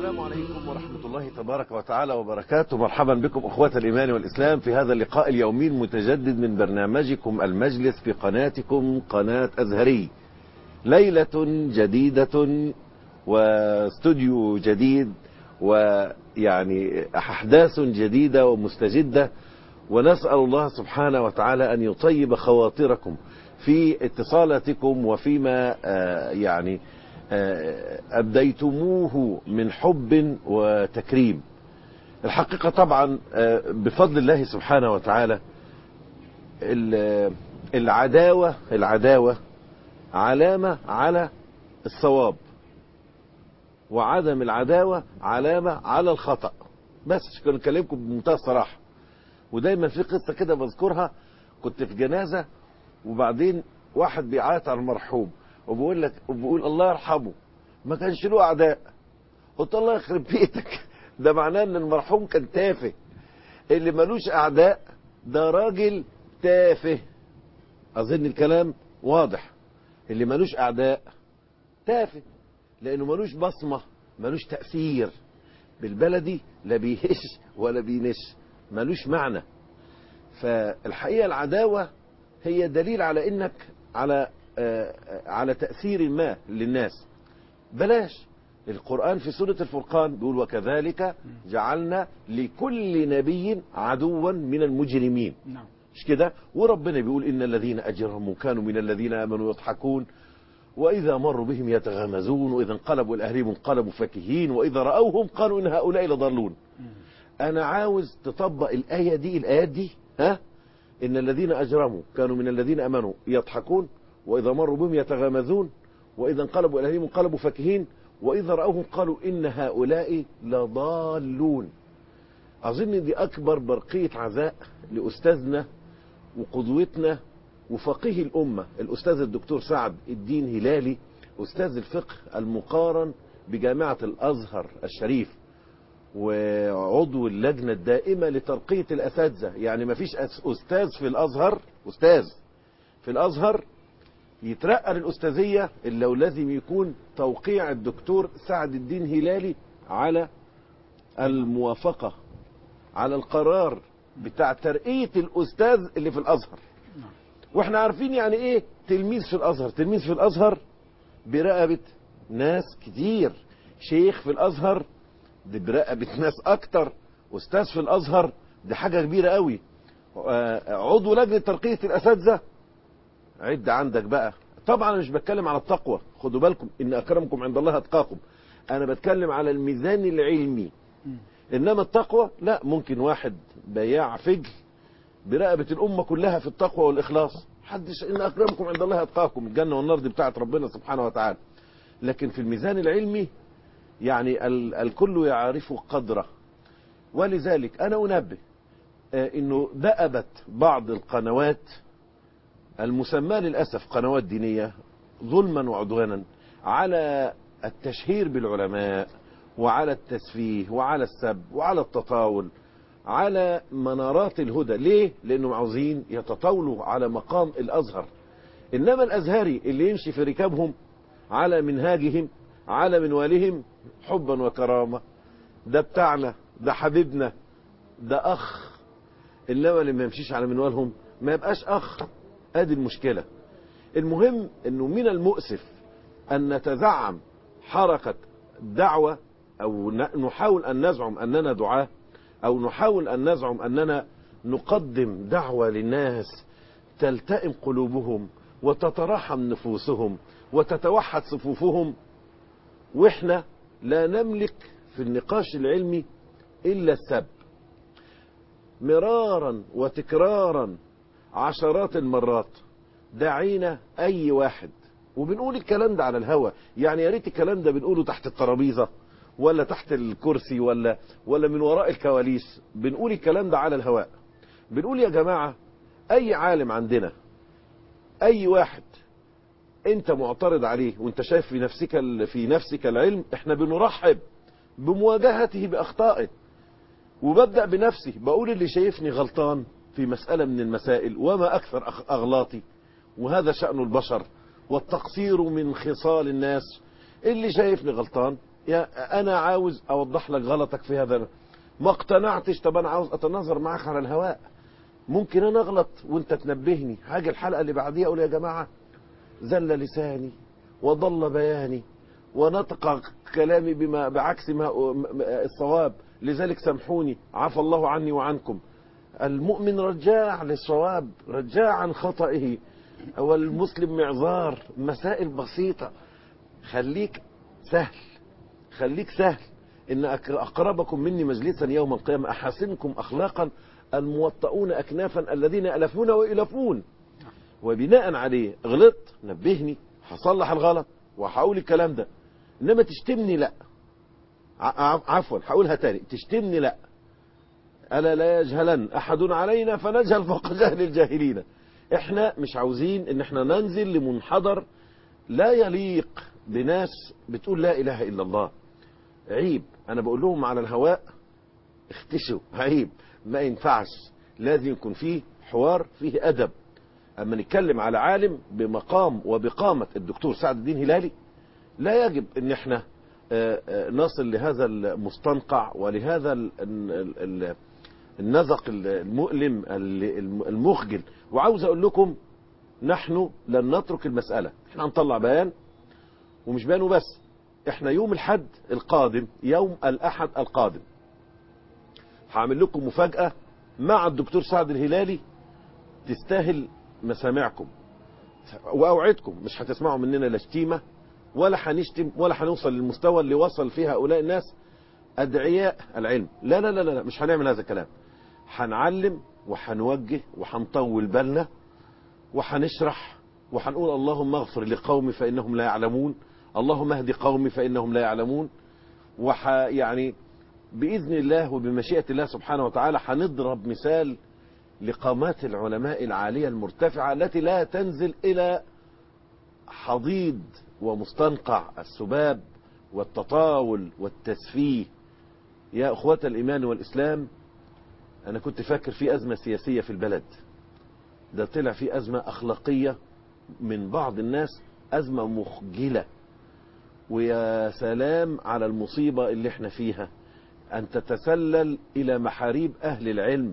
السلام عليكم ورحمة الله تبارك وتعالى وبركاته مرحبا بكم أخوة الإيمان والإسلام في هذا اللقاء اليومي المتجدد من برنامجكم المجلس في قناتكم قناة أزهري ليلة جديدة واستوديو جديد ويعني أحداث جديدة ومستجدة ونسأل الله سبحانه وتعالى أن يطيب خواطركم في اتصالاتكم وفيما آه يعني أبديتموه من حب وتكريم الحقيقة طبعا بفضل الله سبحانه وتعالى العداوة العداوة علامة على الصواب وعدم العداوة علامة على الخطأ بس كنت أكلمكم بمنتهى الصراحة ودايما في قصة كده بذكرها كنت في جنازة وبعدين واحد بيعيط على المرحوم وبقول لك وبقول الله يرحمه ما كانش له اعداء قلت الله يخرب بيتك ده معناه ان المرحوم كان تافه اللي ملوش اعداء ده راجل تافه اظن الكلام واضح اللي ملوش اعداء تافه لانه ملوش بصمه ملوش تاثير بالبلدي لا بيهش ولا بينش ملوش معنى فالحقيقه العداوه هي دليل على انك على على تأثير ما للناس بلاش القرآن في سورة الفرقان بيقول وكذلك جعلنا لكل نبي عدوا من المجرمين نعم مش كده وربنا بيقول إن الذين أجرموا كانوا من الذين آمنوا يضحكون وإذا مروا بهم يتغامزون وإذا انقلبوا الأهليم انقلبوا فكهين وإذا رأوهم قالوا إن هؤلاء لضالون أنا عاوز تطبق الآية دي الآيات دي ها إن الذين أجرموا كانوا من الذين آمنوا يضحكون وإذا مروا بهم يتغامزون وإذا انقلبوا إليهم انقلبوا فكهين وإذا رأوهم قالوا إن هؤلاء لضالون أظن دي أكبر برقية عزاء لأستاذنا وقدوتنا وفقيه الأمة الأستاذ الدكتور سعد الدين هلالي أستاذ الفقه المقارن بجامعة الأزهر الشريف وعضو اللجنة الدائمة لترقية الأساتذة يعني ما فيش أستاذ في الأزهر أستاذ في الأزهر يترقى للأستاذية إلا ولازم يكون توقيع الدكتور سعد الدين هلالي على الموافقة على القرار بتاع ترقية الأستاذ اللي في الأزهر واحنا عارفين يعني ايه تلميذ في الأزهر تلميذ في الأزهر برقبة ناس كتير شيخ في الأزهر دي برقبة ناس أكتر أستاذ في الأزهر دي حاجة كبيرة قوي عضو لجنة ترقية الأساتذة عد عندك بقى طبعا مش بتكلم على التقوى خدوا بالكم ان اكرمكم عند الله اتقاكم انا بتكلم على الميزان العلمي انما التقوى لا ممكن واحد بياع فجل برقبة الامة كلها في التقوى والاخلاص حدش ان اكرمكم عند الله اتقاكم الجنة والنار دي بتاعت ربنا سبحانه وتعالى لكن في الميزان العلمي يعني ال الكل يعرف قدره ولذلك انا انبه انه دأبت بعض القنوات المسمى للأسف قنوات دينية ظلما وعدوانا على التشهير بالعلماء وعلى التسفيه وعلى السب وعلى التطاول على منارات الهدى ليه؟ لأنهم عاوزين يتطاولوا على مقام الأزهر إنما الأزهري اللي يمشي في ركابهم على منهاجهم على منوالهم حبا وكرامة ده بتاعنا ده حبيبنا ده أخ إنما اللي ما يمشيش على منوالهم ما يبقاش أخ ادي المشكلة المهم انه من المؤسف ان نتزعم حركة دعوة او نحاول ان نزعم اننا دعاة او نحاول ان نزعم اننا نقدم دعوة للناس تلتئم قلوبهم وتترحم نفوسهم وتتوحد صفوفهم واحنا لا نملك في النقاش العلمي الا السب مرارا وتكرارا عشرات المرات دعينا اي واحد وبنقول الكلام ده على الهوا يعني يا ريت الكلام ده بنقوله تحت الترابيزه ولا تحت الكرسي ولا ولا من وراء الكواليس بنقول الكلام ده على الهواء بنقول يا جماعه اي عالم عندنا اي واحد انت معترض عليه وانت شايف في نفسك في نفسك العلم احنا بنرحب بمواجهته باخطائه وببدا بنفسي بقول اللي شايفني غلطان في مسألة من المسائل وما أكثر أغلاطي وهذا شأن البشر والتقصير من خصال الناس اللي شايفني غلطان يا انا عاوز اوضح لك غلطك في هذا ما اقتنعتش طب انا عاوز اتناظر معاك على الهواء ممكن انا اغلط وانت تنبهني حاجه الحلقه اللي بعديها اقول يا جماعه زل لساني وضل بياني ونطق كلامي بما بعكس ما الصواب لذلك سامحوني عفى الله عني وعنكم المؤمن رجاع للصواب رجاع عن خطئه والمسلم معذار مسائل بسيطة خليك سهل خليك سهل إن أقربكم مني مجلسا يوم القيامة أحسنكم أخلاقا الموطؤون أكنافا الذين ألفون وإلفون وبناء عليه غلطت نبهني هصلح الغلط وهقول الكلام ده إنما تشتمني لا عفوا هقولها تاني تشتمني لا ألا لا يجهلن أحد علينا فنجهل فوق جهل الجاهلين احنا مش عاوزين ان احنا ننزل لمنحدر لا يليق بناس بتقول لا اله الا الله عيب انا بقول لهم على الهواء اختشوا عيب ما ينفعش لازم يكون فيه حوار فيه ادب اما نتكلم على عالم بمقام وبقامة الدكتور سعد الدين هلالي لا يجب ان احنا نصل لهذا المستنقع ولهذا النزق المؤلم المخجل وعاوز اقول لكم نحن لن نترك المسألة احنا هنطلع بيان ومش بيان وبس احنا يوم الحد القادم يوم الاحد القادم هعمل لكم مفاجأة مع الدكتور سعد الهلالي تستاهل مسامعكم واوعدكم مش هتسمعوا مننا لا شتيمة ولا هنشتم ولا هنوصل للمستوى اللي وصل فيها هؤلاء الناس ادعياء العلم لا لا لا لا مش هنعمل هذا الكلام هنعلم وهنوجه وهنطول بالنا وهنشرح وهنقول اللهم اغفر لقومي فانهم لا يعلمون اللهم اهد قومي فانهم لا يعلمون وح يعني باذن الله وبمشيئه الله سبحانه وتعالى هنضرب مثال لقامات العلماء العاليه المرتفعه التي لا تنزل الى حضيض ومستنقع السباب والتطاول والتسفيه يا اخوة الايمان والاسلام انا كنت فاكر في ازمة سياسية في البلد ده طلع في ازمة اخلاقية من بعض الناس ازمة مخجلة ويا سلام على المصيبة اللي احنا فيها ان تتسلل الى محاريب اهل العلم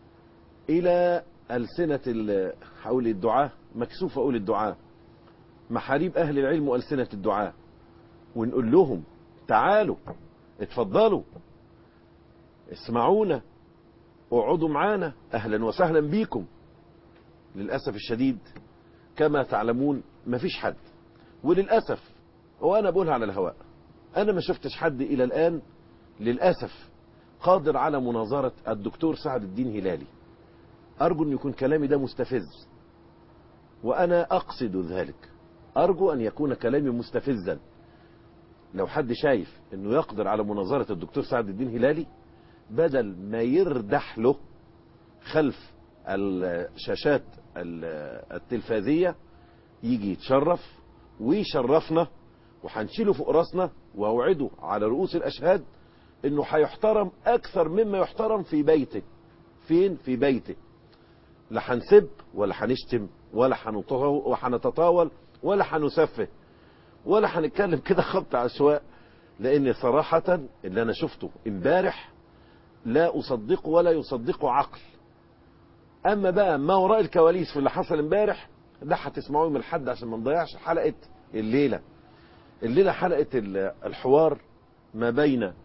الى السنة هقول الدعاء مكسوف اقول الدعاء محاريب اهل العلم والسنة الدعاء ونقول لهم تعالوا اتفضلوا اسمعونا اقعدوا معانا اهلا وسهلا بيكم للأسف الشديد كما تعلمون مفيش حد وللأسف وانا بقولها على الهواء انا ما شفتش حد الى الان للأسف قادر على مناظرة الدكتور سعد الدين هلالي ارجو ان يكون كلامي ده مستفز وانا اقصد ذلك ارجو ان يكون كلامي مستفزا لو حد شايف انه يقدر على مناظرة الدكتور سعد الدين هلالي بدل ما يردح له خلف الشاشات التلفازية يجي يتشرف ويشرفنا وهنشيله فوق راسنا واوعده على رؤوس الاشهاد انه هيحترم اكثر مما يحترم في بيته فين في بيته لا هنسب ولا هنشتم ولا هنتطاول ولا هنسفه ولا هنتكلم كده خبط عشواء لان صراحة اللي انا شفته امبارح لا اصدقه ولا يصدقه عقل اما بقى ما وراء الكواليس في اللي حصل امبارح ده هتسمعوه من الحد عشان ما نضيعش حلقة الليلة الليلة حلقة الحوار ما بين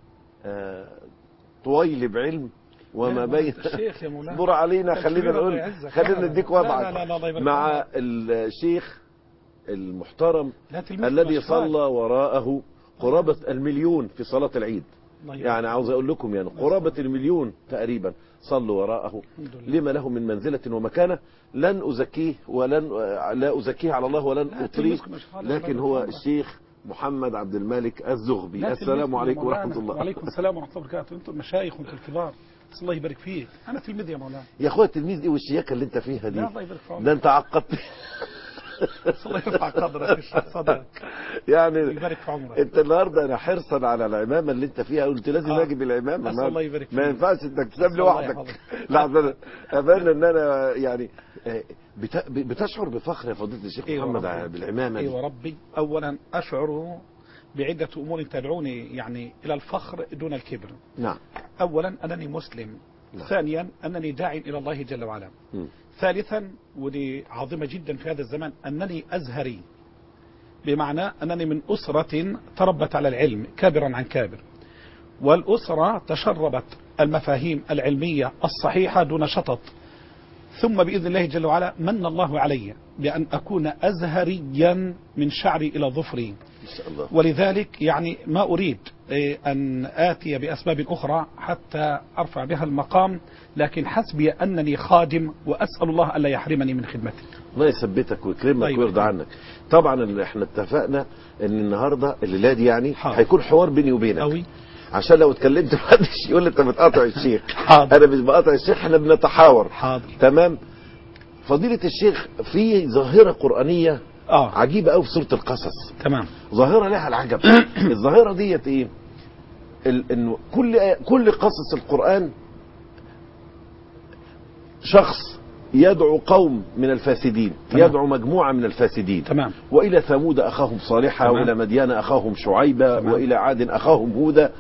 طويل بعلم وما بين الشيخ يا مولانا اصبر علينا خلينا نقول خلينا نديك وضعك لا لا لا الله يبارك مع الشيخ المحترم لا تلميذ الذي مشهور. صلى وراءه قرابة المليون في صلاة العيد الله يبارك. يعني عاوز اقول لكم يعني قرابة المليون تقريبا صلوا وراءه الحمد لله. لما له من منزلة ومكانة لن أزكيه ولن لا أزكيه على الله ولن لا أطريه تلمسكم يا شيخ خالد، لكن الله هو يبارك. الشيخ محمد عبد الملك الزغبي لا السلام تلميذكم عليكم يا مولانا. ورحمة الله وعليكم السلام ورحمة الله وبركاته انتم المشايخ وانتم الكبار بس الله يبارك فيك انا تلميذ يا مولانا يا اخويا التلميذ ايه والشياكة اللي انت فيها دي لا الله يبارك في ده عمرك انت عقدت بس الله يرفع قدرك ويشرح صدرك يعني يبارك في عمرك انت النهارده انا حرصا على العمامه اللي انت فيها قلت لازم آه. اجي بالعمامه بس ما, الله يبارك ما فيك. ينفعش انك تساب بس الله لوحدك يحفظك. لحظه ابان ان انا يعني آه، بت- بتشعر بفخر يا فضيله الشيخ ايوه محمد ربي. بالعمامه دي ايوه ربي اولا اشعر بعدة أمور تدعوني يعني إلى الفخر دون الكبر نعم أولا أنني مسلم نعم. ثانيا أنني داع إلى الله جل وعلا مم. ثالثا ودي عظيمة جدا في هذا الزمان أنني أزهري بمعنى أنني من أسرة تربت على العلم كابرا عن كابر والأسرة تشربت المفاهيم العلمية الصحيحة دون شطط ثم بإذن الله جل وعلا من الله علي بأن أكون أزهريا من شعري إلى ظفري ان شاء الله ولذلك يعني ما أريد إيه، أن آتي بأسباب أخرى حتى أرفع بها المقام لكن حسبي أنني خادم وأسأل الله ألا يحرمني من خدمته الله يثبتك ويكرمك طيب. ويرضى عنك طبعا اللي احنا اتفقنا ان النهارده الليله دي يعني حاضر. هيكون حوار بيني وبينك أوي عشان لو اتكلمت محدش يقول لي انت بتقاطع الشيخ حاضر. انا مش بقاطع الشيخ احنا بنتحاور حاضر تمام فضيلة الشيخ في ظاهرة قرآنية آه عجيبة قوي في سورة القصص تمام ظاهرة لها العجب الظاهرة ديت ايه ال- انه كل كل قصص القرآن شخص يدعو قوم من الفاسدين تمام. يدعو مجموعة من الفاسدين تمام وإلى ثمود أخاهم صالحا تمام. وإلى مديان أخاهم شعيبا تمام. وإلى عاد أخاهم هودا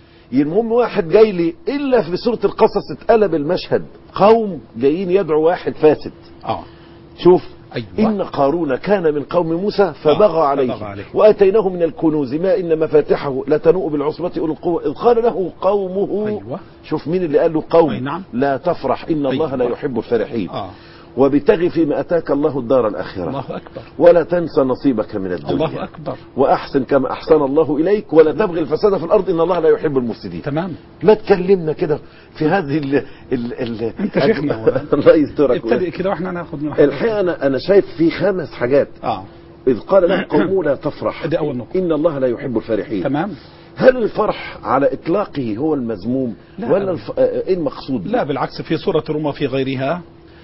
المهم واحد جاي لي إلا في سورة القصص اتقلب المشهد قوم جايين يدعو واحد فاسد آه شوف أيوة. إن قارون كان من قوم موسى فبغى عليه, فبغى عليه. وآتيناه من الكنوز ما إن مفاتحه لتنوء بالعصبة أولي القوة إذ قال له قومه أيوة. شوف مين اللي قال له قوم أي نعم. لا تفرح إن الله أيوة. لا يحب الفرحين آه وابتغ فيما أتاك الله الدار الآخرة الله أكبر ولا تنسى نصيبك من الدنيا الله أكبر وأحسن كما أحسن الله إليك ولا تبغي الفساد في الأرض إن الله لا يحب المفسدين تمام ما تكلمنا كده في هذه ال ال ال أنت شيخنا والله. الله يسترك ابتدئ كده واحنا ناخد من الحقيقة أنا أنا شايف في خمس حاجات اه إذ قال له قومه لا تفرح دي أول نقطة. إن الله لا يحب الفرحين تمام هل الفرح على إطلاقه هو المذموم لا. ولا الف... آه، إيه المقصود لا بالعكس في سورة الروم وفي غيرها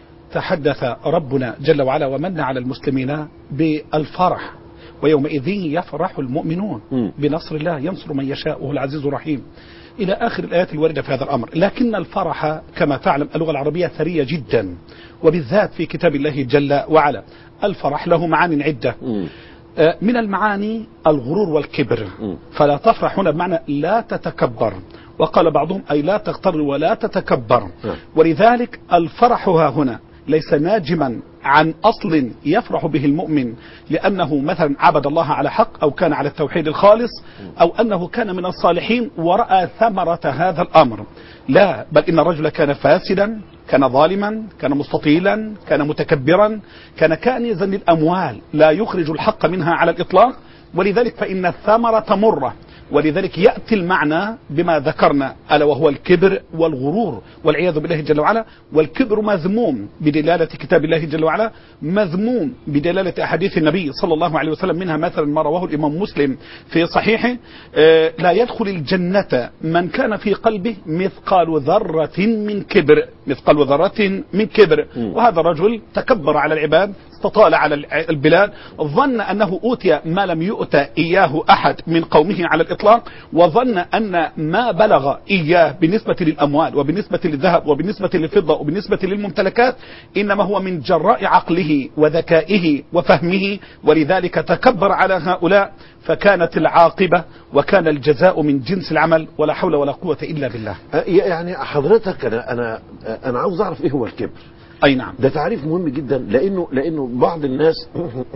تحدث ربنا جل وعلا ومن على المسلمين بالفرح ويومئذ يفرح المؤمنون مم. بنصر الله ينصر من يشاء وهو العزيز الرحيم إلى آخر الآيات الواردة في هذا الأمر لكن الفرح كما تعلم اللغة العربية ثرية جدا وبالذات في كتاب الله جل وعلا الفرح له معان عدة مم. آه، من المعاني الغرور والكبر مم. فلا تفرح هنا بمعنى لا تتكبر وقال بعضهم أي لا تغتر ولا تتكبر نعم. ولذلك الفرح ها هنا ليس ناجما عن أصل يفرح به المؤمن لأنه مثلا عبد الله على حق أو كان على التوحيد الخالص أو أنه كان من الصالحين ورأى ثمرة هذا الأمر لا بل إن الرجل كان فاسدا كان ظالما كان مستطيلا كان متكبرا كان كانزا للأموال لا يخرج الحق منها على الإطلاق ولذلك فإن الثمرة مرة ولذلك يأتي المعنى بما ذكرنا ألا وهو الكبر والغرور والعياذ بالله جل وعلا والكبر مذموم بدلالة كتاب الله جل وعلا مذموم بدلالة أحاديث النبي صلى الله عليه وسلم منها مثلا ما رواه الإمام مسلم في صحيحه آه، لا يدخل الجنة من كان في قلبه مثقال ذرة من كبر مثقال ذرة من كبر مم. وهذا الرجل تكبر على العباد استطال على الع- البلاد ظن أنه أوتي ما لم يؤت إياه أحد من قومه على الإطلاق وظن أن ما بلغ إياه بالنسبة للأموال وبالنسبة للذهب وبالنسبة للفضة وبالنسبة للممتلكات إنما هو من جراء عقله وذكائه وفهمه ولذلك تكبر على هؤلاء فكانت العاقبة وكان الجزاء من جنس العمل ولا حول ولا قوة إلا بالله آه، يعني حضرتك أنا أنا آه، أنا عاوز أعرف إيه هو الكبر أي نعم ده تعريف مهم جدا لانه لانه بعض الناس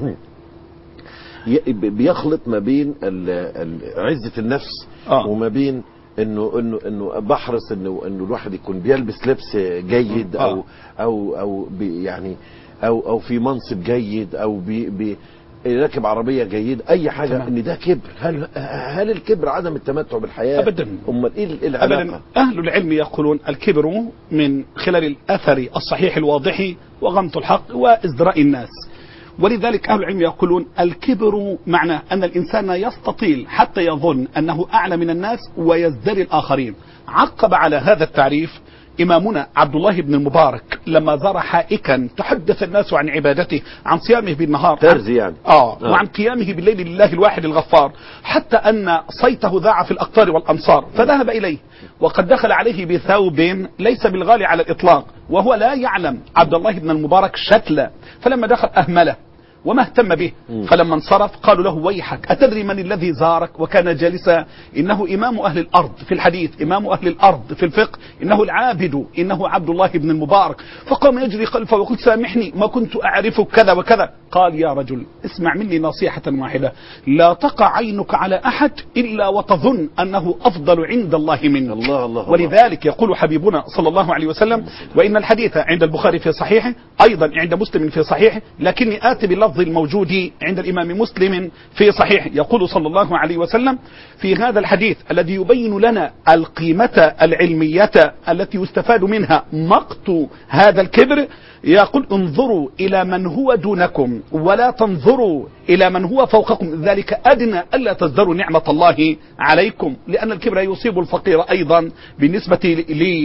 ي- بيخلط ما بين ال- ال- عزه النفس آه. وما بين انه انه انه بحرص انه انه الواحد يكون بيلبس لبس جيد آه. او او او بي يعني او او في منصب جيد او بي بي راكب عربيه جيد اي حاجه تمام. ان ده كبر هل هل الكبر عدم التمتع بالحياه أبداً. امال ايه ال- إيه العلاقه أبدا أهل العلم يقولون الكبر من خلال الأثر الصحيح الواضح وغمط الحق وازدراء الناس ولذلك أهل العلم يقولون الكبر معناه أن الإنسان يستطيل حتى يظن أنه أعلى من الناس ويزدري الآخرين عقب على هذا التعريف إمامنا عبد الله بن المبارك لما زار حائكا تحدث الناس عن عبادته عن صيامه بالنهار ترزي يعني آه آه. وعن قيامه بالليل لله الواحد الغفار حتى أن صيته ذاع في الأقطار والأمصار فذهب إليه وقد دخل عليه بثوب ليس بالغالي على الإطلاق وهو لا يعلم عبد الله بن المبارك شكله فلما دخل أهمله وما اهتم به مم. فلما انصرف قالوا له ويحك أتدري من الذي زارك وكان جالسا إنه إمام أهل الأرض في الحديث إمام أهل الأرض في الفقه إنه العابد إنه عبد الله بن المبارك فقام يجري خلفه وقل سامحني ما كنت أعرفك كذا وكذا قال يا رجل اسمع مني نصيحة واحدة لا تقع عينك على أحد إلا وتظن أنه أفضل عند الله منك الله الله ولذلك يقول حبيبنا صلى الله عليه وسلم وإن الحديث عند البخاري في صحيحه أيضا عند مسلم في صحيحه لكني آتي باللفظ الموجود عند الإمام مسلم في صحيحه يقول صلى الله عليه وسلم في هذا الحديث الذي يبين لنا القيمة العلمية التي يستفاد منها مقت هذا الكبر يقول انظروا إلى من هو دونكم ولا تنظروا إلى من هو فوقكم ذلك أدنى ألا تزدروا نعمة الله عليكم لأن الكبر يصيب الفقير أيضا بالنسبة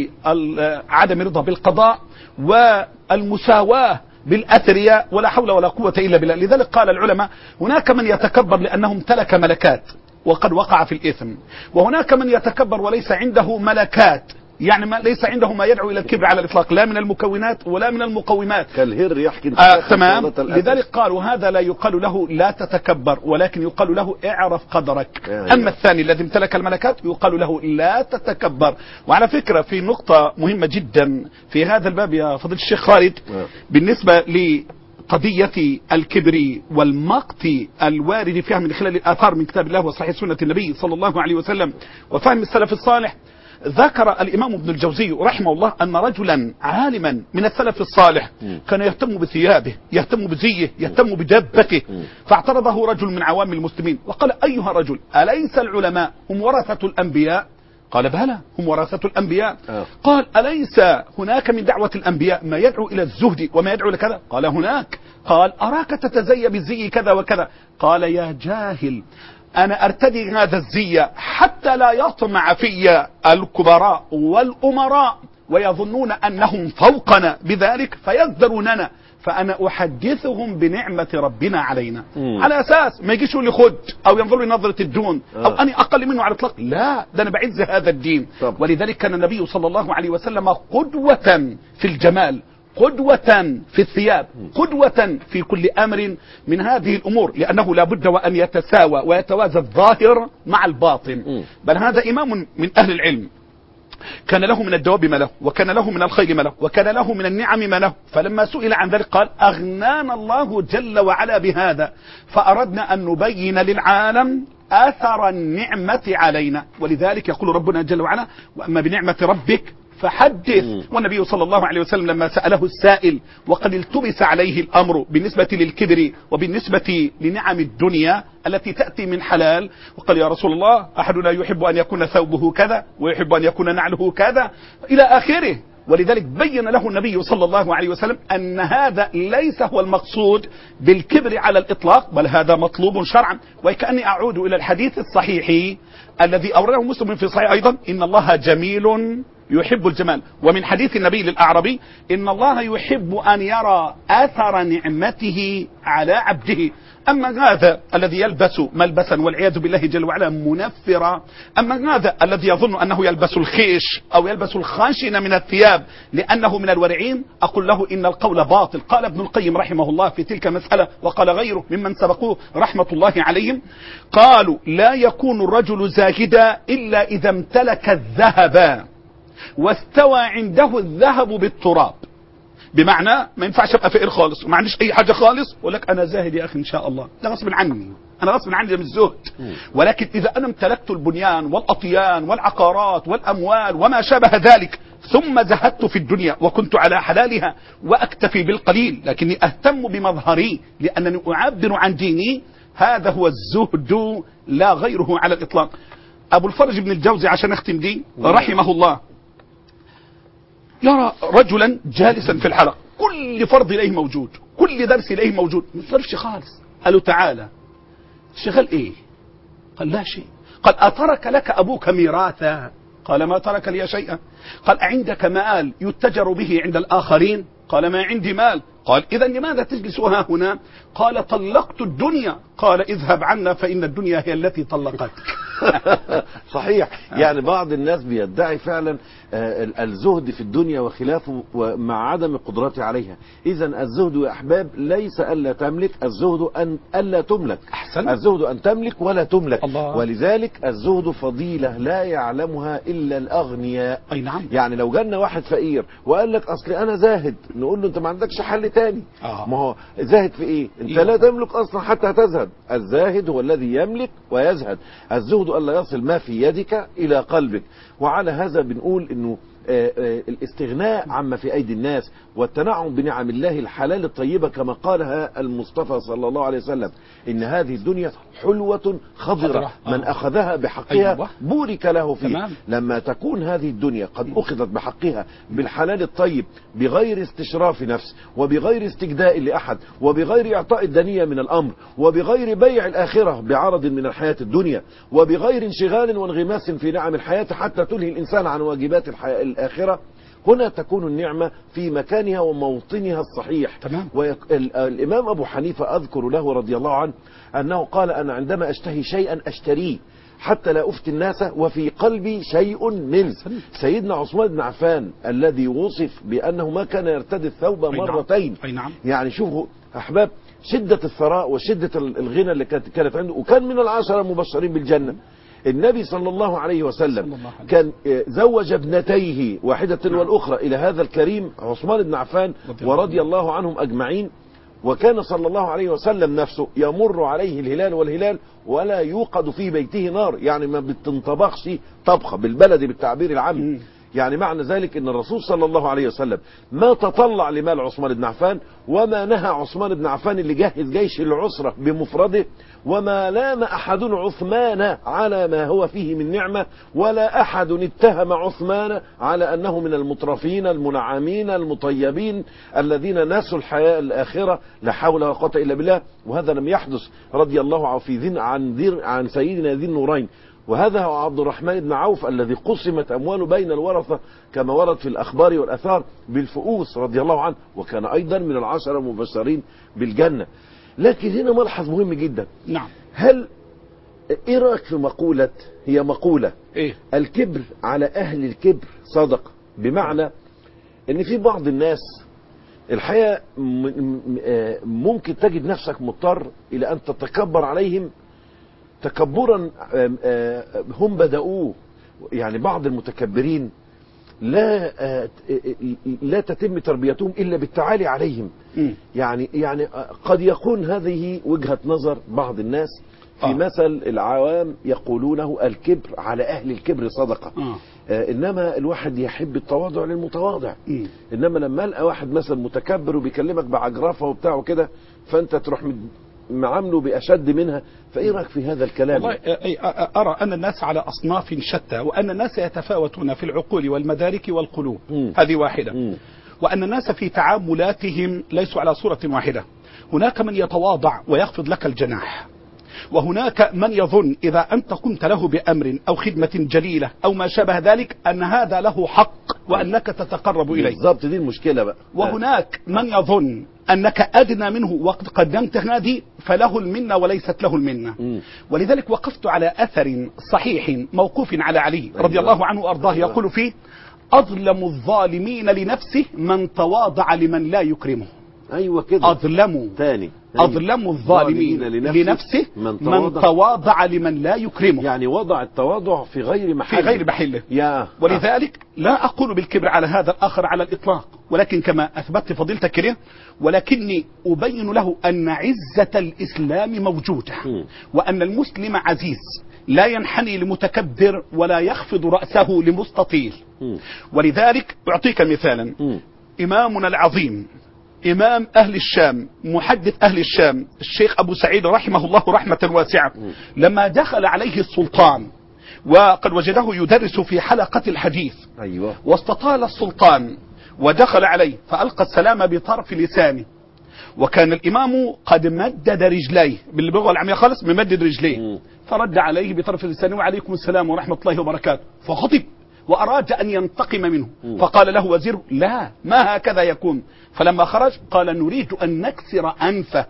لعدم رضا بالقضاء والمساواة بالأثرياء ولا حول ولا قوة إلا بالله لذلك قال العلماء هناك من يتكبر لأنه امتلك ملكات وقد وقع في الإثم وهناك من يتكبر وليس عنده ملكات يعني ما ليس عنده ما يدعو الى الكبر على الاطلاق لا من المكونات ولا من المقومات كالهر يحكي آه تمام لذلك قالوا هذا لا يقال له لا تتكبر ولكن يقال له اعرف قدرك يعني. اما الثاني الذي امتلك الملكات يقال له لا تتكبر وعلى فكره في نقطه مهمه جدا في هذا الباب يا فضيله الشيخ خالد آه. بالنسبه ل قضية الكبر والمقت الوارد فيها من خلال الآثار من كتاب الله وصحيح سنة النبي صلى الله عليه وسلم وفهم السلف الصالح ذكر الإمام ابن الجوزي رحمه الله أن رجلا عالما من السلف الصالح مم. كان يهتم بثيابه يهتم بزيه يهتم بدبته مم. فاعترضه رجل من عوام المسلمين وقال أيها الرجل أليس العلماء هم ورثة الأنبياء قال بلى هم ورثة الأنبياء آه. قال أليس هناك من دعوة الأنبياء ما يدعو إلى الزهد وما يدعو إلى كذا قال هناك قال أراك تتزي بالزي كذا وكذا قال يا جاهل أنا أرتدي هذا الزي حتى لا يطمع في الكبراء والأمراء ويظنون أنهم فوقنا بذلك فيقدروننا فأنا أحدثهم بنعمة ربنا علينا مم. على أساس ما يجيش يقول لي خد أو ينظر لي نظرة الدون أو آه. أني أقل منه على الإطلاق لا ده أنا بعز هذا الدين طب. ولذلك كان النبي صلى الله عليه وسلم قدوة في الجمال قدوة في الثياب قدوة في كل أمر من هذه الأمور لأنه لا بد وأن يتساوى ويتوازى الظاهر مع الباطن مم. بل هذا إمام من أهل العلم كان له من الدواب ما له وكان له من الخيل ما له وكان له من النعم ما له فلما سئل عن ذلك قال أغنانا الله جل وعلا بهذا فأردنا أن نبين للعالم أثر النعمة علينا ولذلك يقول ربنا جل وعلا وأما بنعمة ربك فحدث مم. والنبي صلى الله عليه وسلم لما سأله السائل وقد التبس عليه الأمر بالنسبة للكبر وبالنسبة لنعم الدنيا التي تأتي من حلال وقال يا رسول الله أحدنا يحب أن يكون ثوبه كذا ويحب أن يكون نعله كذا إلى آخره ولذلك بين له النبي صلى الله عليه وسلم أن هذا ليس هو المقصود بالكبر على الإطلاق بل هذا مطلوب شرعا وكأني أعود إلى الحديث الصحيح الذي أورده مسلم في صحيح أيضا إن الله جميل يحب الجمال ومن حديث النبي للأعربي إن الله يحب أن يرى أثر نعمته على عبده أما هذا الذي يلبس ملبسا والعياذ بالله جل وعلا منفرا أما هذا الذي يظن أنه يلبس الخيش أو يلبس الخاشن من الثياب لأنه من الورعين أقول له إن القول باطل قال ابن القيم رحمه الله في تلك المسألة وقال غيره ممن سبقوه رحمة الله عليهم قالوا لا يكون الرجل زاهدا إلا إذا امتلك الذهب واستوى عنده الذهب بالتراب بمعنى ما ينفعش ابقى فقير خالص وما عنديش اي حاجه خالص اقول لك انا زاهد يا اخي ان شاء الله ده غصب عني انا غصب عني ده مش زهد ولكن اذا انا امتلكت البنيان والاطيان والعقارات والاموال وما شابه ذلك ثم زهدت في الدنيا وكنت على حلالها واكتفي بالقليل لكني اهتم بمظهري لانني اعبر عن ديني هذا هو الزهد لا غيره على الاطلاق ابو الفرج بن الجوزي عشان اختم دي رحمه الله يرى رجلا جالسا في الحلقة كل فرض إليه موجود كل درس إليه موجود ما يصرفش خالص قالوا تعالى شغال إيه قال لا شيء قال أترك لك أبوك ميراثا قال ما ترك لي شيئا قال أعندك مال يتجر به عند الآخرين قال ما عندي مال قال إذا لماذا تجلس ها هنا قال طلقت الدنيا قال اذهب عنا فإن الدنيا هي التي طلقتك صحيح يعني بعض الناس بيدعي فعلا آه، ال- الزهد في الدنيا وخلافه ومع عدم قدرته عليها اذا الزهد يا احباب ليس الا تملك الزهد ان الا تملك أحسن. الزهد ان تملك ولا تملك الله. ولذلك الزهد فضيله لا يعلمها الا الاغنياء أي نعم يعني لو جالنا واحد فقير وقال لك اصل انا زاهد نقول له انت ما عندكش حل تاني آه. ما هو زاهد في ايه انت إيه. لا تملك اصلا حتى تزهد الزاهد هو الذي يملك ويزهد الزهد الا يصل ما في يدك الى قلبك وعلى هذا بنقول انه آه، آه، الاستغناء عما في ايدي الناس والتنعم بنعم الله الحلال الطيبه كما قالها المصطفى صلى الله عليه وسلم ان هذه الدنيا حلوه خضره خضرة. آه. من اخذها بحقها أيوة. بورك له فيه تمام. لما تكون هذه الدنيا قد أخذت بحقها بالحلال الطيب بغير استشراف نفس وبغير استجداء لأحد وبغير إعطاء الدنية من الأمر وبغير بيع الآخرة بعرض من الحياة الدنيا وبغير انشغال وانغماس في نعم الحياة حتى تلهي الإنسان عن واجبات الحياة الآخرة هنا تكون النعمة في مكانها وموطنها الصحيح تمام. والإمام أبو حنيفة أذكر له رضي الله عنه أنه قال أنا عندما أشتهي شيئا أشتريه حتى لا أفتي الناس وفي قلبي شيء منه سيدنا عثمان بن عفان الذي وصف بأنه ما كان يرتدي الثوب أي نعم. مرتين أي نعم يعني شوفوا أحباب شدة الثراء وشدة الغنى اللي كانت كانت عنده وكان من العشرة المبشرين بالجنة النبي صلى الله عليه وسلم صلى الله عليه كان آه، زوج ابنتيه واحدة نعم. والأخرى إلى هذا الكريم عثمان بن عفان رضي الله ورضي الله عنهم أجمعين وكان صلى الله عليه وسلم نفسه يمر عليه الهلال والهلال ولا يوقد في بيته نار يعني ما بتنطبخش طبخة بالبلدي بالتعبير العام مم. يعني معنى ذلك ان الرسول صلى الله عليه وسلم ما تطلع لمال عثمان بن عفان وما نهى عثمان بن عفان اللي جهز جيش العسرة بمفرده وما لام احد عثمان على ما هو فيه من نعمة ولا احد اتهم عثمان على انه من المترفين المنعمين المطيبين الذين نسوا الحياة الاخرة لا حول ولا قوة الا بالله وهذا لم يحدث رضي الله عنه في ذن عن ذي عن سيدنا ذي النورين وهذا هو عبد الرحمن بن عوف الذي قسمت أمواله بين الورثة كما ورد في الأخبار والأثار بالفؤوس رضي الله عنه وكان أيضا من العشرة المبشرين بالجنة لكن هنا ملحظ مهم جدا نعم هل إيه رأيك في مقولة هي مقولة إيه الكبر على أهل الكبر صدقة بمعنى ان في بعض الناس الحقيقة م- م- آه ممكن تجد نفسك مضطر الى ان تتكبر عليهم تكبرا آم، آه، هم بدأوه يعني بعض المتكبرين لا آه، لا تتم تربيتهم الا بالتعالي عليهم مم. يعني يعني قد يكون هذه وجهة نظر بعض الناس في آه. مثل العوام يقولونه الكبر على أهل الكبر صدقة آه. آه إنما الواحد يحب التواضع للمتواضع مم. إنما لما ألقى واحد مثلا متكبر وبيكلمك بعجرفة وبتاع وكده فأنت تروح مد- معامله بأشد منها فإيه رأيك في هذا الكلام والله أي- أ- أرى أن الناس على أصناف شتى وأن الناس يتفاوتون في العقول والمدارك والقلوب مم. هذه واحدة مم. وأن الناس في تعاملاتهم ليسوا على صورة واحدة هناك من يتواضع ويخفض لك الجناح وهناك من يظن إذا أنت قمت له بأمر أو خدمة جليلة أو ما شابه ذلك أن هذا له حق وأنك تتقرب إليه بالظبط دي المشكلة بقى وهناك من يظن أنك أدنى منه وقد قدمت هذه فله المنة وليست له المنة مم. ولذلك وقفت على أثر صحيح موقوف على علي رضي أيوة. الله عنه وأرضاه أيوة. يقول فيه أظلم الظالمين لنفسه من تواضع لمن لا يكرمه أيوة كده أظلم تاني أظلم الظالمين لنفسه لنفسه من من تواضع. تواضع لمن لا يكرمه يعني وضع التواضع في غير في محله غير محله يا ولذلك لا أقول بالكبر على هذا الآخر على الإطلاق ولكن كما أثبتت فضيلتك له ولكني أبين له أن عزة الإسلام موجودة مم. وأن المسلم عزيز لا ينحني لمتكبر ولا يخفض رأسه لمستطيل مم. ولذلك أعطيك مثالا مم. إمامنا العظيم إمام أهل الشام محدث أهل الشام الشيخ أبو سعيد رحمه الله رحمة واسعة لما دخل عليه السلطان وقد وجده يدرس في حلقة الحديث أيوة واستطال السلطان ودخل عليه فألقى السلام بطرف لسانه وكان الإمام قد مدد رجليه باللغة العامية خالص ممدد رجليه مم. فرد عليه بطرف لسانه وعليكم السلام ورحمة الله وبركاته فغضب وأراد أن ينتقم منه مم. فقال له وزيره لا ما هكذا يكون فلما خرج قال نريد أن نكسر أنفه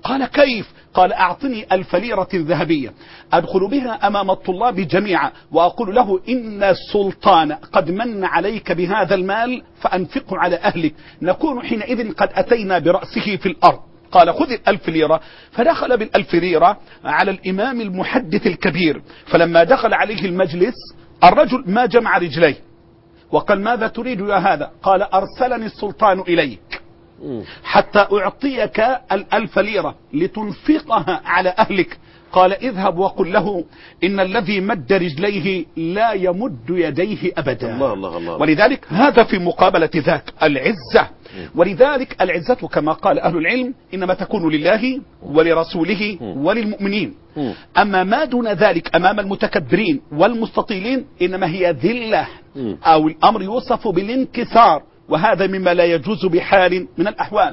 قال كيف قال أعطني ألف ليرة ذهبية أدخل بها أمام الطلاب جميعا وأقول له إن السلطان قد من عليك بهذا المال فأنفقه على أهلك نكون حينئذ قد أتينا برأسه في الأرض قال خذ الألف ليرة فدخل بالألف ليرة على الإمام المحدث الكبير فلما دخل عليه المجلس الرجل ما جمع رجليه وقال ماذا تريد يا هذا قال أرسلني السلطان إليك مم. حتى أعطيك الألف ليرة لتنفقها على أهلك قال اذهب وقل له إن الذي مد رجليه لا يمد يديه أبدا الله الله الله. ولذلك هذا في مقابلة ذاك العزة ولذلك العزة كما قال أهل العلم إنما تكون لله ولرسوله وللمؤمنين مم. أما ما دون ذلك أمام المتكبرين والمستطيلين إنما هي ذلة مم. أو الأمر يوصف بالانكسار وهذا مما لا يجوز بحال من الأحوال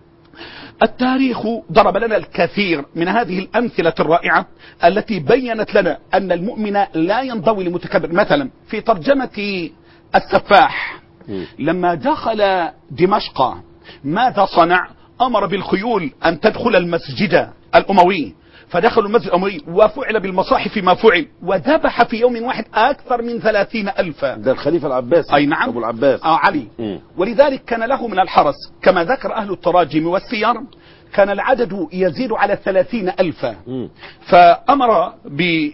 التاريخ ضرب لنا الكثير من هذه الأمثلة الرائعة التي بينت لنا أن المؤمن لا ينضوي لمتكبر مثلا في ترجمة السفاح مم. لما دخل دمشق ماذا صنع أمر بالخيول أن تدخل المسجد الأموي فدخلوا المسجد الأموي وفعل بالمصاحف ما فعل وذبح في يوم واحد أكثر من ثلاثين ألفا ده الخليفة العباسي أي نعم أبو العباس آه علي مم. ولذلك كان له من الحرس كما ذكر أهل التراجم والسير كان العدد يزيد على ثلاثين ألفا مم. فأمر ب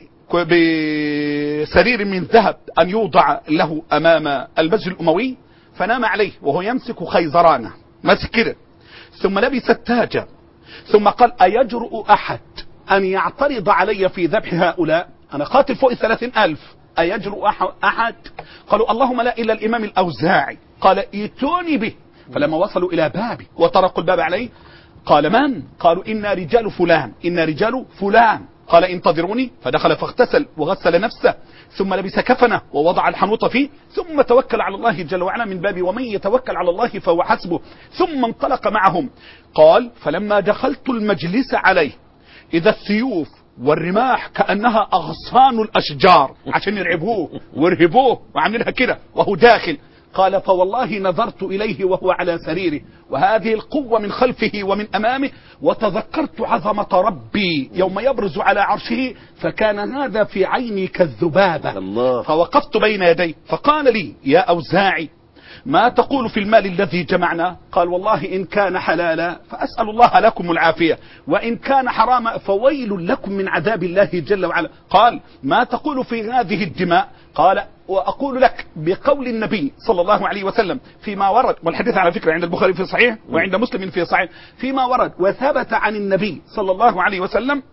بسرير من ذهب أن يوضع له أمام المسجد الأموي فنام عليه وهو يمسك خيزرانه ماسك كده ثم لبس التاج ثم قال أيجرؤ أحد أن يعترض علي في ذبح هؤلاء أنا قاتل فوق الثلاثين ألف أيجرؤ أح- أحد قالوا اللهم لا إلا الإمام الأوزاعي قال ائتوني به فلما وصلوا إلى بابي وطرقوا الباب عليه قال من قالوا إنا رجال فلان إنا رجال فلان قال انتظروني فدخل فاغتسل وغسل نفسه ثم لبس كفنه ووضع الحنوط فيه ثم توكل على الله جل وعلا من باب ومن يتوكل على الله فهو حسبه ثم انطلق معهم قال فلما دخلت المجلس عليه إذا السيوف والرماح كأنها أغصان الأشجار عشان يرعبوه ويرهبوه وعاملينها كده وهو داخل قال فوالله نظرت إليه وهو على سريره وهذه القوة من خلفه ومن أمامه وتذكرت عظمة ربي يوم يبرز على عرشه فكان هذا في عيني كالذبابة الله. فوقفت بين يديه فقال لي يا أوزاعي ما تقول في المال الذي جمعنا قال والله إن كان حلالا فأسأل الله لكم العافية وإن كان حراما فويل لكم من عذاب الله جل وعلا قال ما تقول في هذه الدماء قال وأقول لك بقول النبي صلى الله عليه وسلم فيما ورد والحديث على فكرة عند البخاري في صحيح وعند مسلم في صحيح فيما ورد وثبت عن النبي صلى الله عليه وسلم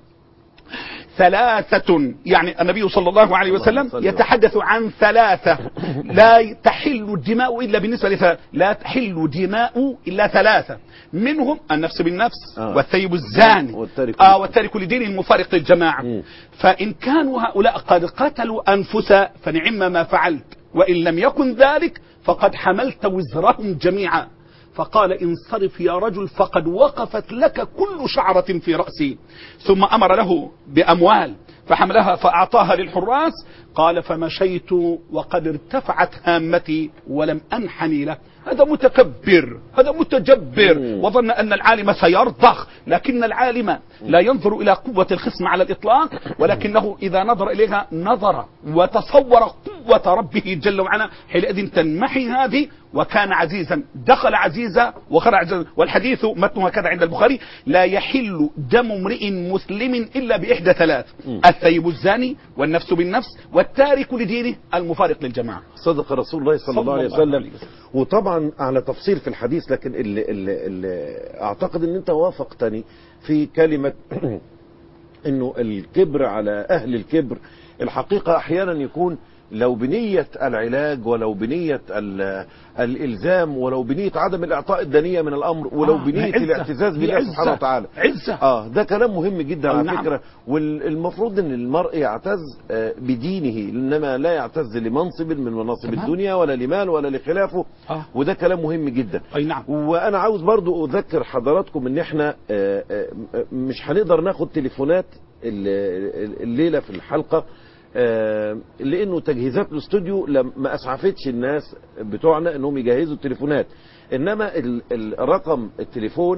ثلاثة يعني النبي صلى الله عليه اللهم وسلم صل يتحدث عن ثلاثة لا تحل الدماء إلا بالنسبة لثلاثة لا تحل دماء إلا ثلاثة منهم النفس بالنفس آه. والثيب الزاني والتارك آه والتارك لدينه المفارق للجماعة مم. فإن كانوا هؤلاء قد قتلوا أنفسا فنعم ما فعلت وإن لم يكن ذلك فقد حملت وزرهم جميعا فقال انصرف يا رجل فقد وقفت لك كل شعرة في رأسي ثم أمر له بأموال فحملها فأعطاها للحراس قال فمشيت وقد ارتفعت هامتي ولم أنحني له هذا متكبر هذا متجبر مم. وظن أن العالم سيرضخ لكن العالم لا ينظر إلى قوة الخصم على الإطلاق ولكنه إذا نظر إليها نظر وتصور قوة ربه جل وعلا حينئذ تنمحي هذه وكان عزيزا دخل عزيزا وخرج عزيزا والحديث متنه هكذا عند البخاري لا يحل دم امرئ مسلم إلا بإحدى ثلاث الثيب الزاني والنفس بالنفس والتارك لدينه المفارق للجماعة صدق رسول الله صلى الله عليه صلى الله وسلم عليه وسلم. وطبعا على تفصيل في الحديث لكن اللي اللي اللي اعتقد ان انت وافقتني في كلمة انه الكبر على اهل الكبر الحقيقة احيانا يكون لو بنية العلاج ولو بنية ال- الالزام ولو بنية عدم الاعطاء الدنية من الامر ولو آه، بنية عزة. الاعتزاز دي بالله عزة. سبحانه وتعالى عزة اه ده كلام مهم جدا آه، على نعم. فكرة والمفروض ان المرء يعتز آه، بدينه انما لا يعتز لمنصب من مناصب تمام. الدنيا ولا لمال ولا لخلافه آه. وده كلام مهم جدا أي نعم وانا عاوز برضو اذكر حضراتكم ان احنا آه، آه، مش هنقدر ناخد تليفونات ال- الليله في الحلقه آه، لانه تجهيزات الاستوديو لم- ما اسعفتش الناس بتوعنا انهم يجهزوا التليفونات انما ال- ال- رقم التليفون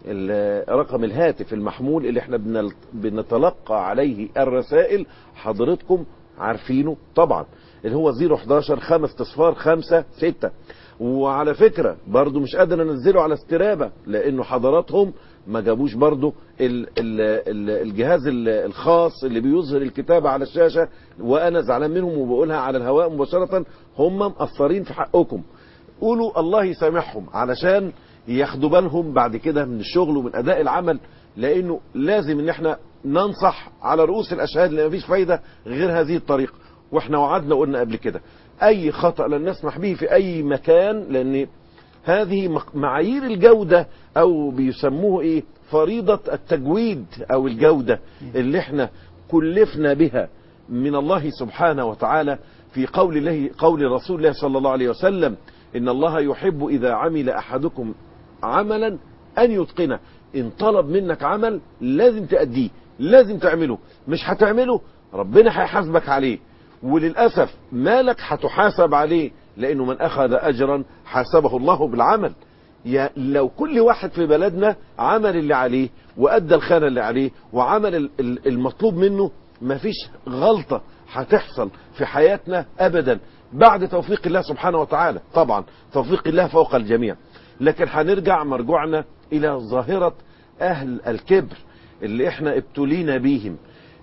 ال- رقم الهاتف المحمول اللي احنا بنل- بنتلقى عليه الرسائل حضرتكم عارفينه طبعا اللي هو 011 5 اصفار 5 6 وعلى فكرة برضو مش قادر انزله على استرابة لانه حضراتهم ما جابوش برضو ال ال ال الجهاز ال- الخاص اللي بيظهر الكتابة على الشاشة وانا زعلان منهم وبقولها على الهواء مباشرة هم مقصرين في حقكم قولوا الله يسامحهم علشان ياخدوا بالهم بعد كده من الشغل ومن اداء العمل لانه لازم ان احنا ننصح على رؤوس الاشهاد لان مفيش فايده غير هذه الطريقه واحنا وعدنا قلنا قبل كده اي خطا لن نسمح به في اي مكان لان هذه مق- معايير الجوده او بيسموه ايه فريضه التجويد او الجوده اللي احنا كلفنا بها من الله سبحانه وتعالى في قول الله قول رسول الله صلى الله عليه وسلم ان الله يحب اذا عمل احدكم عملا ان يتقنه ان طلب منك عمل لازم تأديه لازم تعمله مش هتعمله ربنا هيحاسبك عليه وللأسف مالك هتحاسب عليه لأنه من أخذ أجرا حاسبه الله بالعمل يا لو كل واحد في بلدنا عمل اللي عليه وأدى الخانة اللي عليه وعمل ال- ال- المطلوب منه مفيش غلطة هتحصل في حياتنا أبدا بعد توفيق الله سبحانه وتعالى طبعا توفيق الله فوق الجميع لكن هنرجع مرجوعنا إلى ظاهرة أهل الكبر اللي احنا ابتلينا بيهم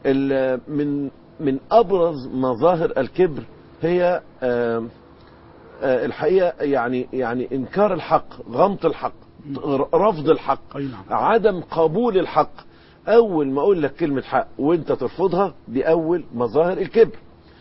ال- من من أبرز مظاهر الكبر هي آم، آه، الحقيقة يعني يعني إنكار الحق غمط الحق رفض الحق أي نعم. عدم قبول الحق أول ما أقول لك كلمة حق وأنت ترفضها دي أول مظاهر الكبر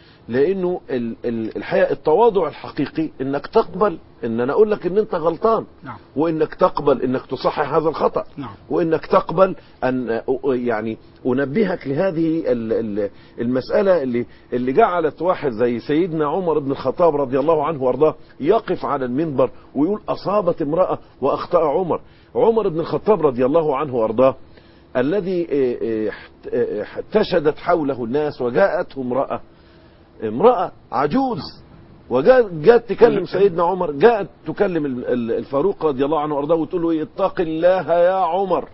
لأنه ال- ال- الحقيقة التواضع الحقيقي إنك تقبل إن أنا أقول لك إن أنت غلطان نعم وإنك تقبل إنك تصحح هذا الخطأ نعم وانك تقبل ان يعني انبهك لهذه ال- ال- المساله اللي اللي جعلت واحد زي سيدنا عمر بن الخطاب رضي الله عنه وارضاه يقف على المنبر ويقول اصابت امراه واخطا عمر عمر بن الخطاب رضي الله عنه وارضاه الذي إيه، إيه، احت- إيه، احتشدت حوله الناس وجاءته امراه امراه عجوز وجاءت جاءت تكلم سيدنا عمر جاءت تكلم ال- ال- الفاروق رضي الله عنه وارضاه وتقول له إيه، اتق الله يا عمر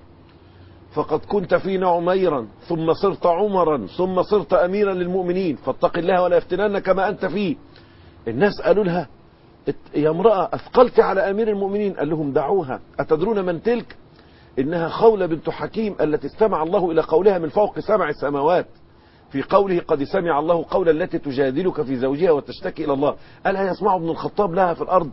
فقد كنت فينا عميرا ثم صرت عمرا ثم صرت اميرا للمؤمنين فاتق الله ولا يفتننك ما انت فيه الناس قالوا لها ات- يا امرأة اثقلت على امير المؤمنين قال لهم دعوها اتدرون من تلك انها خولة بنت حكيم التي استمع الله الى قولها من فوق سبع سماوات في قوله قد سمع الله قولا التي تجادلك في زوجها وتشتكي الى الله ألا يسمع ابن الخطاب لها في الارض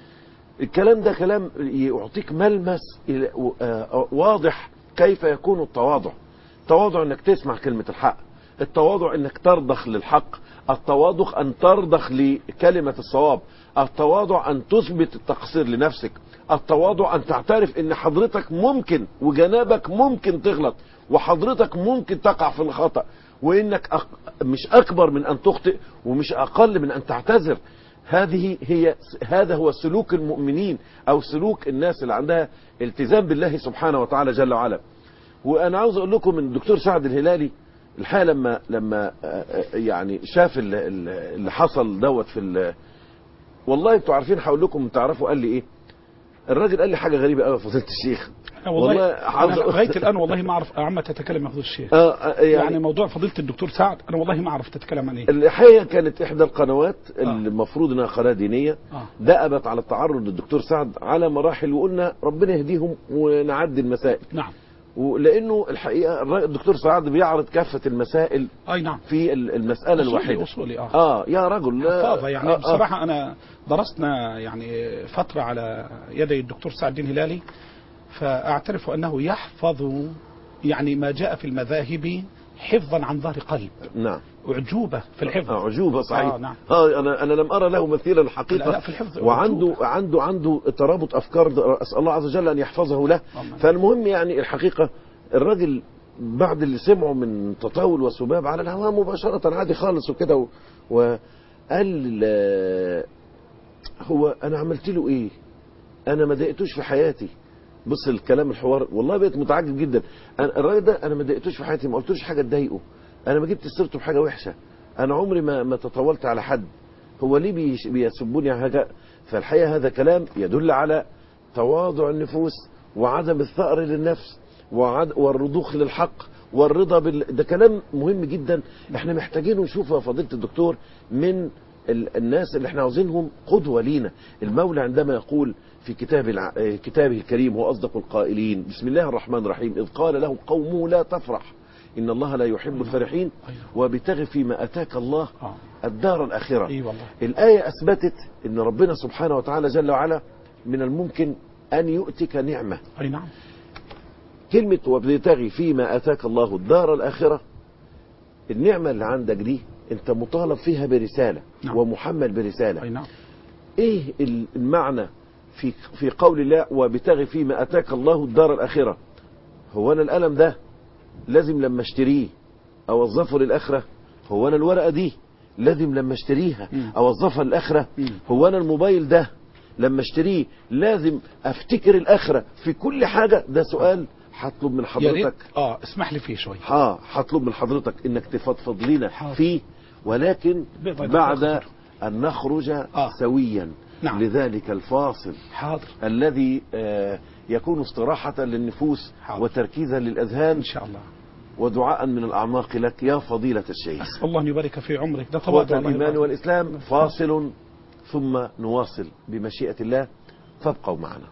الكلام ده كلام يعطيك ملمس إلى- آه، واضح كيف يكون التواضع التواضع انك تسمع كلمة الحق التواضع انك ترضخ للحق التواضع ان ترضخ لكلمة الصواب التواضع ان تثبت التقصير لنفسك التواضع ان تعترف ان حضرتك ممكن وجنابك ممكن تغلط وحضرتك ممكن تقع في الخطأ وانك أق... مش اكبر من ان تخطئ ومش اقل من ان تعتذر هذه هي هذا هو سلوك المؤمنين او سلوك الناس اللي عندها التزام بالله سبحانه وتعالى جل وعلا وانا عاوز اقول لكم ان الدكتور سعد الهلالي الحقيقه لما لما آه، آه، يعني شاف ال- ال- اللي حصل دوت في ال- والله انتوا عارفين هقول لكم تعرفوا قال لي ايه الراجل قال لي حاجه غريبه قوي يا فضيله الشيخ أنا والله, والله أنا عاوز أقول- لغايه الان والله ما اعرف عما تتكلم يا فضيله الشيخ آه آه، يعني, يعني موضوع فضيله الدكتور سعد انا والله ما اعرف تتكلم عن ايه الحقيقه كانت احدى القنوات اللي المفروض انها قناه دينيه اه دأبت على التعرض للدكتور سعد على مراحل وقلنا ربنا يهديهم ونعدي المسائل نعم ولانه الحقيقه الر- الدكتور سعد بيعرض كافه المسائل اي نعم في ال- المساله أصولي- الواحده اصولي اه اه يا رجل لا- حفاظة يعني آه، آه. بصراحة أنا درسنا يعني فترة على يدي الدكتور سعد الدين هلالي فأعترف أنه يحفظ يعني ما جاء في المذاهب حفظا عن ظهر قلب نعم أعجوبة في الحفظ آه، عجوبه صحيح آه، نعم. اه انا انا لم ارى له مثيلا حقيقه لا، لا، في الحفظ وعنده أعجوبة. عنده عنده ترابط افكار ده- اسال الله عز وجل ان يحفظه له اللهم. فالمهم يعني الحقيقه الراجل بعد اللي سمعه من تطاول وسباب على الهواء مباشره عادي خالص وكده و- وقال آه، هو انا عملت له ايه انا ما ضايقتوش في حياتي بص الكلام الحوار والله بقيت متعجب جدا أنا الراجل ده انا ما ضايقتوش في حياتي ما قلتلوش حاجه تضايقه انا ما جبت سيرته بحاجه وحشه انا عمري ما ما تطاولت على حد هو ليه بيش- بيسبوني على حاجه فالحقيقه هذا كلام يدل على تواضع النفوس وعدم الثأر للنفس وعد والرضوخ للحق والرضا بال... ده كلام مهم جدا احنا محتاجينه نشوفه يا فضيله الدكتور من ال... الناس اللي احنا عاوزينهم قدوه لينا المولى عندما يقول في كتاب الع... آه، كتابه الكريم هو اصدق القائلين بسم الله الرحمن الرحيم اذ قال له قومه لا تفرح ان الله لا يحب الفرحين وابتغ فيما اتاك الله آه. الدار الاخره اي والله الآية أثبتت أن ربنا سبحانه وتعالى جل وعلا من الممكن أن يؤتك نعمة اي نعم كلمة وابتغي فيما أتاك الله الدار الآخرة النعمة اللي عندك دي أنت مطالب فيها برسالة نعم. ومحمل برسالة اي نعم إيه المعنى في في قول الله وابتغي فيما أتاك الله الدار الآخرة هو أنا القلم ده لازم لما اشتريه أوظفه للآخرة هو أنا الورقة دي لازم لما اشتريها مم. أوظفها للآخرة مم. هو أنا الموبايل ده لما اشتريه لازم افتكر الآخرة في كل حاجة ده سؤال هطلب من يا ريت حضرتك اه اسمح لي فيه شوي ها هطلب من حضرتك انك تفضفض لنا حاضر. فيه ولكن بيضة بعد دقيقة. ان نخرج آه. سويا نعم. لذلك الفاصل حاضر الذي آه، يكون استراحة للنفوس حاضر. وتركيزا للأذهان ان شاء الله ودعاء من الأعماق لك يا فضيلة الشيخ اسال الله ان يبارك في عمرك ده قوة تواضع الله الإيمان يبارك. والإسلام فاصل ثم نواصل بمشيئة الله فابقوا معنا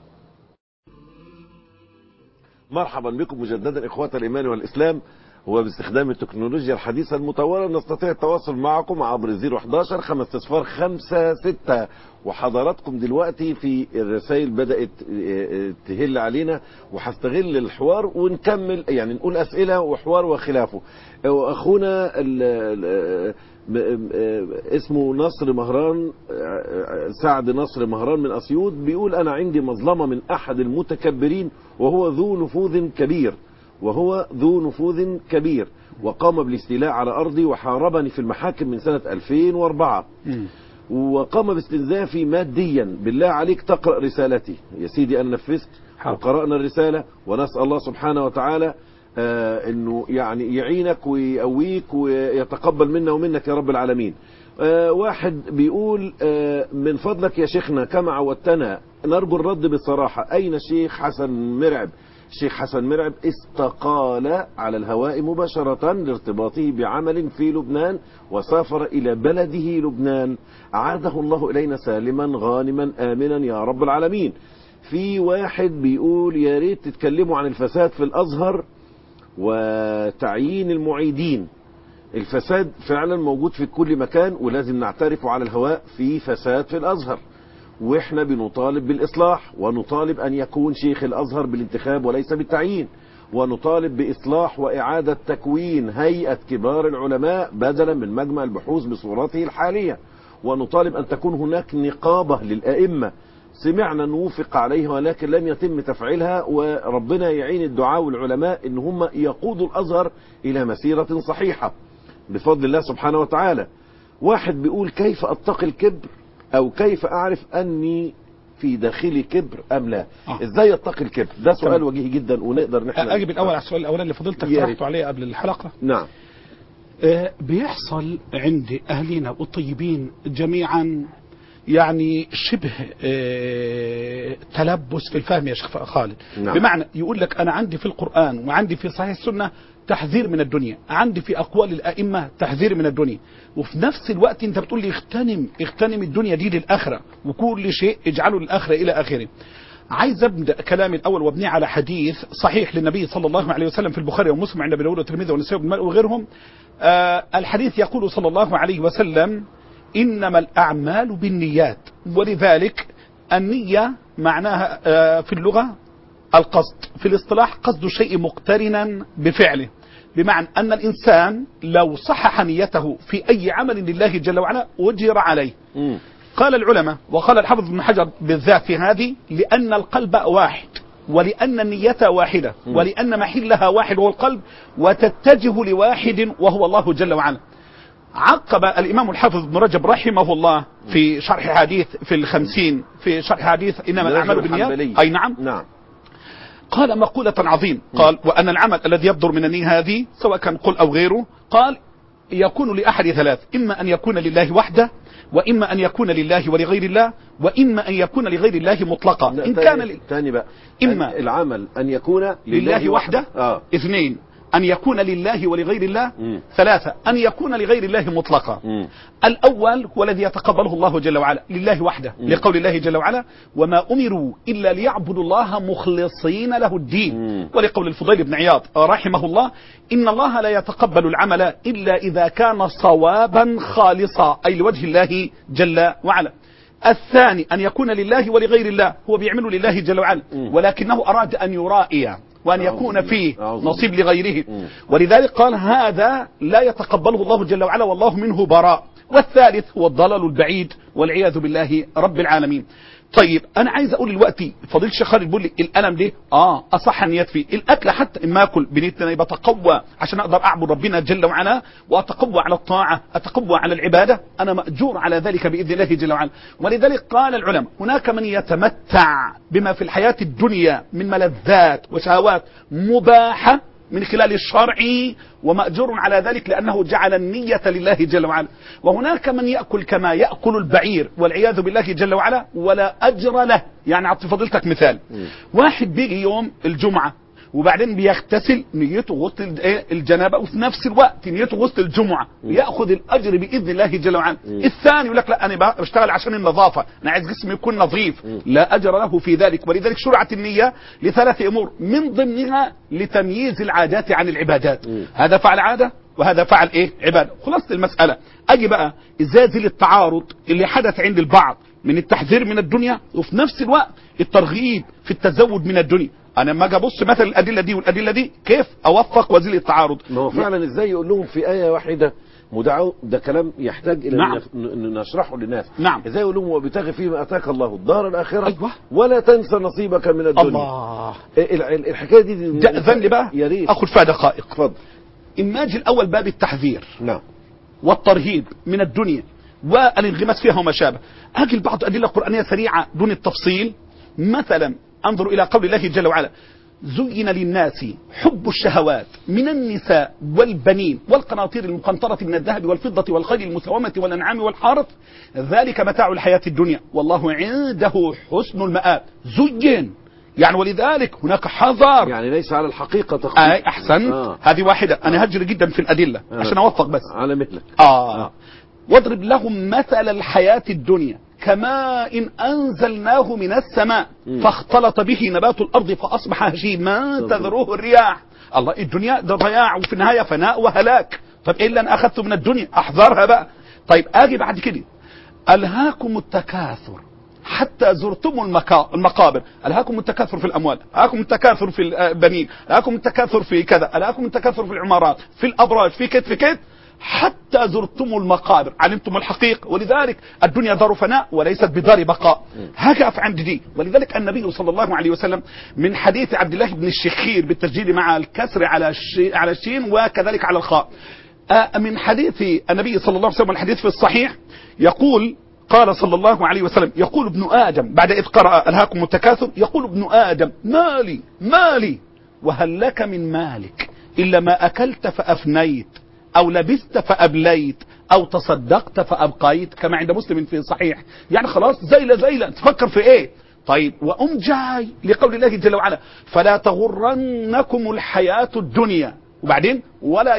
مرحبا بكم مجددا إخوة الإيمان والإسلام هو باستخدام التكنولوجيا الحديثة المطورة نستطيع التواصل معكم عبر 011 5 صفار 5 6 وحضراتكم دلوقتي في الرسائل بدأت آه، آه، تهل علينا وهستغل الحوار ونكمل يعني نقول أسئلة وحوار وخلافه وأخونا ال- ال- م- م- اسمه نصر مهران سعد نصر مهران من أسيوط بيقول أنا عندي مظلمة من أحد المتكبرين وهو ذو نفوذ كبير وهو ذو نفوذ كبير وقام بالاستيلاء على أرضي وحاربني في المحاكم من سنة 2004 مم. وقام باستنزافي ماديا بالله عليك تقرأ رسالتي يا سيدي أنا نفذت حاضر. وقرأنا الرسالة ونسأل الله سبحانه وتعالى آه انه يعني يعينك ويقويك ويتقبل منا ومنك يا رب العالمين آه واحد بيقول آه من فضلك يا شيخنا كما عودتنا نرجو الرد بصراحة أين الشيخ حسن مرعب الشيخ حسن مرعب استقال على الهواء مباشرة لارتباطه بعمل في لبنان وسافر إلى بلده لبنان عاده الله إلينا سالما غانما آمنا يا رب العالمين في واحد بيقول يا ريت تتكلموا عن الفساد في الأزهر وتعيين المعيدين الفساد فعلا موجود في كل مكان ولازم نعترف على الهواء في فساد في الأزهر واحنا بنطالب بالإصلاح ونطالب أن يكون شيخ الأزهر بالانتخاب وليس بالتعيين ونطالب بإصلاح وإعادة تكوين هيئة كبار العلماء بدلا من مجمع البحوث بصورته الحالية ونطالب أن تكون هناك نقابة للأئمة سمعنا أن وفق عليها ولكن لم يتم تفعيلها وربنا يعين الدعاء والعلماء أن هم يقودوا الأزهر إلى مسيرة صحيحة بفضل الله سبحانه وتعالى واحد بيقول كيف أتقي الكبر أو كيف أعرف أني في داخلي كبر أم لا آه. إزاي أتقي الكبر ده سؤال تمام. وجيه جدا ونقدر نحن اجب الاول على السؤال الاولاني اللي فضلتك يا ريت. طرحته عليه قبل الحلقه نعم آه، بيحصل عند أهلنا والطيبين جميعا يعني شبه آه، تلبس في الفهم يا شيخ خالد نعم. بمعنى يقول لك أنا عندي في القرآن وعندي في صحيح السنة تحذير من الدنيا عندي في أقوال الأئمة تحذير من الدنيا وفي نفس الوقت أنت بتقول لي اغتنم اغتنم الدنيا دي للآخرة وكل شيء اجعله للآخرة إلى آخره عايز ابدا كلامي الاول وابنيه على حديث صحيح للنبي صلى الله عليه وسلم في البخاري ومسلم عند ابي داود والترمذي والنسائي وابن ماجه وغيرهم آه الحديث يقول صلى الله عليه وسلم انما الاعمال بالنيات ولذلك النيه معناها آه في اللغه القصد في الاصطلاح قصد الشيء مقترنا بفعله بمعنى أن الإنسان لو صحح نيته في أي عمل لله جل وعلا أجر عليه مم. قال العلماء وقال الحافظ ابن حجر بالذات في هذه لأن القلب واحد ولأن النية واحدة م. ولأن محلها واحد وهو القلب وتتجه لواحد وهو الله جل وعلا عقب الإمام الحافظ ابن رجب رحمه الله في شرح حديث في الخمسين في شرح حديث إنما الأعمال رجل بالنيات حنبلي. أي نعم نعم قال مقولة عظيم قال وأن العمل الذي يبدر من النية هذه سواء كان قل أو غيره قال يكون لأحد ثلاث إما أن يكون لله وحده وإما أن يكون لله ولغير الله وإما أن يكون لغير الله مطلقا لا، إن تاني- كان ل- تاني بقى إما- أن العمل أن يكون لله, لله وحده اه اثنين أن يكون لله ولغير الله مم. ثلاثة أن يكون لغير الله مطلقا مم. الأول هو الذي يتقبله الله جل وعلا لله وحده مم. لقول الله جل وعلا وما أمروا إلا ليعبدوا الله مخلصين له الدين مم. ولقول الفضيل بن عياض رحمه الله إن الله لا يتقبل العمل إلا إذا كان صوابا خالصا أي لوجه الله جل وعلا الثاني أن يكون لله ولغير الله هو بيعمل لله جل وعلا مم. ولكنه أراد أن يرائي وأن أعوذ يكون بالله. فيه أعوذ نصيب لغيره مم. ولذلك قال هذا لا يتقبله الله جل وعلا والله منه براء والثالث هو الضلال البعيد والعياذ بالله رب العالمين طيب انا عايز اقول دلوقتي فضيله الشيخ خالد بيقول لي الالم ده اه اصح النيات فيه الاكل حتى اما اكل بنيت انا بتقوى عشان اقدر اعبد ربنا جل وعلا واتقوى على الطاعه اتقوى على العباده انا ماجور على ذلك باذن الله جل وعلا ولذلك قال العلماء هناك من يتمتع بما في الحياه الدنيا من ملذات وشهوات مباحه من خلال الشرع ومأجور على ذلك لأنه جعل النية لله جل وعلا وهناك من يأكل كما يأكل البعير والعياذ بالله جل وعلا ولا أجر له يعني أعطي فضيلتك مثال واحد بيجي يوم الجمعة وبعدين بيغتسل نيته غسل ال- إيه الجنابه وفي نفس الوقت نيته غسل الجمعه ياخذ الاجر باذن الله جل وعلا الثاني يقول لك لا انا بشتغل عشان النظافه انا عايز جسمي يكون نظيف لا اجر له في ذلك ولذلك شرعت النيه لثلاث امور من ضمنها لتمييز العادات عن العبادات هذا فعل عاده وهذا فعل ايه عباده خلاصه المساله اجي بقى ازاي التعارض اللي حدث عند البعض من التحذير من الدنيا وفي نفس الوقت الترغيب في التزود من الدنيا انا لما اجي ابص مثلا الادله دي والادله دي كيف اوفق وزيل التعارض ما هو فعلا ازاي يقول لهم في آية واحدة مدعو ده كلام يحتاج الى نعم. نف- ن- نشرحه للناس نعم. ازاي يقول لهم وابتغي فيما اتاك الله الدار الاخره أيوة. ولا تنسى نصيبك من الدنيا الله ال- ال- الحكايه دي جأذن لي بقى يا ريت اخذ فيها دقائق اتفضل الماجي الاول باب التحذير نعم والترهيب من الدنيا والانغماس فيها وما شابه اجي لبعض ادله قرانيه سريعه دون التفصيل مثلا انظر الى قول الله جل وعلا زين للناس حب الشهوات من النساء والبنين والقناطير المقنطرة من الذهب والفضة والخيل المسومة والأنعام والحرث ذلك متاع الحياة الدنيا والله عنده حسن المآب زين يعني ولذلك هناك حذر يعني ليس على الحقيقه تخطيط آه أحسن آه. هذه واحدة أنا هجر جدا في الأدلة آه. عشان أوفق بس على مثلك آه واضرب لهم مثل الحياة الدنيا كماء أنزلناه من السماء مم. فاختلط به نبات الأرض فأصبح هشيما تذروه الرياح الله الدنيا ده ضياع وفي النهاية فناء وهلاك طب إيه اللي أنا أخذته من الدنيا أحذرها بقى طيب أجي بعد كده ألهاكم التكاثر حتى زرتم المكا- المقابر ألهاكم التكاثر في الأموال ألهاكم التكاثر في البنين ألهاكم التكاثر في كذا ألهاكم التكاثر في العمارات في الأبراج في كت في كت حتى زرتم المقابر علمتم الحقيقة ولذلك الدنيا دار فناء وليست بدار بقاء هقف عند دي ولذلك النبي صلى الله عليه وسلم من حديث عبد الله بن الشخير بالتسجيل مع الكسر على الشي على الشين وكذلك على الخاء آه، من حديث النبي صلى الله عليه وسلم الحديث في الصحيح يقول قال صلى الله عليه وسلم يقول ابن آدم بعد إذ قرأ ألهاكم التكاثر يقول ابن آدم مالي مالي وهل لك من مالك إلا ما أكلت فأفنيت أو لبست فأبليت أو تصدقت فأبقيت كما عند مسلم في صحيح يعني خلاص زيلة زيلة تفكر في إيه طيب وأم جاي لقول الله جل وعلا فلا تغرنكم الحياة الدنيا وبعدين ولا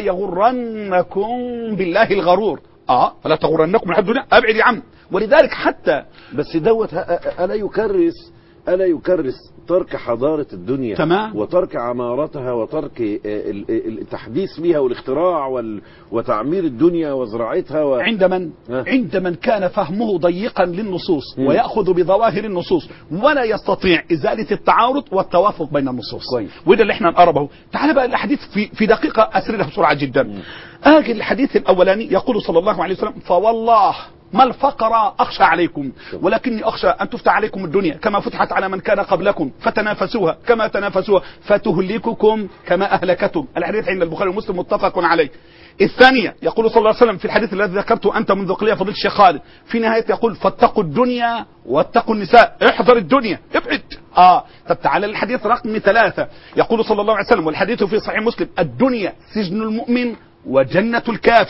يغرنكم بالله الغرور اه فلا تغرنكم الحياة الدنيا ابعد يا عم ولذلك حتى بس دوت ه- الا يكرس الا يكرس ترك حضاره الدنيا تمام. وترك عمارتها وترك آه، ال- ال- التحديث بها والاختراع وال- وتعمير الدنيا وزراعتها و... عند من ها. عند من كان فهمه ضيقا للنصوص مم. ويأخذ بظواهر النصوص ولا يستطيع إزالة التعارض والتوافق بين النصوص كويس. وده اللي احنا نقربه تعال بقى الحديث في, في دقيقة أسردها بسرعة جدا آجي الحديث الأولاني يقول صلى الله عليه وسلم فوالله ما الفقر أخشى عليكم ولكني أخشى أن تفتح عليكم الدنيا كما فتحت على من كان قبلكم فتنافسوها كما تنافسوها فتهلككم كما أهلكتم الحديث عند البخاري ومسلم متفق عليه الثانية يقول صلى الله عليه وسلم في الحديث الذي ذكرته أنت منذ قليل فضيلة الشيخ خالد في نهاية يقول فاتقوا الدنيا واتقوا النساء احذر الدنيا ابعد اه طب تعالى الحديث رقم ثلاثة يقول صلى الله عليه وسلم والحديث في صحيح مسلم الدنيا سجن المؤمن وجنة الكافر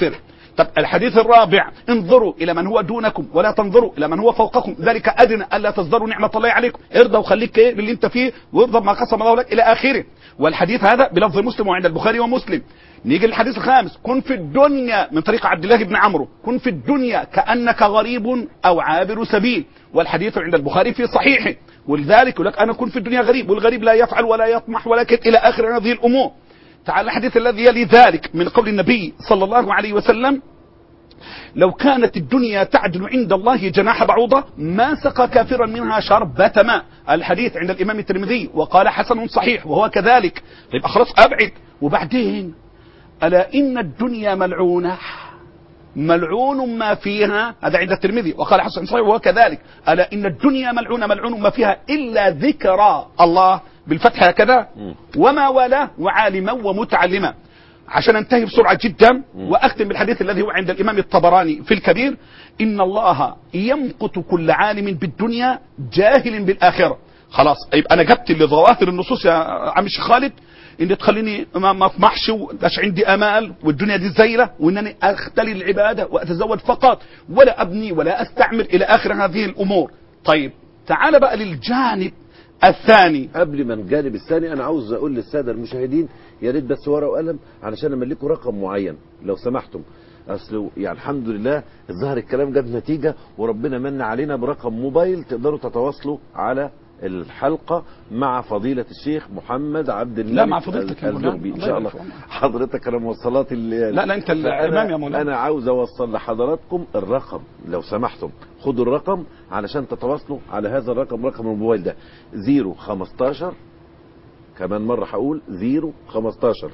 طب الحديث الرابع انظروا الى من هو دونكم ولا تنظروا الى من هو فوقكم ذلك ادنى الا تصدروا نعمه الله عليكم ارضى وخليك ايه باللي انت فيه وارضى بما قسم الله لك الى اخره والحديث هذا بلفظ مسلم وعند البخاري ومسلم نيجي للحديث الخامس كن في الدنيا من طريق عبد الله بن عمرو كن في الدنيا كانك غريب او عابر سبيل والحديث عند البخاري في صحيحه ولذلك يقول لك انا كن في الدنيا غريب والغريب لا يفعل ولا يطمح ولا كد الى اخر هذه الامور تعال الحديث الذي يلي ذلك من قول النبي صلى الله عليه وسلم لو كانت الدنيا تعدل عند الله جناح بعوضة ما سقى كافرا منها شربة ماء الحديث عند الإمام الترمذي وقال حسن صحيح وهو كذلك يبقى خلاص أبعد وبعدين ألا إن الدنيا ملعونة ملعون ما فيها هذا عند الترمذي وقال حسن صحيح وهو كذلك ألا إن الدنيا ملعونة ملعون ما فيها إلا ذكرى الله بالفتح هكذا وما والاه وعالما ومتعلما عشان انتهي بسرعة جدا واختم بالحديث الذي هو عند الامام الطبراني في الكبير ان الله يمقت كل عالم بالدنيا جاهل بالاخرة خلاص يبقى انا جبت لظواهر النصوص يا عم الشيخ خالد ان تخليني ما ما اطمحش ومبقاش عندي امال والدنيا دي زيله وانني اختلي العباده واتزود فقط ولا ابني ولا استعمر الى اخر هذه الامور طيب تعال بقى للجانب الثاني قبل ما الجانب الثاني انا عاوز اقول للساده المشاهدين يا ريت بس ورقه وقلم علشان املكوا رقم معين لو سمحتم اصل يعني الحمد لله الظاهر الكلام جاب نتيجه وربنا من علينا برقم موبايل تقدروا تتواصلوا على الحلقة مع فضيلة الشيخ محمد عبد الملك لا، مع فضيلتك يا مولانا. الزغبي ان الله شاء الله يبارك فيك. حضرتك انا موصلات اللي لا، لا، أنت الإمام يا مولانا. انا عاوز اوصل لحضراتكم الرقم لو سمحتم خدوا الرقم علشان تتواصلوا على هذا الرقم رقم الموبايل ده 015 كمان مرة هقول 015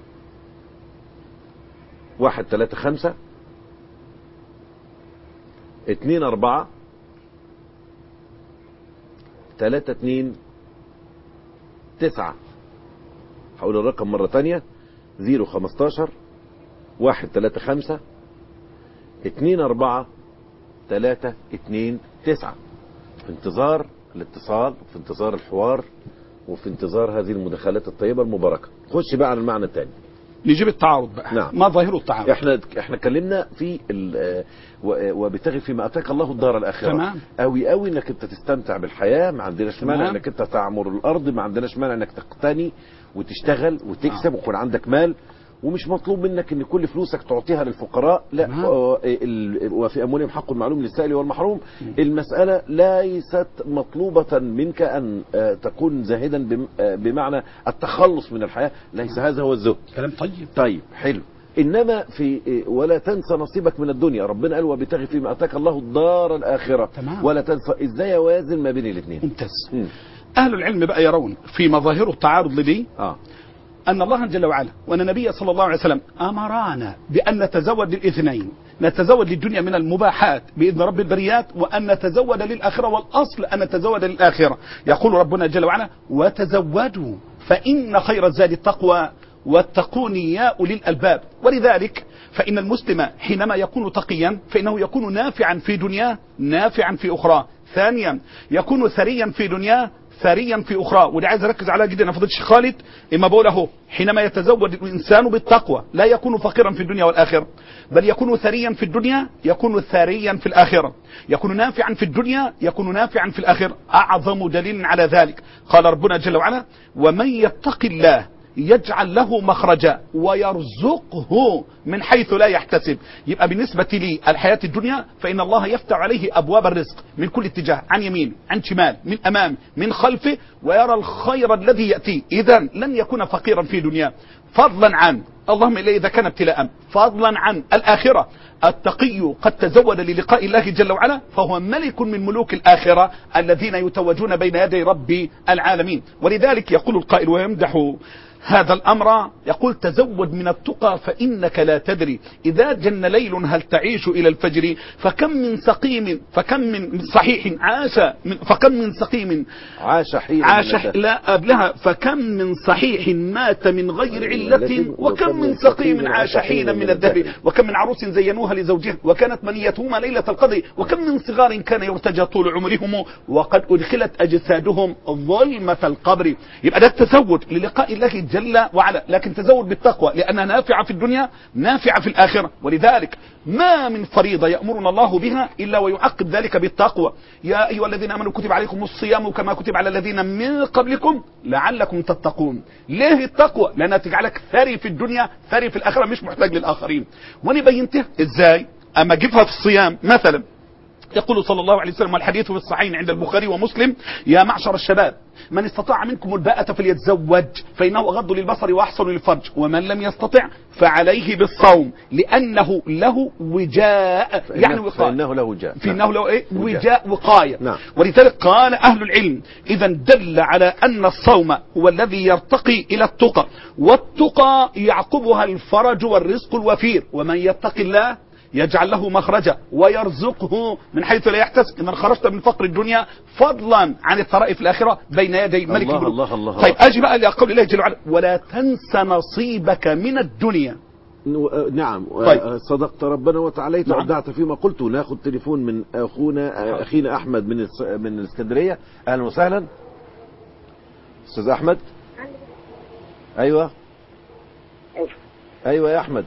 واحد تلاتة خمسة اتنين أربعة تلاتة اتنين تسعة هقول الرقم مرة تانية زيرو خمستاشر واحد تلاتة خمسة اتنين أربعة تلاتة اتنين تسعة في انتظار الاتصال وفي انتظار الحوار وفي انتظار هذه المداخلات الطيبة المباركة خش بقى على المعنى الثاني نجيب التعارض بقى نعم. ما ظاهر التعارض احنا احنا اتكلمنا في ال- آه، و- وبتغي فيما اتاك الله الدار الاخره تمام. قوي قوي انك انت تستمتع بالحياه ما عندناش تمام. مانع انك انت تعمر الارض ما عندناش مانع انك تقتني وتشتغل وتكسب ويكون عندك مال ومش مطلوب منك ان كل فلوسك تعطيها للفقراء لا تمام. و- ال- وفي اموالهم حق معلوم للسائل والمحروم المساله ليست مطلوبه منك ان آه، تكون زاهدا بم- آه، بمعنى التخلص من الحياه ليس هذا هو الزهد كلام طيب طيب حلو انما في ولا تنسى نصيبك من الدنيا ربنا قال وبتغي فيما اتاك الله الدار الاخره تمام. ولا تنسى ازاي اوازن ما بين الاثنين ممتاز مم. اهل العلم بقى يرون في مظاهر التعارض لدي اه أن الله جل وعلا وأن النبي صلى الله عليه وسلم أمرنا بأن نتزود للاثنين نتزود للدنيا من المباحات بإذن رب البريات وأن نتزود للآخرة والأصل أن نتزود للآخرة يقول ربنا جل وعلا وتزودوا فإن خير الزاد التقوى واتقون يا أولي الألباب ولذلك فإن المسلم حينما يكون تقيا فإنه يكون نافعا في دنياه نافعا في أخرى ثانيا يكون ثريا في دنياه ثريا في اخرى وده عايز اركز عليها جدا يا فضيله الشيخ خالد اما بقول اهو حينما يتزود الانسان بالتقوى لا يكون فقيرا في الدنيا والاخره بل يكون ثريا في الدنيا يكون ثريا في الاخره يكون نافعا في الدنيا يكون نافعا في الاخره اعظم دليل على ذلك قال ربنا جل وعلا ومن يتق الله يجعل له مخرجا ويرزقه من حيث لا يحتسب يبقى بالنسبة لي الحياة الدنيا فإن الله يفتح عليه أبواب الرزق من كل اتجاه عن يمين عن شمال من أمام من خلفه ويرى الخير الذي يأتي إذا لن يكون فقيرا في دنيا فضلا عن اللهم إلا إذا كان ابتلاء فضلا عن الآخرة التقي قد تزود للقاء الله جل وعلا فهو ملك من ملوك الآخرة الذين يتوجون بين يدي رب العالمين ولذلك يقول القائل ويمدح هذا الأمر يقول تزود من التقى فإنك لا تدري إذا جن ليل هل تعيش إلى الفجر فكم من سقيم فكم من صحيح عاش من فكم من سقيم عاش حين عاش من الدهر. لا قبلها فكم من صحيح مات من غير علة وكم من سقيم عاش حينا من الدهر وكم من عروس زينوها لزوجها وكانت منيتهما ليلة القدر وكم من صغار كان يرتجى طول عمرهم وقد أدخلت أجسادهم ظلمة القبر يبقى ده التزود للقاء الله جل وعلا لكن تزود بالتقوى لأنها نافعة في الدنيا نافعة في الآخرة ولذلك ما من فريضة يأمرنا الله بها إلا ويعقب ذلك بالتقوى يا أيها الذين آمنوا كتب عليكم الصيام كما كتب على الذين من قبلكم لعلكم تتقون ليه التقوى لأنها تجعلك ثري في الدنيا ثري في الآخرة مش محتاج للآخرين وأنا بينته إزاي أما أجيبها في الصيام مثلا يقول صلى الله عليه وسلم والحديث في الصحيحين عند البخاري ومسلم يا معشر الشباب من استطاع منكم الباءة فليتزوج فإنه أغض للبصر وأحسن للفرج ومن لم يستطع فعليه بالصوم لأنه له وجاء يعني فإنه, وقاية فإنه له جاء في انه له ايه وجاء. وجاء وقايه نعم. ولذلك قال اهل العلم اذا دل على ان الصوم هو الذي يرتقي الى التقى والتقى يعقبها الفرج والرزق الوفير ومن يتق الله يجعل له مخرجا ويرزقه من حيث لا يحتسب اذا خرجت من فقر الدنيا فضلا عن الثراء في الاخره بين يدي ملك الله الملوك. الله الله. طيب اجي بقى لقول الله جل وعلا ولا تنس نصيبك من الدنيا آه، نعم طيب. آه، صدقت ربنا وتعاليت نعم. وابدعت فيما قلت ناخذ تليفون من اخونا آه، اخينا احمد من الس- من الاسكندريه اهلا وسهلا استاذ احمد ايوه ايوه يا احمد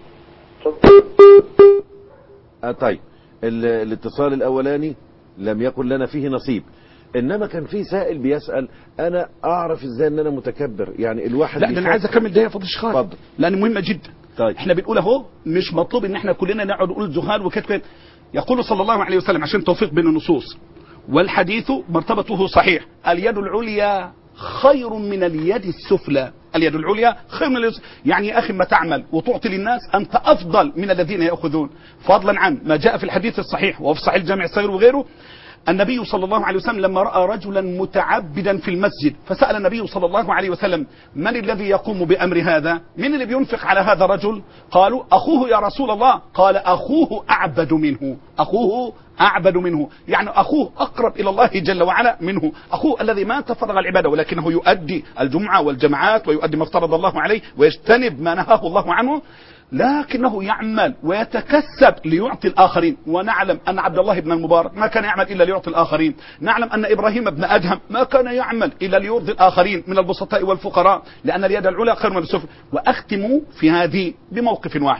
آه طيب ال- الاتصال الاولاني لم يكن لنا فيه نصيب انما كان في سائل بيسال انا اعرف ازاي ان انا متكبر يعني الواحد لا ده انا بيفكر- عايز اكمل ده يا فضل الشيخ خالد اتفضل. لان مهمه جدا طيب احنا بنقول اهو مش مطلوب ان احنا كلنا نقعد نقول جهال وكده يقول صلى الله عليه وسلم عشان توفيق بين النصوص والحديث مرتبطه صحيح اليد العليا خير من اليد السفلى اليد العليا خير من اليد السفلى. يعني يا اخي ما تعمل وتعطي للناس انت افضل من الذين ياخذون فضلا عن ما جاء في الحديث الصحيح وفي صحيح الجامع الصغير وغيره النبي صلى الله عليه وسلم لما راى رجلا متعبدا في المسجد فسال النبي صلى الله عليه وسلم من الذي يقوم بامر هذا؟ من اللي بينفق على هذا الرجل؟ قالوا اخوه يا رسول الله، قال اخوه اعبد منه، اخوه اعبد منه، يعني اخوه اقرب الى الله جل وعلا منه، اخوه الذي ما تفرغ العباده ولكنه يؤدي الجمعه والجماعات ويؤدي ما افترض الله عليه ويجتنب ما نهاه الله عنه لكنه يعمل ويتكسب ليعطي الآخرين ونعلم أن عبد الله بن المبارك ما كان يعمل إلا ليعطي الآخرين نعلم أن إبراهيم بن أدهم ما كان يعمل إلا ليرضي الآخرين من البسطاء والفقراء لأن اليد العليا خير من السفلى وأختم في هذه بموقف واحد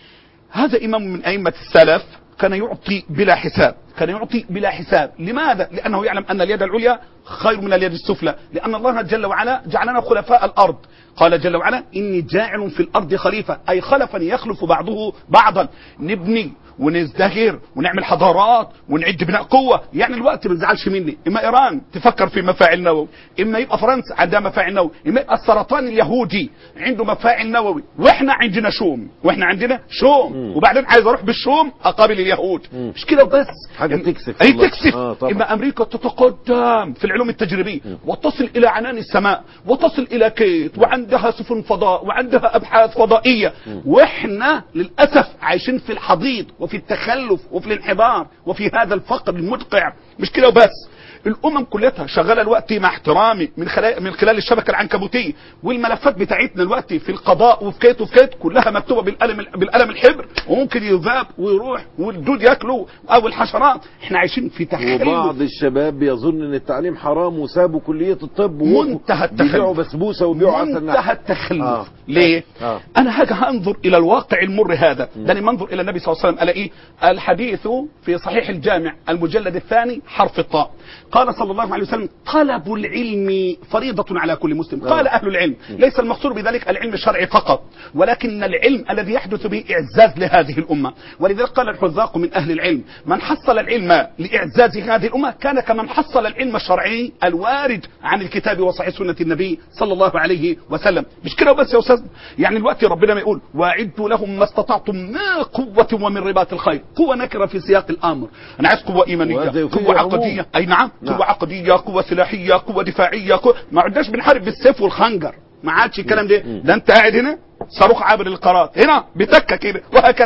هذا إمام من أئمة السلف كان يعطي بلا حساب كان يعطي بلا حساب لماذا؟ لأنه يعلم أن اليد العليا خير من اليد السفلى لأن الله جل وعلا جعلنا خلفاء الأرض قال جل وعلا إني جاعل في الأرض خليفة أي خلفا يخلف بعضه بعضا نبني ونزدهر ونعمل حضارات ونعد بناء قوة يعني الوقت ما تزعلش مني إما إيران تفكر في مفاعل نووي إما يبقى فرنسا عندها مفاعل نووي إما يبقى السرطان اليهودي عنده مفاعل نووي وإحنا عندنا شوم وإحنا عندنا شوم مم. وبعدين عايز أروح بالشوم أقابل اليهود مم. مش كده بس حاجة تكسف أي والله. تكسف آه، طبعا. إما أمريكا تتقدم في العلوم التجريبية وتصل إلى عنان السماء وتصل إلى كيت وعندها سفن فضاء وعندها أبحاث فضائية وإحنا للأسف عايشين في الحضيض وفي التخلف وفي الانحدار وفي هذا الفقر المدقع مش كده وبس الامم كلها شغاله الوقت مع احترامي من خلال من خلال الشبكه العنكبوتيه والملفات بتاعتنا الوقت في القضاء وفي كيت وفي كيت كلها مكتوبه بالقلم بالقلم الحبر وممكن يذاب ويروح والدود ياكله او الحشرات احنا عايشين في تخلف وبعض الشباب بيظن ان التعليم حرام وسابوا كليه الطب ووقفوا منتهى التخلف. بيبيعوا بسبوسه وبيبيعوا عسل منتهى نحل. التخلف آه. ليه آه. انا هاجي هنظر الى الواقع المر هذا ده لما انظر الى النبي صلى الله عليه وسلم الاقيه الحديث في صحيح الجامع المجلد الثاني حرف الطاء قال صلى الله عليه وسلم طلب العلم فريضة على كل مسلم قال أهل العلم ليس المقصود بذلك العلم الشرعي فقط ولكن العلم الذي يحدث به إعزاز لهذه الأمة ولذلك قال الحذاق من أهل العلم من حصل العلم لإعزاز هذه الأمة كان كمن حصل العلم الشرعي الوارد عن الكتاب وصحيح سنة النبي صلى الله عليه وسلم مش كده بس يا أستاذ يعني الوقت ربنا ما يقول وأعدوا لهم ما استطعتم من قوة ومن رباط الخير قوة نكرة في سياق الأمر أنا عايز قوة إيمانية وهذا يفيد قوة العموم. عقدية أي نعم نعم. قوة عقدية قوة سلاحية قوة دفاعية قوة... ما عدناش بنحارب بالسيف والخنجر ما عادش الكلام ده ده انت قاعد هنا صاروخ عابر للقارات هنا بتكه كده وهكذا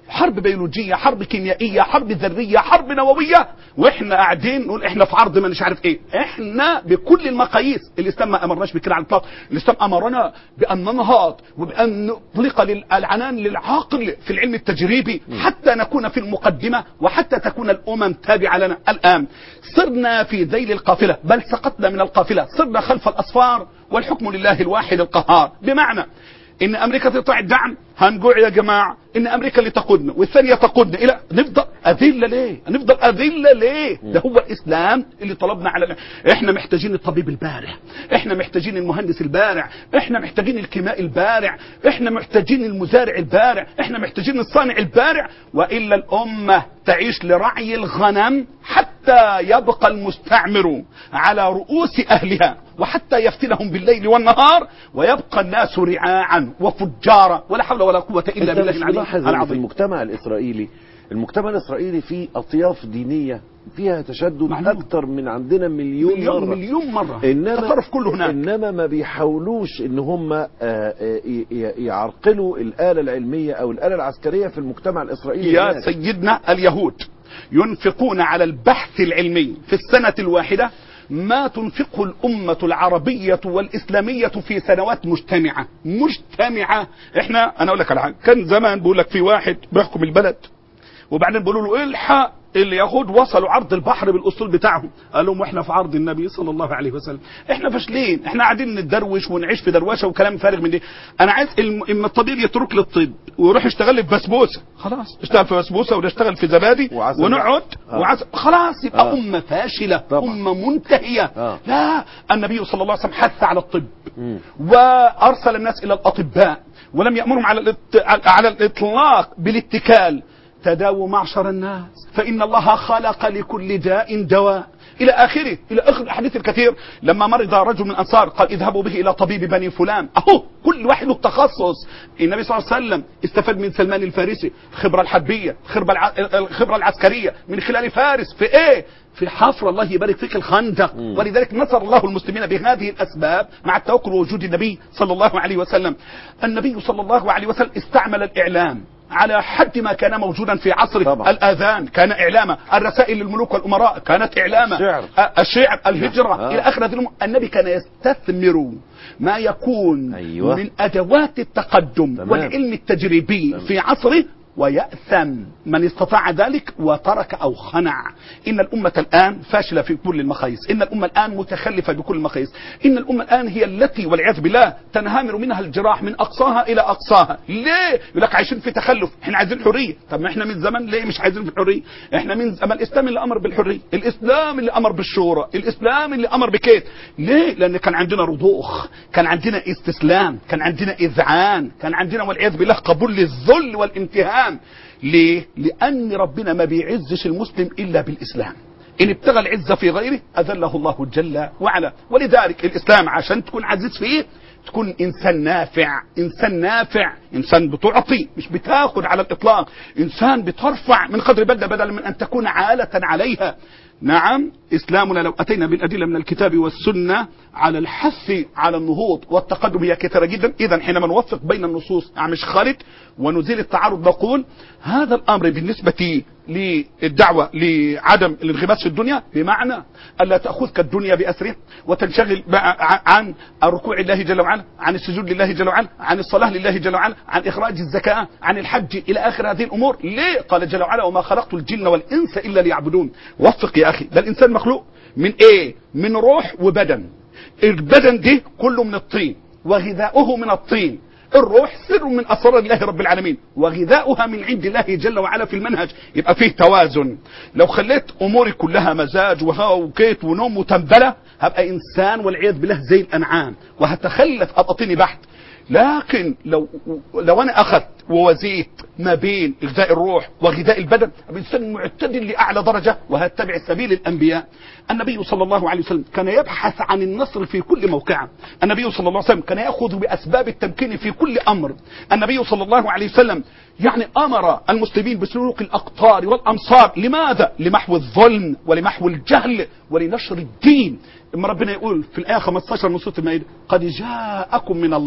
حرب بيولوجيه حرب كيميائيه حرب ذريه حرب نوويه واحنا قاعدين نقول احنا في عرض ما مش عارف ايه احنا بكل المقاييس الاسلام ما امرناش بكده على الاطلاق الاسلام امرنا بان ننهض وبان نطلق العنان للعقل في العلم التجريبي حتى نكون في المقدمه وحتى تكون الامم تابعه لنا الان صرنا في ذيل القافله بل سقطنا من القافله صرنا خلف الاصفار والحكم لله الواحد القهار بمعنى ان امريكا تقطع الدعم هنجوع يا جماعه ان امريكا اللي تقودنا والثانيه تقودنا الى نفضل اذله ليه؟ نفضل اذله ليه؟ ده هو الاسلام اللي طلبنا على احنا محتاجين الطبيب البارع، احنا محتاجين المهندس البارع، احنا محتاجين الكيمائي البارع، احنا محتاجين المزارع البارع، احنا محتاجين الصانع البارع والا الامه تعيش لرعي الغنم حتى يبقى المستعمر على رؤوس اهلها وحتى يفتنهم بالليل والنهار ويبقى الناس رعاعا وفجارا ولا حول ولا قوة إلا انت بالله مش العلي ملاحظ ان في العظيم المجتمع الاسرائيلي المجتمع الاسرائيلي فيه اطياف دينيه فيها تشدد معلوم. اكتر من عندنا مليون, مليون مره مليون مرة انما تطرف كله هناك انما ما بيحاولوش ان هم آه، آه، ي- ي- يعرقلوا الاله العلميه او الاله العسكريه في المجتمع الاسرائيلي يا هناك. سيدنا اليهود ينفقون على البحث العلمي في السنة الواحدة ما تنفقه الأمة العربية والإسلامية في سنوات مجتمعة مجتمعة احنا أنا أقول لك على حاجة كان زمان بيقول لك في واحد بيحكم البلد وبعدين بيقولوا له الحق اليهود وصلوا عرض البحر بالاسطول بتاعهم قال لهم واحنا في عرض النبي صلى الله عليه وسلم احنا فاشلين احنا قاعدين ندروش ونعيش في دروشه وكلام فارغ من دي انا عايز الم- اما الطبيب يترك للطب ويروح يشتغل لي في بسبوسه خلاص اشتغل في بسبوسه ولا اشتغل في زبادي وعسل. ونقعد آه. وعسل خلاص يبقى آه. امه فاشله طبعا. امه منتهيه آه. لا النبي صلى الله عليه وسلم حث على الطب مم. وارسل الناس الى الاطباء ولم يامرهم على الات- على الاطلاق بالاتكال تداووا معشر الناس فان الله خلق لكل داء دواء الى اخره الى اخر الاحاديث الكثير لما مرض رجل من الانصار قال اذهبوا به الى طبيب بني فلان اهو كل واحد له تخصص النبي صلى الله عليه وسلم استفاد من سلمان الفارسي الخبره الحربيه الخبره الع- الخبره العسكريه من خلال فارس في ايه في حفر الله يبارك فيك الخندق مم. ولذلك نصر الله المسلمين بهذه الاسباب مع التوكل ووجود النبي صلى الله عليه وسلم النبي صلى الله عليه وسلم استعمل الاعلام على حد ما كان موجودا في عصره طبعا. الاذان كان اعلاما الرسائل للملوك والامراء كانت اعلاما الشعر. آه، الشعر الهجره آه. الى اخر هذه الأمور. النبي كان يستثمر ما يكون أيوة. من ادوات التقدم تمام. والعلم التجريبي تمام. في عصره ويأثم من استطاع ذلك وترك أو خنع إن الأمة الآن فاشلة في كل المقاييس إن الأمة الآن متخلفة بكل المقاييس إن الأمة الآن هي التي والعياذ بالله تنهمر منها الجراح من أقصاها إلى أقصاها ليه يقول لك عايشين في تخلف احنا عايزين حرية طب ما احنا من زمان ليه مش عايزين الحرية احنا من زمان الإسلام اللي أمر بالحرية الإسلام اللي أمر بالشورى الإسلام اللي أمر بكيت ليه لأن كان عندنا رضوخ كان عندنا استسلام كان عندنا إذعان كان عندنا والعياذ بالله قبول للذل والامتهان ليه لأن ربنا ما بيعزش المسلم إلا بالإسلام إن ابتغى العزة في غيره أذله الله جل وعلا ولذلك الإسلام عشان تكون عزيز فيه تكون إنسان نافع إنسان نافع إنسان بتعطي مش بتاخد على الإطلاق إنسان بترفع من قدر بدل بدلا من أن تكون عالة عليها نعم إسلامنا لو أتينا بالأدلة من الكتاب والسنة على الحث على النهوض والتقدم هي كثيرة جدا إذا حينما نوفق بين النصوص يا عم مش خالد ونزيل التعارض نقول هذا الأمر بالنسبة للدعوة لعدم الانغماس في الدنيا بمعنى ألا تأخذك الدنيا بأسرها وتنشغل بقى عن الركوع لله جل وعلا عن السجود لله جل وعلا عن الصلاة لله جل وعلا عن إخراج الزكاة عن الحج إلى آخر هذه الأمور ليه قال جل وعلا وما خلقت الجن والإنس إلا ليعبدون وفق يا أخي ده الإنسان مخلوق من إيه من روح وبدن البدن ده كله من الطين وغذاؤه من الطين الروح سر من اسرار الله رب العالمين وغذاؤها من عند الله جل وعلا في المنهج يبقى فيه توازن لو خليت اموري كلها مزاج وهوى وكيت ونوم وتنبله هبقى انسان والعياذ بالله زي الانعام وهتخلف ابطني بحت لكن لو لو انا اخذت ووزيت ما بين غذاء الروح وغذاء البدن أبقى انسان معتدل لاعلى درجه وهتبع سبيل الانبياء النبي صلى الله عليه وسلم كان يبحث عن النصر في كل موقع النبي صلى الله عليه وسلم كان ياخذ باسباب التمكين في كل امر النبي صلى الله عليه وسلم يعني امر المسلمين بسلوك الاقطار والامصار لماذا لمحو الظلم ولمحو الجهل ولنشر الدين اما ربنا يقول في الايه 15 من سوره المائده قد جاءكم من الله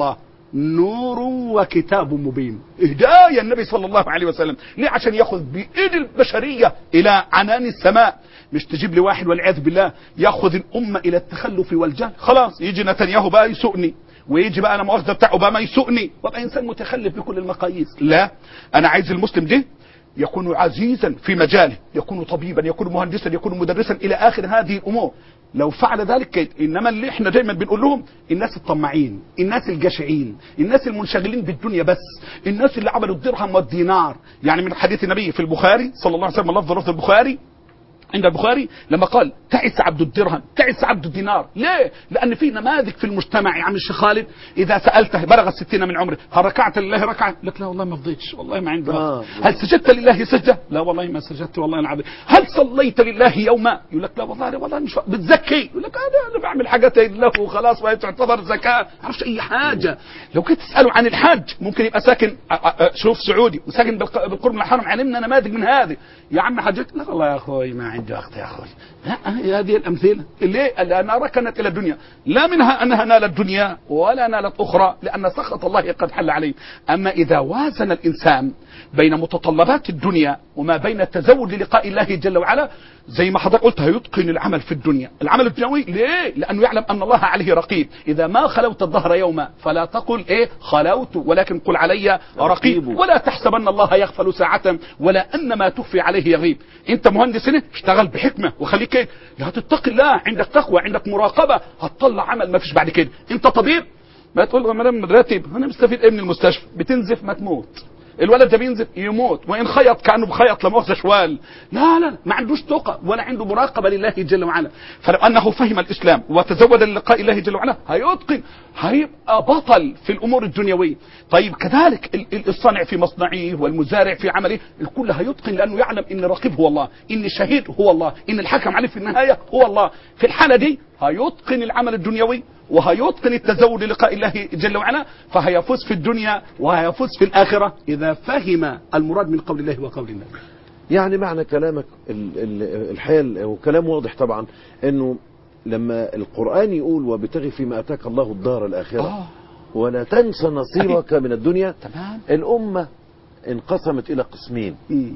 نور وكتاب مبين هداية النبي صلى الله عليه وسلم ليه عشان ياخذ بإيد البشرية إلى عنان السماء مش تجيب لي واحد والعياذ بالله ياخذ الأمة إلى التخلف والجهل خلاص يجي نتنياهو بقى يسوقني ويجي بقى انا مؤاخذه بتاع اوباما يسوقني وابقى انسان متخلف بكل المقاييس لا انا عايز المسلم ده يكون عزيزا في مجاله يكون طبيبا يكون مهندسا يكون مدرسا الى اخر هذه الامور لو فعل ذلك كيد انما اللي احنا دايما بنقول لهم الناس الطماعين الناس الجشعين الناس المنشغلين بالدنيا بس الناس اللي عملوا الدرهم والدينار يعني من حديث النبي في البخاري صلى الله عليه وسلم لفظ لفظ البخاري عند البخاري لما قال تعس عبد الدرهم تعس عبد الدينار ليه لان في نماذج في المجتمع يا عم الشيخ خالد اذا سالته بلغ الستين من عمره هل ركعت لله ركعه لك لا والله ما فضيتش والله ما عندي آه. وقت هل سجدت لله سجده لا والله ما سجدت والله العظيم هل صليت لله يوما يقول لك لا والله أنا والله مش فا- بتزكي يقول لك انا انا بعمل حاجات لله وخلاص وهي تعتبر زكاه ما اعرفش اي حاجه لو كنت تساله عن الحج ممكن يبقى ساكن أ- أ- أ- شوف سعودي وساكن بالق- بالقرب من الحرم علمنا نماذج من هذه يا عم حجت لا والله يا اخوي ما عندي وقت يا اخوي لا هذه الامثله ليه لانها ركنت الى الدنيا لا منها انها نالت دنيا ولا نالت اخرى لان سخط الله قد حل عليه اما اذا وازن الانسان بين متطلبات الدنيا وما بين التزود للقاء الله جل وعلا زي ما حضرتك قلت هيتقن العمل في الدنيا العمل الدنيوي ليه لانه يعلم ان الله عليه رقيب اذا ما خلوت الظهر يوما فلا تقل ايه خلوت ولكن قل علي رقيب رقيب. ولا تحسبن الله يغفل ساعة ولا أن ما تخفي عليه يغيب أنت مهندس هنا اشتغل بحكمة وخليك ايه لا هتتقي الله عندك تقوى عندك مراقبة هتطلع عمل ما فيش بعد كده أنت طبيب ما تقول له مدام راتب أنا مستفيد إيه من المستشفى بتنزف ما تموت الولد ده بينزف يموت وان خيط كانه بخيط لمؤاخذه شوال لا لا ما عندوش تقى ولا عنده مراقبه لله جل وعلا فلو انه فهم الاسلام وتزود للقاء الله جل وعلا هيتقن هيبقى بطل في الامور الدنيويه طيب كذلك ال- ال- الصانع في مصنعه والمزارع في عمله الكل هيتقن لانه يعلم ان رقيب هو الله ان الشهيد هو الله ان الحكم عليه في النهايه هو الله في الحاله دي هيتقن العمل الدنيوي وهيتقن التزود للقاء الله جل وعلا فهيفوز في الدنيا وهيفوز في الآخرة إذا فهم المراد من قول الله وقول النبي يعني معنى كلامك ال- ال- الحقيقه وكلام واضح طبعا انه لما القران يقول وابتغي فيما اتاك الله الدار الاخره آه. ولا تنس نصيبك من الدنيا تمام الامه انقسمت الى قسمين مم.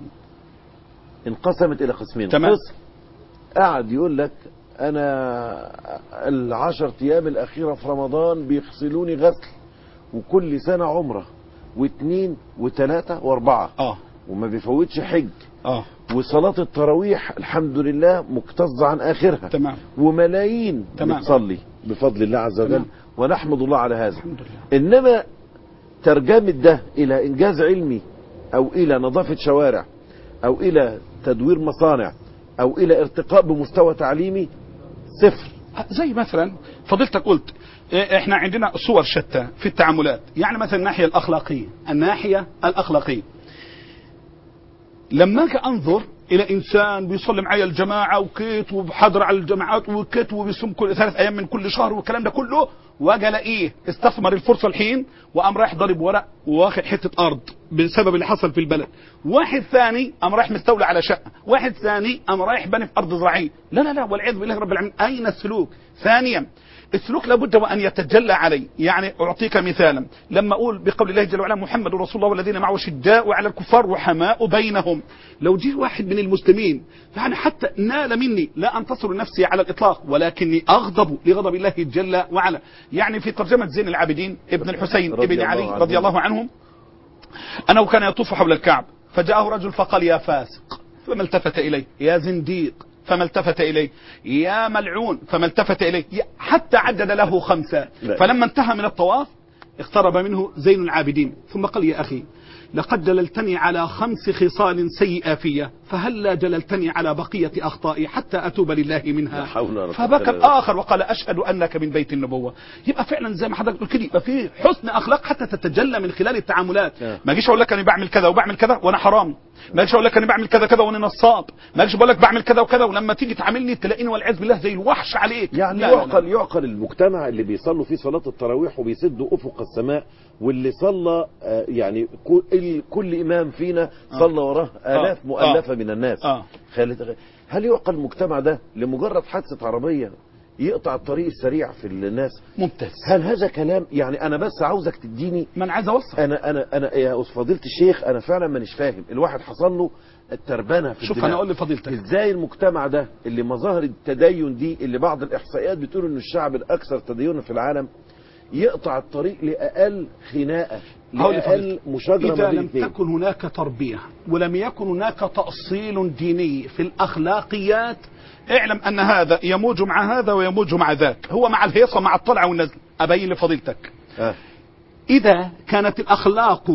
انقسمت الى قسمين تمام. قسم قعد يقول لك انا العشر ايام الاخيره في رمضان بيغسلوني غسل وكل سنه عمره واثنين وثلاثه واربعه آه وما بيفوتش حج آه وصلاة التراويح الحمد لله مكتظة عن آخرها تمام وملايين تمام. بتصلي بفضل الله عز وجل تمام. ونحمد الله على هذا الحمد لله إنما ترجمة ده إلى إنجاز علمي أو إلى نظافة شوارع أو إلى تدوير مصانع أو إلى ارتقاء بمستوى تعليمي صفر زي مثلا فضيلتك قلت إيه، احنا عندنا صور شتى في التعاملات يعني مثلا الناحية الأخلاقية الناحية الأخلاقية لما اجي انظر الى انسان بيصلي معايا الجماعه وكيت وبحضر على الجماعات وكيت وبيصوم كل ثلاث ايام من كل شهر والكلام ده كله واجي الاقيه استثمر الفرصه الحين وقام رايح ضارب ورق واخد حته ارض بسبب اللي حصل في البلد واحد ثاني قام رايح مستولى على شقه واحد ثاني قام رايح بني في ارض زراعيه لا لا لا والعياذ بالله رب العالمين اين السلوك ثانيا السلوك لابد وان يتجلى عليه يعني اعطيك مثالا لما اقول بقول الله جل وعلا محمد رسول الله والذين معه شداء على الكفار وحماء بينهم لو جه واحد من المسلمين يعني حتى نال مني لا انتصر نفسي على الاطلاق ولكني اغضب لغضب الله جل وعلا يعني في ترجمه زين العابدين ابن الحسين رضي ابن الله علي عنه. رضي الله عنهم انه كان يطوف حول الكعب فجاءه رجل فقال يا فاسق فما التفت اليه يا زنديق فما التفت اليه يا ملعون فما التفت اليه يا- حتى عدد له خمسة لا. فلما انتهى من الطواف اقترب منه زين العابدين ثم قال يا أخي لقد دللتني على خمس خصال سيئة في فهلا دللتني على بقية أخطائي حتى أتوب لله لا منها حول ولا قوة فبكى إلا بالله. الآخر وقال أشهد أنك من بيت النبوة يبقى فعلا زي ما حضرتك قلت كده يبقى في حسن أخلاق حتى تتجلى من خلال التعاملات آه. ما اجيش اقول لك انا بعمل كذا وبعمل كذا وانا حرام ما اجيش اقول لك انا بعمل كذا كذا وانا نصاب ما اجيش بقول لك بعمل كذا وكذا ولما تيجي تعاملني تلاقيني والعياذ بالله زي الوحش عليك يعني لا لا لا. يعقل يعقل المجتمع اللي بيصلوا فيه صلاة التراويح وبيسدوا أفق السماء واللي صلى آه، يعني كل- ال- كل إمام فينا صلى وراه آلاف آه. مؤلفة من الناس آه. خالد هل يعقل المجتمع ده لمجرد حادثة عربية يقطع الطريق السريع في الناس ممتاز هل هذا كلام يعني انا بس عاوزك تديني ما انا عايز اوصل انا انا انا يا فضيله الشيخ انا فعلا مانيش فاهم الواحد حصل له التربنه في شوف الدماغ. انا اقول لفضيلتك ازاي المجتمع ده اللي مظاهر التدين دي اللي بعض الاحصائيات بتقول انه الشعب الاكثر تدينا في العالم يقطع الطريق لاقل خناقه هقول لاقل لفضيلتك. مشاجره ما إذا بين لم اثنين تكن هناك تربية ولم يكن هناك تأصيل ديني في الأخلاقيات اعلم أن هذا يموج مع هذا ويموج مع ذاك هو مع الهيصة مع الطلع والنزل أبين لفضيلتك آه. إذا كانت الأخلاق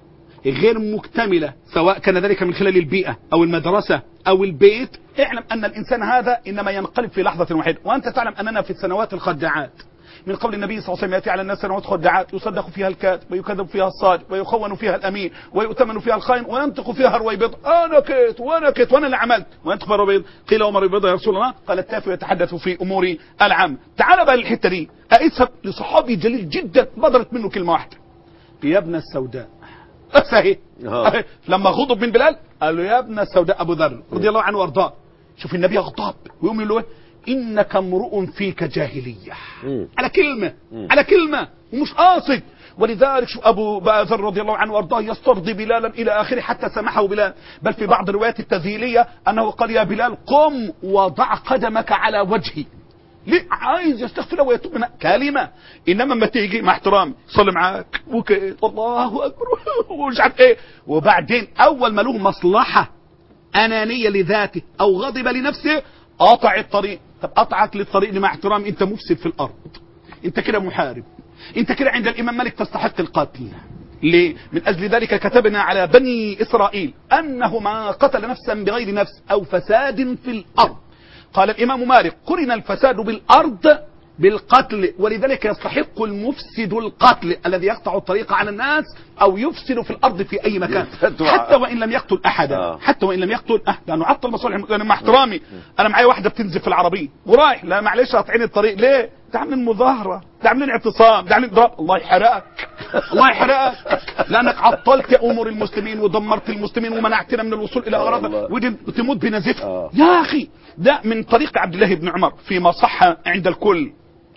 غير مكتملة سواء كان ذلك من خلال البيئة أو المدرسة أو البيت اعلم أن الإنسان هذا إنما ينقلب في لحظة واحدة وأنت تعلم أننا في السنوات الخداعات من قول النبي صلى الله عليه وسلم يأتي على الناس سنوات خداعات يصدق فيها الكاتب ويكذب فيها الصادق ويخون فيها الأمين ويؤتمن فيها الخائن وينطق فيها الرويبض أنا كيت وأنا كيت وأنا اللي عملت وينطق فيها الرويبض قيل وما الرويبض يا رسول الله قال التافه يتحدث في أمور العام تعال بقى للحتة دي أقيسها لصحابي جليل جدا بدرت منه كلمة واحدة يا ابن السوداء بس اهي آه. أهي. لما غضب من بلال قال له يا ابن السوداء ابو ذر رضي الله عنه وارضاه شوف النبي يغضب ويقوم يقول له إيه؟ انك امرؤ فيك جاهليه مم. على كلمه مم. على كلمه ومش قاصد ولذلك شوف ابو ذر رضي الله عنه وارضاه يسترضي بلالا الى اخره حتى سمحه بلال بل في بعض الروايات التذييليه انه قال يا بلال قم وضع قدمك على وجهي ليه عايز يستغفر ويتوب من كلمه انما لما تيجي مع احترام صلي معاك وكيت الله اكبر ومش عارف ايه وبعدين اول ما له مصلحه انانيه لذاته او غضب لنفسه قطع الطريق طب قطعك للطريق دي مع احترام انت مفسد في الارض انت كده محارب انت كده عند الامام مالك تستحق القتل ليه؟ من اجل ذلك كتبنا على بني اسرائيل انه ما قتل نفسا بغير نفس او فساد في الارض قال الامام مالك قرن الفساد بالارض بالقتل ولذلك يستحق المفسد القتل الذي يقطع الطريق على الناس او يفسد في الارض في اي مكان يفتوى. حتى وان لم يقتل احدا آه. حتى وان لم يقتل احدا لانه عطل مصالح يعني مع احترامي انا معايا واحده بتنزف في العربيه ورايح لا معلش قاطعين الطريق ليه؟ ده عاملين مظاهره ده عاملين اعتصام ده عاملين ضرب الله يحرقك الله يحرقك لانك عطلت امور المسلمين ودمرت المسلمين ومنعتنا من الوصول الى الله. اغراض ودي تموت بنزفها آه. يا اخي ده من طريق عبد الله بن عمر فيما صح عند الكل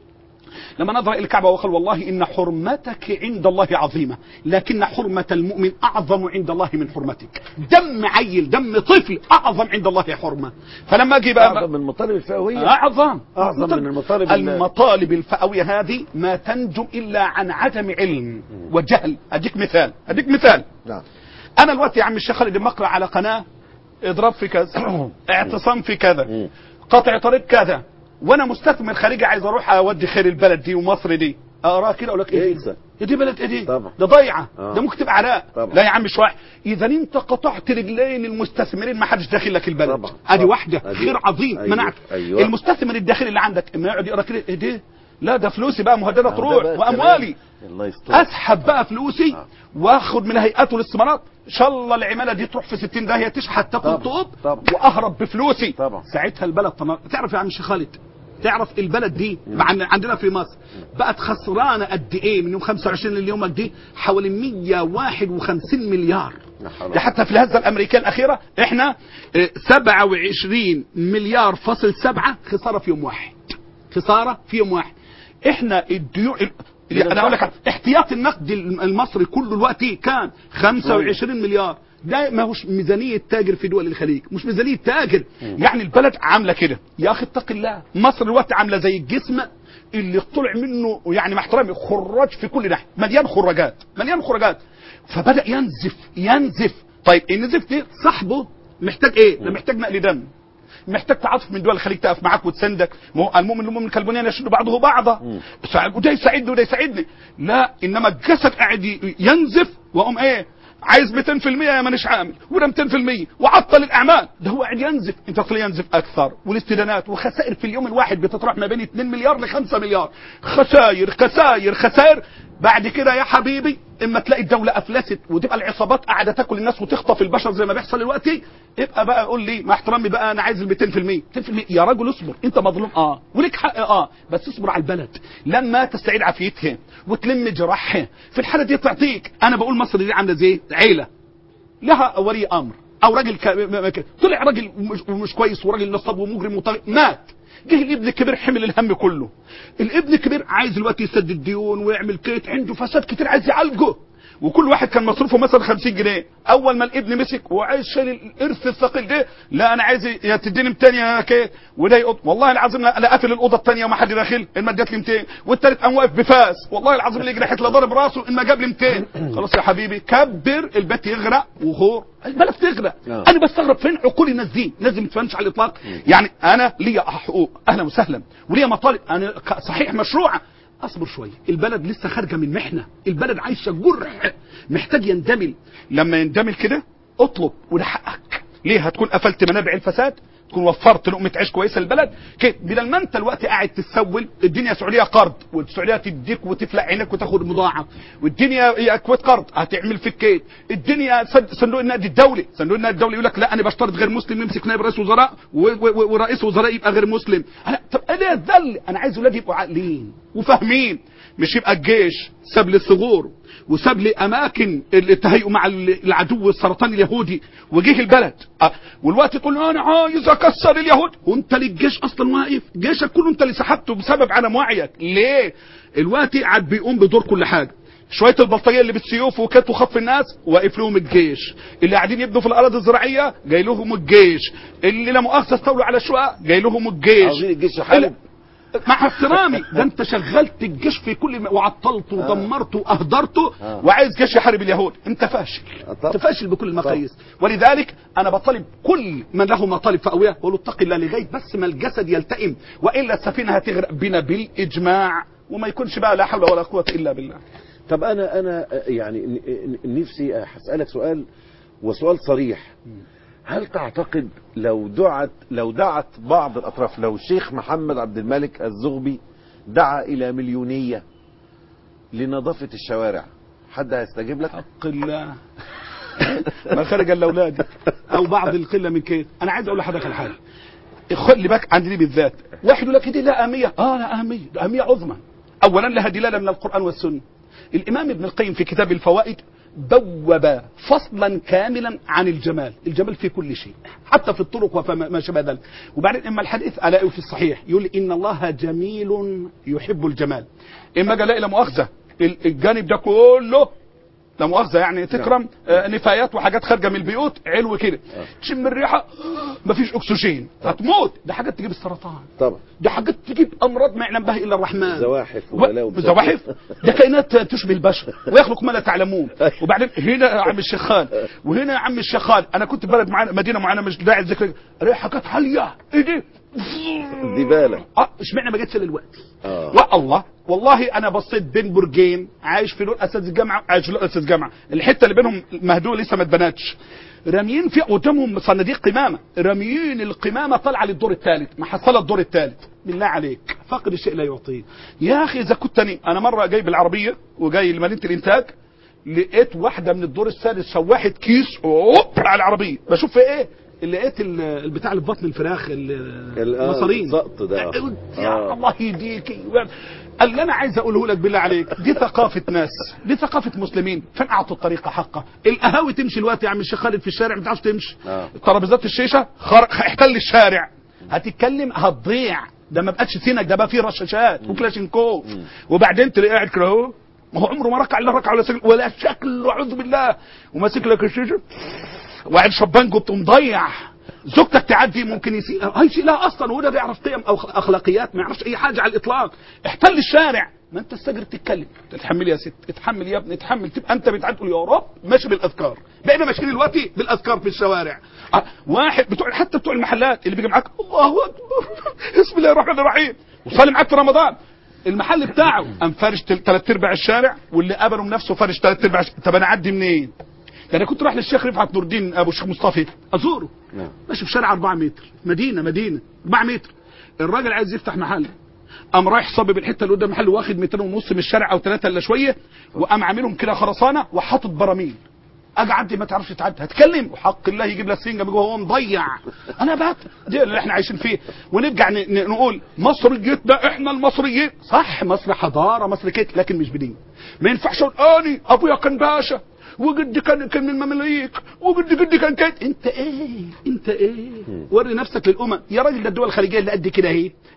لما نظر الى الكعبه وقال والله ان حرمتك عند الله عظيمه لكن حرمه المؤمن اعظم عند الله من حرمتك دم عيل دم طفل اعظم عند الله حرمه فلما اجي بقى اعظم من المطالب الفئويه اعظم أعظم من المطالب ال- المطالب الفئويه هذه ما تنجو الا عن عدم علم وجهل اديك مثال اديك مثال نعم انا دلوقتي يا عم الشيخ خالد مقرأ على قناه اضراب في كذا اعتصام في كذا مم. قطع طريق كذا وانا مستثمر خارجي عايز اروح اودي خير البلد دي ومصر دي اقرا كده اقول لك ايه يكسب. دي, دي بلد ايه دي طبعا. ده ضيعه آه. ده ممكن تبقى عراء طبعا. لا يا عم مش واحد اذا انت قطعت رجلين المستثمرين ما حدش داخل لك البلد طبعا. ادي طبعا. واحده أدي- خير عظيم أيوة. منعت أيوة. المستثمر الداخلي اللي عندك اما يقعد يقرا كده ايه ده لا ده فلوسي بقى مهدده ده تروح بقى واموالي الكلام. الله يستر اسحب بقى فلوسي آه. واخد من هيئات الاستثمارات ان شاء الله العماله دي تروح في 60 داهيه تشحت تاكل طبعا. طوب طبعا. واهرب بفلوسي طبعا. ساعتها البلد طمع. تعرف يا عم الشيخ خالد تعرف البلد دي مع عندنا في مصر بقت خسرانه قد ايه من يوم 25 لليوم قد ايه حوالي 151 مليار لا حول ده حتى في الهزه الامريكيه الاخيره احنا اه، 27 مليار فاصل سبعة خساره في يوم واحد خساره في يوم واحد احنا الديون ال- انا اقول لك احتياط النقد المصري كله الوقت كان 25 مليار ده ما هوش ميزانيه تاجر في دول الخليج مش ميزانيه تاجر يعني البلد عامله كده يا اخي اتق الله مصر الوقت عامله زي الجسم اللي طلع منه يعني مع احترامي خراج في كل ناحيه مليان خراجات مليان خراجات فبدا ينزف ينزف طيب النزف ده صاحبه محتاج ايه؟ ده محتاج نقل دم محتاج تعاطف من دول الخليج تقف معاك وتسندك ما هو المؤمن المؤمن كالبنيان يشد بعضه بعضا سع- وده يساعدني وده يساعدني لا انما الجسد قاعد ي- ينزف واقوم ايه عايز 200% يا مانيش عامل وده 200% وعطل الاعمال ده هو قاعد ينزف انت تخليه ينزف اكثر والاستدانات وخسائر في اليوم الواحد بتطرح ما بين 2 مليار ل 5 مليار خسائر خسائر خسائر بعد كده يا حبيبي اما تلاقي الدوله افلست وتبقى العصابات قاعده تاكل الناس وتخطف البشر زي ما بيحصل دلوقتي يبقى بقى قول لي مع احترامي بقى انا عايز ال 200% 200% يا راجل اصبر انت مظلوم اه وليك حق اه بس اصبر على البلد لما تستعيد عافيتها وتلم جراحها في الحاله دي تعطيك انا بقول مصر دي عامله زي عيله لها ولي امر او راجل ك... م- م- ك- طلع راجل ومش, ومش كويس وراجل نصاب ومجرم وطارق مات جه الابن الكبير حمل الهم كله الابن الكبير عايز دلوقتي يسدد ديون ويعمل كيت عنده فساد كتير عايز يعالجه وكل واحد كان مصروفه مثلا 50 جنيه اول ما الابن مسك وعايز شايل الارث الثقيل ده لا انا عايز يا تديني 200 يا كيت وده يقض والله العظيم لا قافل الاوضه الثانيه وما حد داخل ان ما اديت لي 200 والثالث قام واقف بفاس والله العظيم اللي يجري حته ضارب راسه ان ما جاب لي 200 خلاص يا حبيبي كبر البيت يغرق وغور البلد تغرق آه. انا بستغرب فين عقول الناس دي الناس دي ما تفهمش على الاطلاق يعني انا ليا حقوق اهلا وسهلا وليا مطالب انا ك- صحيح مشروعه اصبر شويه البلد لسه خارجه من محنه البلد عايشه جرح محتاج يندمل لما يندمل كده اطلب وده حقك ليه هتكون قفلت منابع الفساد تكون وفرت لقمه عيش كويسه للبلد كده بدل ما انت الوقت قاعد تتسول الدنيا سعوديه قرض والسعوديه تديك وتفلق عينك وتاخد مضاعف والدنيا هي اكواد قرض هتعمل فيك كيد الدنيا صد- صندوق النقد الدولي صندوق النقد الدولي يقول لك لا انا بشترط غير مسلم يمسك نائب رئيس وزراء و- و- و- ورئيس وزراء يبقى غير مسلم أنا طب انا ذل انا عايز ولادي يبقوا عاقلين وفاهمين مش يبقى الجيش ساب لي الثغور وساب لي اماكن التهيؤ مع العدو السرطاني اليهودي وجه البلد أه، والوقت تقول له انا عايز اكسر اليهود وانت ليه الجيش اصلا واقف جيشك كله انت اللي سحبته بسبب عدم وعيك ليه الوقت قاعد بيقوم بدور كل حاجه شويه البلطجيه اللي بالسيوف وكات وخطف الناس واقف لهم الجيش اللي قاعدين يبنوا في الاراضي الزراعيه جاي لهم الجيش اللي لا مؤاخذه استولوا على الشقق جاي لهم الجيش عاوزين الجيش يحارب مع احترامي ده انت شغلت الجيش في كل م... وعطلته ودمرته واهدرته آه. وعايز جيش يحارب اليهود انت فاشل آه، طبعا. انت فاشل بكل المقاييس ولذلك انا بطالب كل من له مطالب فئويه بقول له اتق الله لغايه بس ما الجسد يلتئم والا السفينه هتغرق بنا بالاجماع وما يكونش بقى لا حول ولا قوه الا بالله طب انا انا يعني ن- ن- نفسي هسالك سؤال وسؤال صريح هل تعتقد لو دعت لو دعت بعض الاطراف لو الشيخ محمد عبد الملك الزغبي دعا الى مليونيه لنظافه الشوارع حد هيستجيب لك؟ حق الله ما خرج الا اولادي او بعض القله من كده انا عايز اقول لحضرتك على حاجه خلي بالك عندي دي بالذات واحد يقول لك دي لا اهميه اه لا اهميه ده اهميه عظمى اولا لها دلاله من القران والسنه الامام ابن القيم في كتاب الفوائد بوب فصلا كاملا عن الجمال الجمال في كل شيء حتى في الطرق وما ما شابه ذلك وبعدين اما الحديث الاقيه في الصحيح يقول ان الله جميل يحب الجمال اما قال لا مؤاخذه ال- الجانب ده كله لا مؤاخذه يعني تكرم آه نفايات وحاجات خارجه من البيوت علو كده تشم الريحه مفيش اكسجين هتموت ده حاجات تجيب السرطان طبعا ده حاجات تجيب امراض ما يعلم بها الا الرحمن زواحف و- وبلاوي زواحف ده كائنات تشبه البشر ويخلق ما لا تعلمون وبعدين هنا يا عم الشيخان وهنا يا عم الشيخان انا كنت في بلد معانا مدينه معانا مش داعي الذكر الاقي حاجات عاليه ايه دي زباله اه اشمعنى ما جتش دلوقتي اه والله والله انا بصيت بين برجين عايش في لون اساس الجامعه عايش في لون اساس الجامعه الحته اللي بينهم مهدوه لسه ما اتبنتش راميين في قدامهم صناديق قمامه راميين القمامه طالعه للدور الثالث محصله الدور الثالث بالله عليك فاقد الشيء لا يعطيه يا اخي اذا كنت أنا- انا مره جاي بالعربيه وجاي لمدينه الانتاج لقيت واحده من الدور السادس شوحت كيس اوب على العربيه بشوف في ايه لقيت ال- البتاع اللي في بطن الفراخ ال- ال- آه، المصارين السقط ده. يا آه. الله يهديك اللي انا عايز اقوله لك بالله عليك دي ثقافه ناس دي ثقافه مسلمين فين اعطوا الطريقه حقها القهاوي تمشي الوقت يا عم الشيخ خالد في الشارع ما تعرفش تمشي آه. ترابيزات الشيشه خر... احتل الشارع هتتكلم هتضيع ده ما بقتش سينك ده بقى فيه رشاشات وكلاشينكوف وبعدين تلاقيه قاعد كده اهو ما هو عمره ما ركع الا ركعه ولا سجن ولا شكل اعوذ بالله وماسك لك الشيشه وقاعد شبانجو بتقوم مضيع زوجتك تعدي ممكن يسيء هيسيء لها اصلا وده بيعرف قيم او اخلاقيات ما يعرفش اي حاجه على الاطلاق احتل الشارع ما انت استجر تتكلم تتحمل يا ست اتحمل يا ابني اتحمل تبقى انت بتعدي تقول يا رب ماشي بالاذكار بقينا ماشيين دلوقتي بالاذكار في الشوارع أه، واحد بتوع حتى بتوع المحلات اللي بيجي معاك الله اكبر بسم الله الرحمن الرحيم وصلي معاك في رمضان المحل بتاعه قام فارش ثلاث ارباع الشارع واللي قبله بنفسه فارش ثلاث ارباع الشارع. طب انا اعدي منين؟ ده انا كنت رايح للشيخ رفعت نور الدين ابو الشيخ مصطفى ازوره نعم. ماشي في شارع 4 متر مدينه مدينه 4 متر الراجل عايز يفتح محل قام رايح صبب الحته اللي قدام المحل واخد متر ونص من الشارع او ثلاثه الا شويه وقام عاملهم كده خرسانه وحاطط براميل اجي اعدي ما تعرفش تعدي هتكلم وحق الله يجيب لك سنجه جوه هو مضيع انا بات دي اللي احنا عايشين فيه ونرجع ن- ن- نقول مصريتنا احنا المصريين صح مصر حضاره مصر كده لكن مش بدين ما ينفعش اقول اني ابويا كان باشا وجدي كان كان من المماليك وجدي جدي كان كده انت ايه انت ايه وري نفسك للامم يا راجل ده الدول الخليجيه اللي قد كده اهي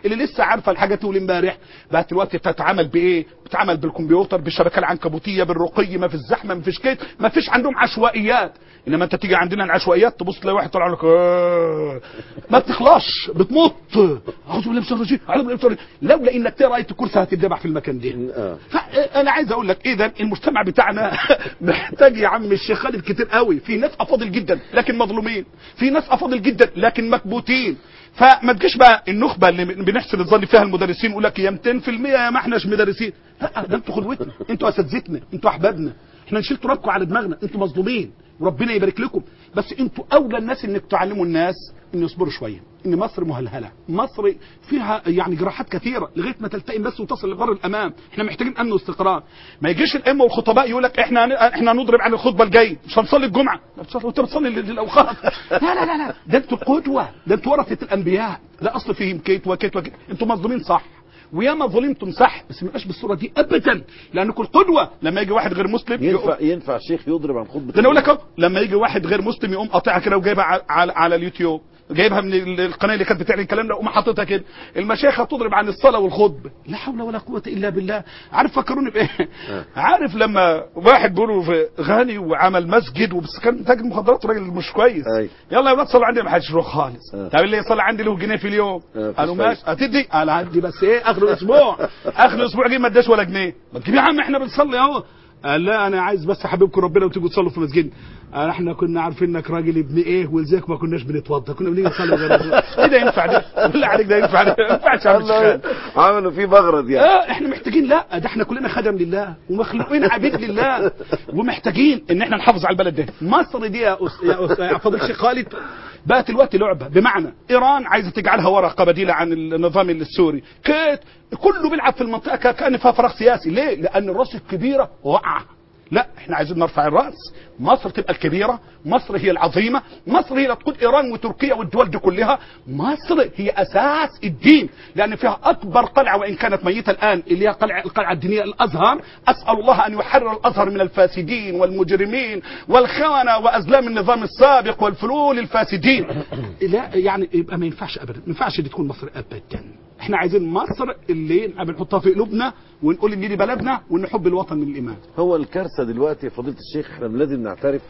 اللي لسه عارفه الحاجات اول امبارح بقت دلوقتي بتتعامل بايه بتتعامل بالكمبيوتر بالشبكه العنكبوتيه بالرقي ما في الزحمه ما فيش كده ما فيش عندهم عشوائيات انما انت تيجي عندنا العشوائيات تبص تلاقي واحد طالع لك آه، ما بتخلصش بتمط اعوذ بالله من الشيطان الرجيم اعوذ بالله من الشيطان الرجيم. لولا انك تقرا ايه الكرسي هتتذبح في المكان ده آه. فانا عايز اقول لك اذا المجتمع بتاعنا محتاج يا عم الشيخ خالد كتير قوي في ناس افاضل جدا لكن مظلومين في ناس افاضل جدا لكن مكبوتين فما تجيش بقى النخبه اللي بنحسن الظن فيها المدرسين يقول لك يا 200% يا ما احناش مدرسين لا ده انتوا قدوتنا انتوا اساتذتنا انتوا احبابنا احنا نشيل ترابكم على دماغنا انتوا مظلومين وربنا يبارك لكم بس انتوا اولى الناس انك تعلموا الناس ان يصبروا شويه ان مصر مهلهله مصر فيها يعني جراحات كثيره لغايه ما تلتئم بس وتصل لبر الامام احنا محتاجين امن واستقرار ما يجيش الائمه والخطباء يقول لك احنا هن- احنا هنضرب عن الخطبه الجايه مش هنصلي الجمعه لا بتصلي وانت بتصلي لل- للاوقات لا لا لا لا ده انتوا القدوه ده انتوا ورثه الانبياء ده اصل فيهم كيت وكيت وكيت انتوا مظلومين صح وياما ظلمتم صح بس ما يبقاش بالصوره دي ابدا لانكم القدوه لما يجي واحد غير مسلم يقوم- ينفع ينفع شيخ يضرب عن خطبه ده انا اقول لك اهو لما يجي واحد غير مسلم يقوم قاطعها كده وجايبها على, على, على اليوتيوب جايبها من ال- القناه اللي كانت بتعلن الكلام ده وقوم حاططها كده المشايخ هتضرب عن الصلاه والخطبه لا حول ولا قوه الا بالله عارف فكروني بايه عارف لما واحد بيقولوا في غني وعمل مسجد وبس كان تاجر مخدرات راجل مش كويس أي. يلا يا ولاد صلوا عندي ما حدش يروح خالص آه. طب اللي يصلي عندي له جنيه في اليوم آه، قالوا مفيش ماشي هتدي قال عندي بس ايه اخر الاسبوع اخر الاسبوع جه ما اداش ولا جنيه ما تجيب يا عم احنا بنصلي اهو قال لا انا عايز بس حبيبكم ربنا وتيجوا تصلوا في مسجد قال احنا كنا عارفين انك راجل ابن ايه ولذلك ما كناش بنتوضى كنا بنيجي نصلي غير ايه ده ينفع ده بالله عليك ده ينفع ده ما ينفعش يا عم الله الشيخ عملوا فيه مغرض يعني اه احنا محتاجين لا ده احنا كلنا خدم لله ومخلوقين عبيد لله ومحتاجين ان احنا نحافظ على البلد ده مصر دي يا أس... يا, أس... يا فضيل الشيخ خالد بقت الوقت لعبه بمعنى ايران عايزه تجعلها ورقه بديله عن النظام السوري كيت كله بيلعب في المنطقه ك- كان فيها فراغ سياسي ليه لان الراس الكبيره واقعه لا احنا عايزين نرفع الراس مصر تبقى الكبيره مصر هي العظيمه مصر هي اللي تقود ايران وتركيا والدول دي كلها مصر هي اساس الدين لان فيها اكبر قلعه وان كانت ميته الان اللي هي قلعه القلعه الدينيه الازهر اسال الله ان يحرر الازهر من الفاسدين والمجرمين والخونه وازلام النظام السابق والفلول الفاسدين لا يعني يبقى ما ينفعش ابدا ما ينفعش دي تكون مصر ابدا احنا عايزين مصر اللي بنحطها في قلوبنا ونقول ان دي بلدنا وان حب الوطن من الايمان هو الكارثه دلوقتي يا فضيله الشيخ احنا لازم نعترف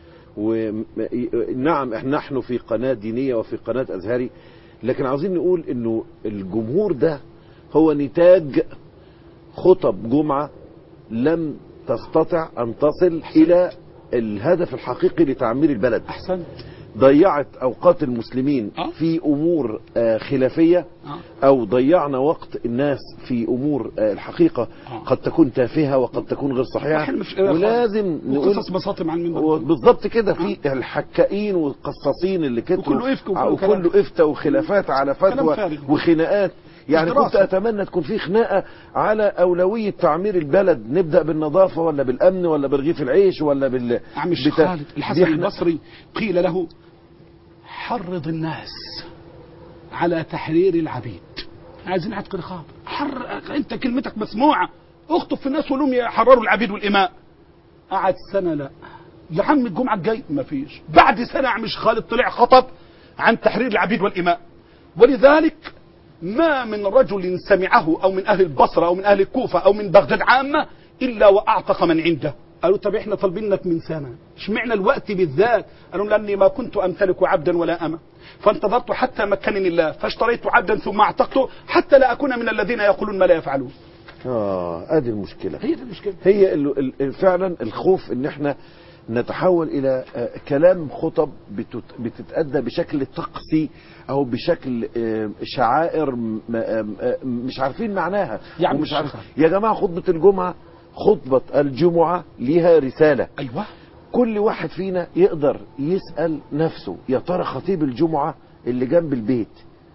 ونعم احنا نحن في قناه دينيه وفي قناه ازهري لكن عاوزين نقول انه الجمهور ده هو نتاج خطب جمعه لم تستطع ان تصل الى الهدف الحقيقي لتعمير البلد احسن ضيعت اوقات المسلمين آه. في امور آه، خلافيه آه. او ضيعنا وقت الناس في امور آه، الحقيقه آه. قد تكون تافهه وقد تكون غير صحيحه إحنا مش- ولازم نقول وقصص بساطه عن المنبر بالظبط كده في الحكائين والقصاصين اللي كتبوا وكله إفك وكله وكله افتى وخلافات على كلام فتوى فارغ. وخناقات يعني دراسة. كنت اتمنى تكون في خناقه على اولويه تعمير البلد نبدا بالنظافه ولا بالامن ولا برغيف العيش ولا بال عم الشيخ بتا- خالد دي الحسن إحنا- البصري قيل له حرض الناس على تحرير العبيد عايزين عتق رقاب حر انت كلمتك مسموعه اخطب في الناس ولهم يحرروا العبيد والاماء قعد سنه لا لعم الجمعه الجاي مفيش بعد سنه عم الشيخ خالد طلع خطب عن تحرير العبيد والاماء ولذلك ما من رجل سمعه او من اهل البصره او من اهل الكوفه او من بغداد عامه الا واعتق من عنده قالوا طب احنا طالبينك من سنه اشمعنى الوقت بالذات قالوا لاني ما كنت امتلك عبدا ولا اما فانتظرت حتى مكنني الله فاشتريت عبدا ثم اعتقته حتى لا اكون من الذين يقولون ما لا يفعلون اه ادي المشكله هي دي المشكله هي ال- ال- فعلا الخوف ان احنا نتحول الى آه، كلام خطب بتت- بتتأدى بشكل طقسي او بشكل آه، شعائر م- آه، آه، مش عارفين معناها يعني ومش مش عارف عارف. يا جماعه خطبه الجمعه خطبه الجمعه ليها رساله ايوه كل واحد فينا يقدر يسأل نفسه يا ترى خطيب الجمعة اللي جنب البيت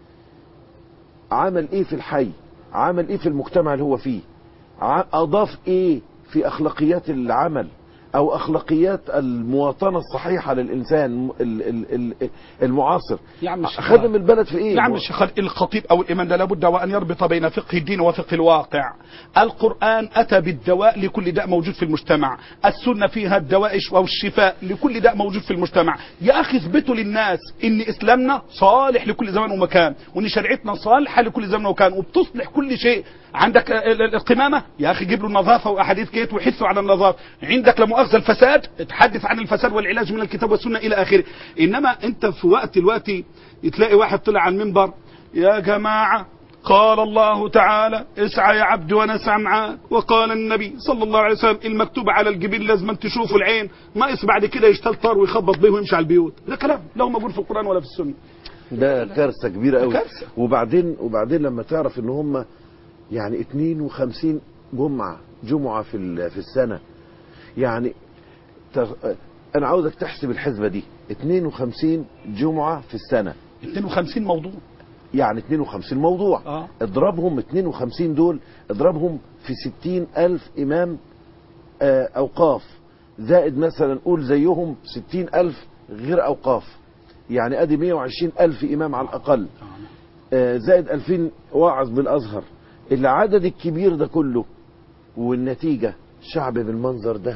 عمل ايه في الحي عمل ايه في المجتمع اللي هو فيه ع- اضاف ايه في اخلاقيات العمل او اخلاقيات المواطنه الصحيحه للانسان ال- ال- ال- المعاصر يا عم الشيخ خدم البلد في ايه يا عم الشيخ الخطيب او الامام لا بد وان يربط بين فقه الدين وفقه الواقع القران اتى بالدواء لكل داء موجود في المجتمع السنه فيها الدواء والشفاء لكل داء موجود في المجتمع يا اخي اثبتوا للناس ان اسلامنا صالح لكل زمان ومكان وان شريعتنا صالحه لكل زمان ومكان وبتصلح كل شيء عندك ال- ال- القمامه يا اخي جيب له النظافه واحاديث كيت وحثوا على النظافه عندك لا مؤاخذه الفساد تحدث عن الفساد والعلاج من الكتاب والسنه الى اخره انما انت في وقت دلوقتي تلاقي واحد طلع على المنبر يا جماعه قال الله تعالى اسعى يا عبد وانا اسعى معاك وقال النبي صلى الله عليه وسلم المكتوب على الجبين لازم تشوفه العين ناقص بعد كده يشتل طار ويخبط بيه ويمشي على البيوت ده كلام لا هو موجود في القران ولا في السنه ده كارثه كبيره قوي كارثة. وبعدين وبعدين لما تعرف ان هم يعني 52 جمعه جمعه في ال- في السنه يعني ت- انا عاوزك تحسب الحسبه دي 52 جمعه في السنه 52 موضوع يعني 52 موضوع اه اضربهم 52 دول اضربهم في 60 ألف إمام آه، أوقاف زائد مثلا قول زيهم 60 ألف غير أوقاف يعني أدي 120 ألف إمام على الأقل آه، زائد 2000 واعظ بالأزهر العدد الكبير ده كله والنتيجة شعب بالمنظر ده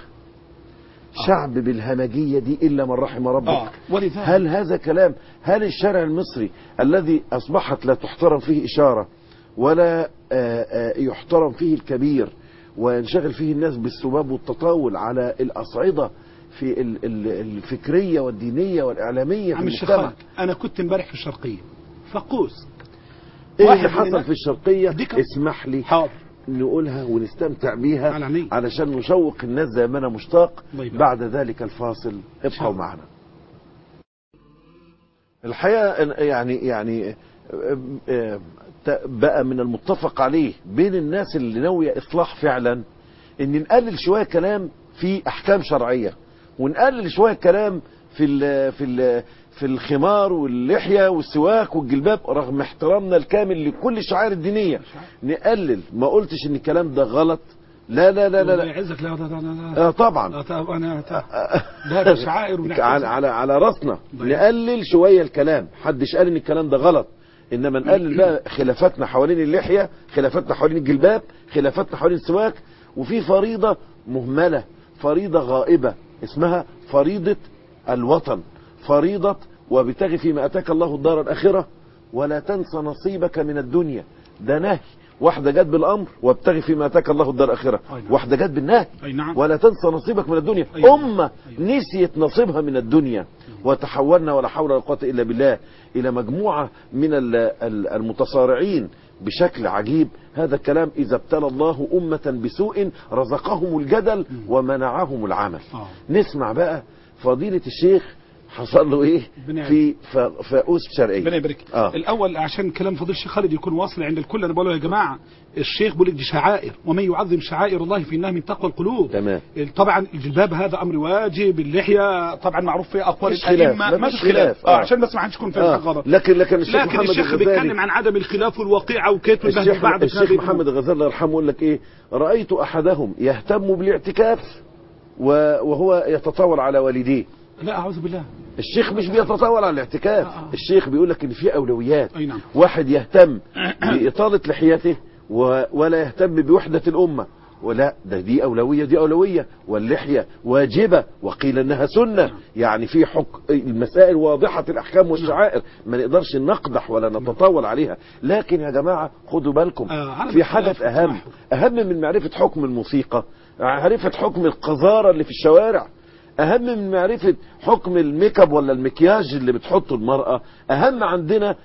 شعب بالهمجية دي إلا من رحم ربك اه ولذلك هل هذا كلام هل الشارع المصري الذي أصبحت لا تحترم فيه إشارة ولا آه، آه، يحترم فيه الكبير وينشغل فيه الناس بالسباب والتطاول على الأصعدة في ال- ال- الفكرية والدينية والإعلامية في عم الشيخ المجتمع خالد انا كنت امبارح في الشرقيه فقوس ايه واحد اللي من حصل هناك في الشرقية ديك- اسمح لي حاضر نقولها ونستمتع بيها على عيني. علشان نشوق الناس زي ما انا مشتاق الله يبارك. بعد ذلك الفاصل شاء ابقوا الله. معنا الحقيقة إن- يعني يعني آه، آه، ت- بقى من المتفق عليه بين الناس اللي ناوية إصلاح فعلا إن نقلل شوية كلام في أحكام شرعية ونقلل شوية كلام في ال في ال في الخمار واللحية والسواك والجلباب رغم احترامنا الكامل لكل الشعائر الدينية نقلل ما قلتش إن الكلام ده غلط لا لا لا لا, الله لا. يعزك لا لا لا لا, لا. آه طبعا لا طب انا ده ده شعائر ونحتفل. على على على راسنا طيب. نقلل شويه الكلام محدش قال ان الكلام ده غلط انما نقلل بقى خلافاتنا حوالين اللحيه خلافاتنا حوالين الجلباب خلافاتنا حوالين السواك وفي فريضه مهمله فريضه غائبه اسمها فريضه الوطن فريضه وابتغي فيما اتاك الله الدار الاخره ولا تنس نصيبك من الدنيا ده نهي واحده جت بالامر وابتغي فيما اتاك الله الدار الاخره أي نعم. واحده جت بالنهي اي نعم ولا تنسى نصيبك من الدنيا أيوة. أمة أيوة. نسيت نصيبها من الدنيا وتحولنا ولا حول ولا قوة إلا بالله إلى مجموعة من ال- ال- المتصارعين بشكل عجيب هذا الكلام إذا ابتلى الله أمة بسوء رزقهم الجدل ومنعهم العمل آه. نسمع بقى فضيلة الشيخ حصل له إيه ربنا في ف- فاقوس شرقية ربنا يبارك آه. الاول عشان كلام فضيل الشيخ خالد يكون واصل عند الكل انا بقول له يا جماعه الشيخ بيقول لك دي شعائر ومن يعظم شعائر الله فانها من تقوى القلوب تمام طبعا الجلباب هذا امر واجب اللحيه طبعا معروف فيها اقوال مفيش خلاف، الائمه مفيش فيش خلاف خلاف، اه آه. عشان بس ما حدش يكون فاهم آه. غلط لكن لكن الشيخ لكن محمد الشيخ الغزالي بيتكلم عن عدم الخلاف والواقعه وكيت والبهدل الشيخ, بعد الشيخ محمد الغزالي الله يرحمه يقول لك ايه رايت احدهم يهتم بالاعتكاف و- وهو يتطاول على والديه لا اعوذ بالله الشيخ مش بيتطاول على الاعتكاف آه، آه. الشيخ بيقول لك ان في اولويات اي نعم واحد يهتم باطاله لحيته و- ولا يهتم بوحده الامه ولا ده دي اولويه دي اولويه واللحيه واجبه وقيل انها سنه يعني في حك... المسائل واضحه الاحكام والشعائر ما نقدرش نقدح ولا نتطاول عليها لكن يا جماعه خدوا بالكم آه، على في حدث الاختلاف اهم والتناحر. اهم من معرفه حكم الموسيقى معرفه حكم القذاره اللي في الشوارع اهم من معرفة حكم الميك اب ولا المكياج اللي بتحطه المرأة اهم عندنا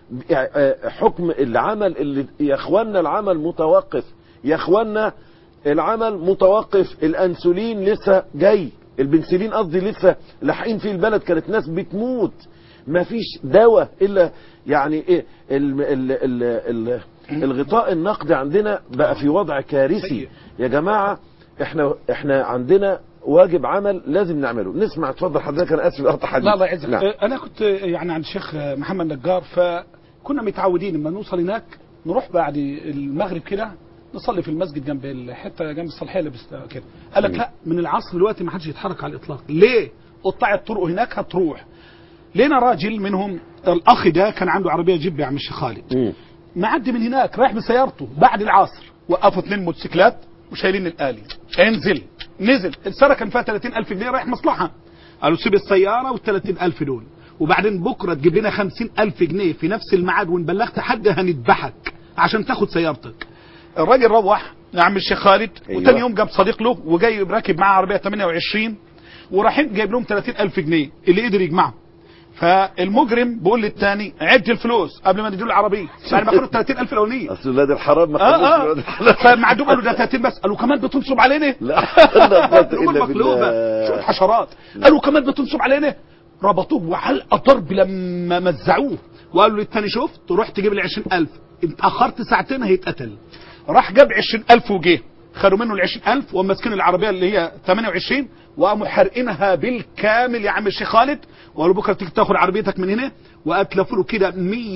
حكم العمل اللي يا اخوانا العمل متوقف يا اخوانا العمل متوقف الانسولين لسه جاي البنسلين قصدي لسه لاحقين فيه البلد كانت ناس بتموت ما فيش دواء الا يعني ايه ال ال ال ال الغطاء النقدي عندنا بقى في وضع كارثي سيء. يا جماعة احنا احنا عندنا واجب عمل لازم نعمله نسمع اتفضل حضرتك انا اسف اقطع حديث لا الله يعزك نعم. آه، انا كنت آه، يعني عند الشيخ آه، محمد نجار فكنا متعودين لما نوصل هناك نروح بعد المغرب كده نصلي في المسجد جنب الحته جنب الصالحيه اللي بست... كده قال لك لا من العصر دلوقتي ما حدش يتحرك على الاطلاق ليه قطاع الطرق هناك هتروح لقينا راجل منهم الاخ ده كان عنده عربيه جيب يا عم الشيخ خالد مم. معدي من هناك رايح بسيارته بعد العصر وقفوا اثنين موتوسيكلات وشايلين الآلي انزل نزل السنة كان فيها 30000 جنيه رايح مصلحة قالوا سيب السيارة وال 30000 دول وبعدين بكرة تجيب لنا 50000 جنيه في نفس الميعاد وان بلغت حد هنذبحك عشان تاخد سيارتك الراجل روح يا عم الشيخ خالد أيوة. وتاني يوم جاب صديق له وجاي راكب معاه عربية 28 ورايحين جايب لهم 30000 جنيه اللي قدر يجمعهم فالمجرم بيقول للتاني عد الفلوس قبل ما نديله العربيه بعد ما خدوا ال 30000 الاولانيه اصل ولاد الحرام ما اه خدوش اه ولاد الحلال. فمعدوم قالوا ده 30 بس قالوا كمان بتنصب علينا لا لا قوة الامور الا مقلوبه شويه بالله حشرات قالوا كمان بتنصب علينا ربطوه وعلقه ضرب لما مزعوه وقالوا للتاني شفت روح تجيب لي 20000 انت اخرت ساعتين هيتقتل راح جاب 20000 وجه خدوا منه ال 20000 وماسكين العربيه اللي هي 28 وقاموا حارقينها بالكامل يا عم الشيخ خالد وقالوا بكره تيجي تاخد عربيتك من هنا واتلفوا له كده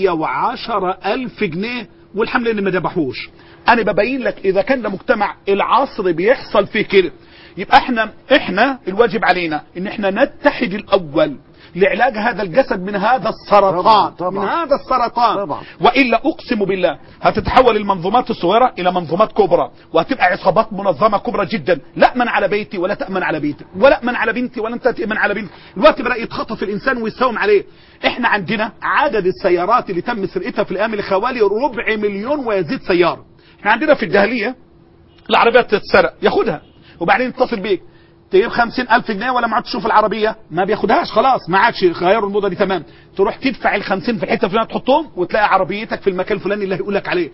110000 جنيه والحمد لله ما ذبحوش انا ببين لك اذا كان ده مجتمع العصر بيحصل فيه كده يبقى احنا احنا الواجب علينا ان احنا نتحد الاول لعلاج هذا الجسد من هذا السرطان طبعاً، طبعاً. من هذا السرطان طبعاً. والا اقسم بالله هتتحول المنظومات الصغيره الى منظومات كبرى وهتبقى عصابات منظمه كبرى جدا لا من على بيتي ولا تامن على بيتي ولا من على بنتي ولا انت تامن على بنتي الوقت بدا يتخطف الانسان ويساوم عليه احنا عندنا عدد السيارات اللي تم سرقتها في الايام اللي حوالي ربع مليون ويزيد سياره احنا عندنا في الدهليه العربية تتسرق ياخدها وبعدين يتصل بيك تجيب خمسين ألف جنيه ولا ما عادش تشوف العربية ما بياخدهاش خلاص ما عادش غيروا الموضة دي تمام تروح تدفع الخمسين في الحتة الفلانية تحطهم وتلاقي عربيتك في المكان الفلاني اللي هيقول لك عليه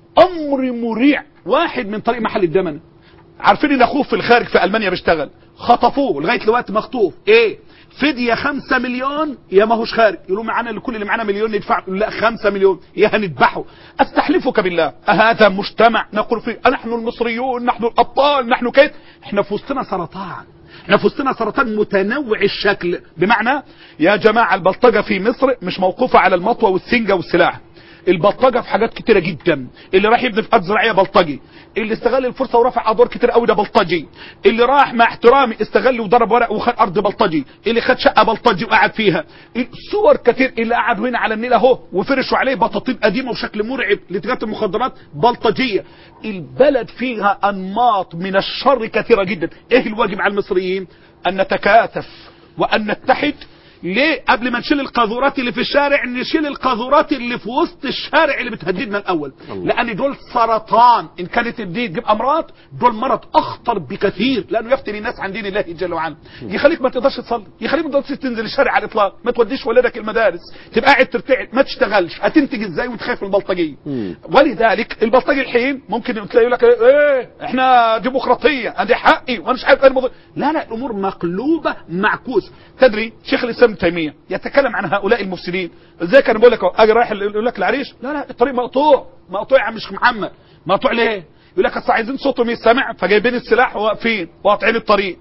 أمر مريع واحد من طريق محل الدمن عارفين ان اخوه في الخارج في المانيا بيشتغل خطفوه لغايه دلوقتي مخطوف ايه فدية خمسة مليون يا ما هوش خارج يقولوا معانا لكل اللي معانا مليون ندفع يقول لا خمسة مليون يا هنذبحه استحلفك بالله هذا مجتمع نقول فيه نحن المصريون نحن الابطال نحن كيف احنا في وسطنا سرطان احنا في وسطنا سرطان متنوع الشكل بمعنى يا جماعة البلطجة في مصر مش موقوفة على المطوة والسنجة والسلاح البلطجه في حاجات كتيره جدا اللي راح يبني في ارض زراعيه بلطجي اللي استغل الفرصه ورفع ادوار كتير قوي ده بلطجي اللي راح مع احترامي استغل وضرب ورق وخد ارض بلطجي اللي خد شقه بلطجي وقعد فيها صور كتير اللي قعدوا هنا على النيل اهو وفرشوا عليه بطاطين قديمه وشكل مرعب لتجاره المخدرات بلطجيه البلد فيها انماط من الشر كثيره جدا ايه الواجب على المصريين ان نتكاتف وان نتحد ليه قبل ما نشيل القاذورات اللي في الشارع نشيل القاذورات اللي في وسط الشارع اللي بتهددنا الاول الله. لان دول سرطان ان كانت دي تجيب امراض دول مرض اخطر بكثير لانه يفتن الناس عن دين الله جل وعلا يخليك ما تقدرش تصلي يخليك ما تقدرش تنزل الشارع على الاطلاق ما توديش ولادك المدارس تبقى قاعد ترتعد ما تشتغلش هتنتج ازاي وتخاف من البلطجيه مم. ولذلك البلطجي الحين ممكن تلاقي يقول لك ايه احنا ديمقراطيه ادي حقي وانا مش عارف ايه الموضوع لا لا الامور مقلوبه معكوسه تدري شيخ الاسلام ابن تيميه يتكلم عن هؤلاء المفسدين ازاي كان بيقول لك اجي رايح يقول لك العريش لا لا الطريق مقطوع مقطوع يا عم شيخ محمد مقطوع ليه يقول لك اصل عايزين صوتهم يسمع فجايبين السلاح وواقفين وقاطعين الطريق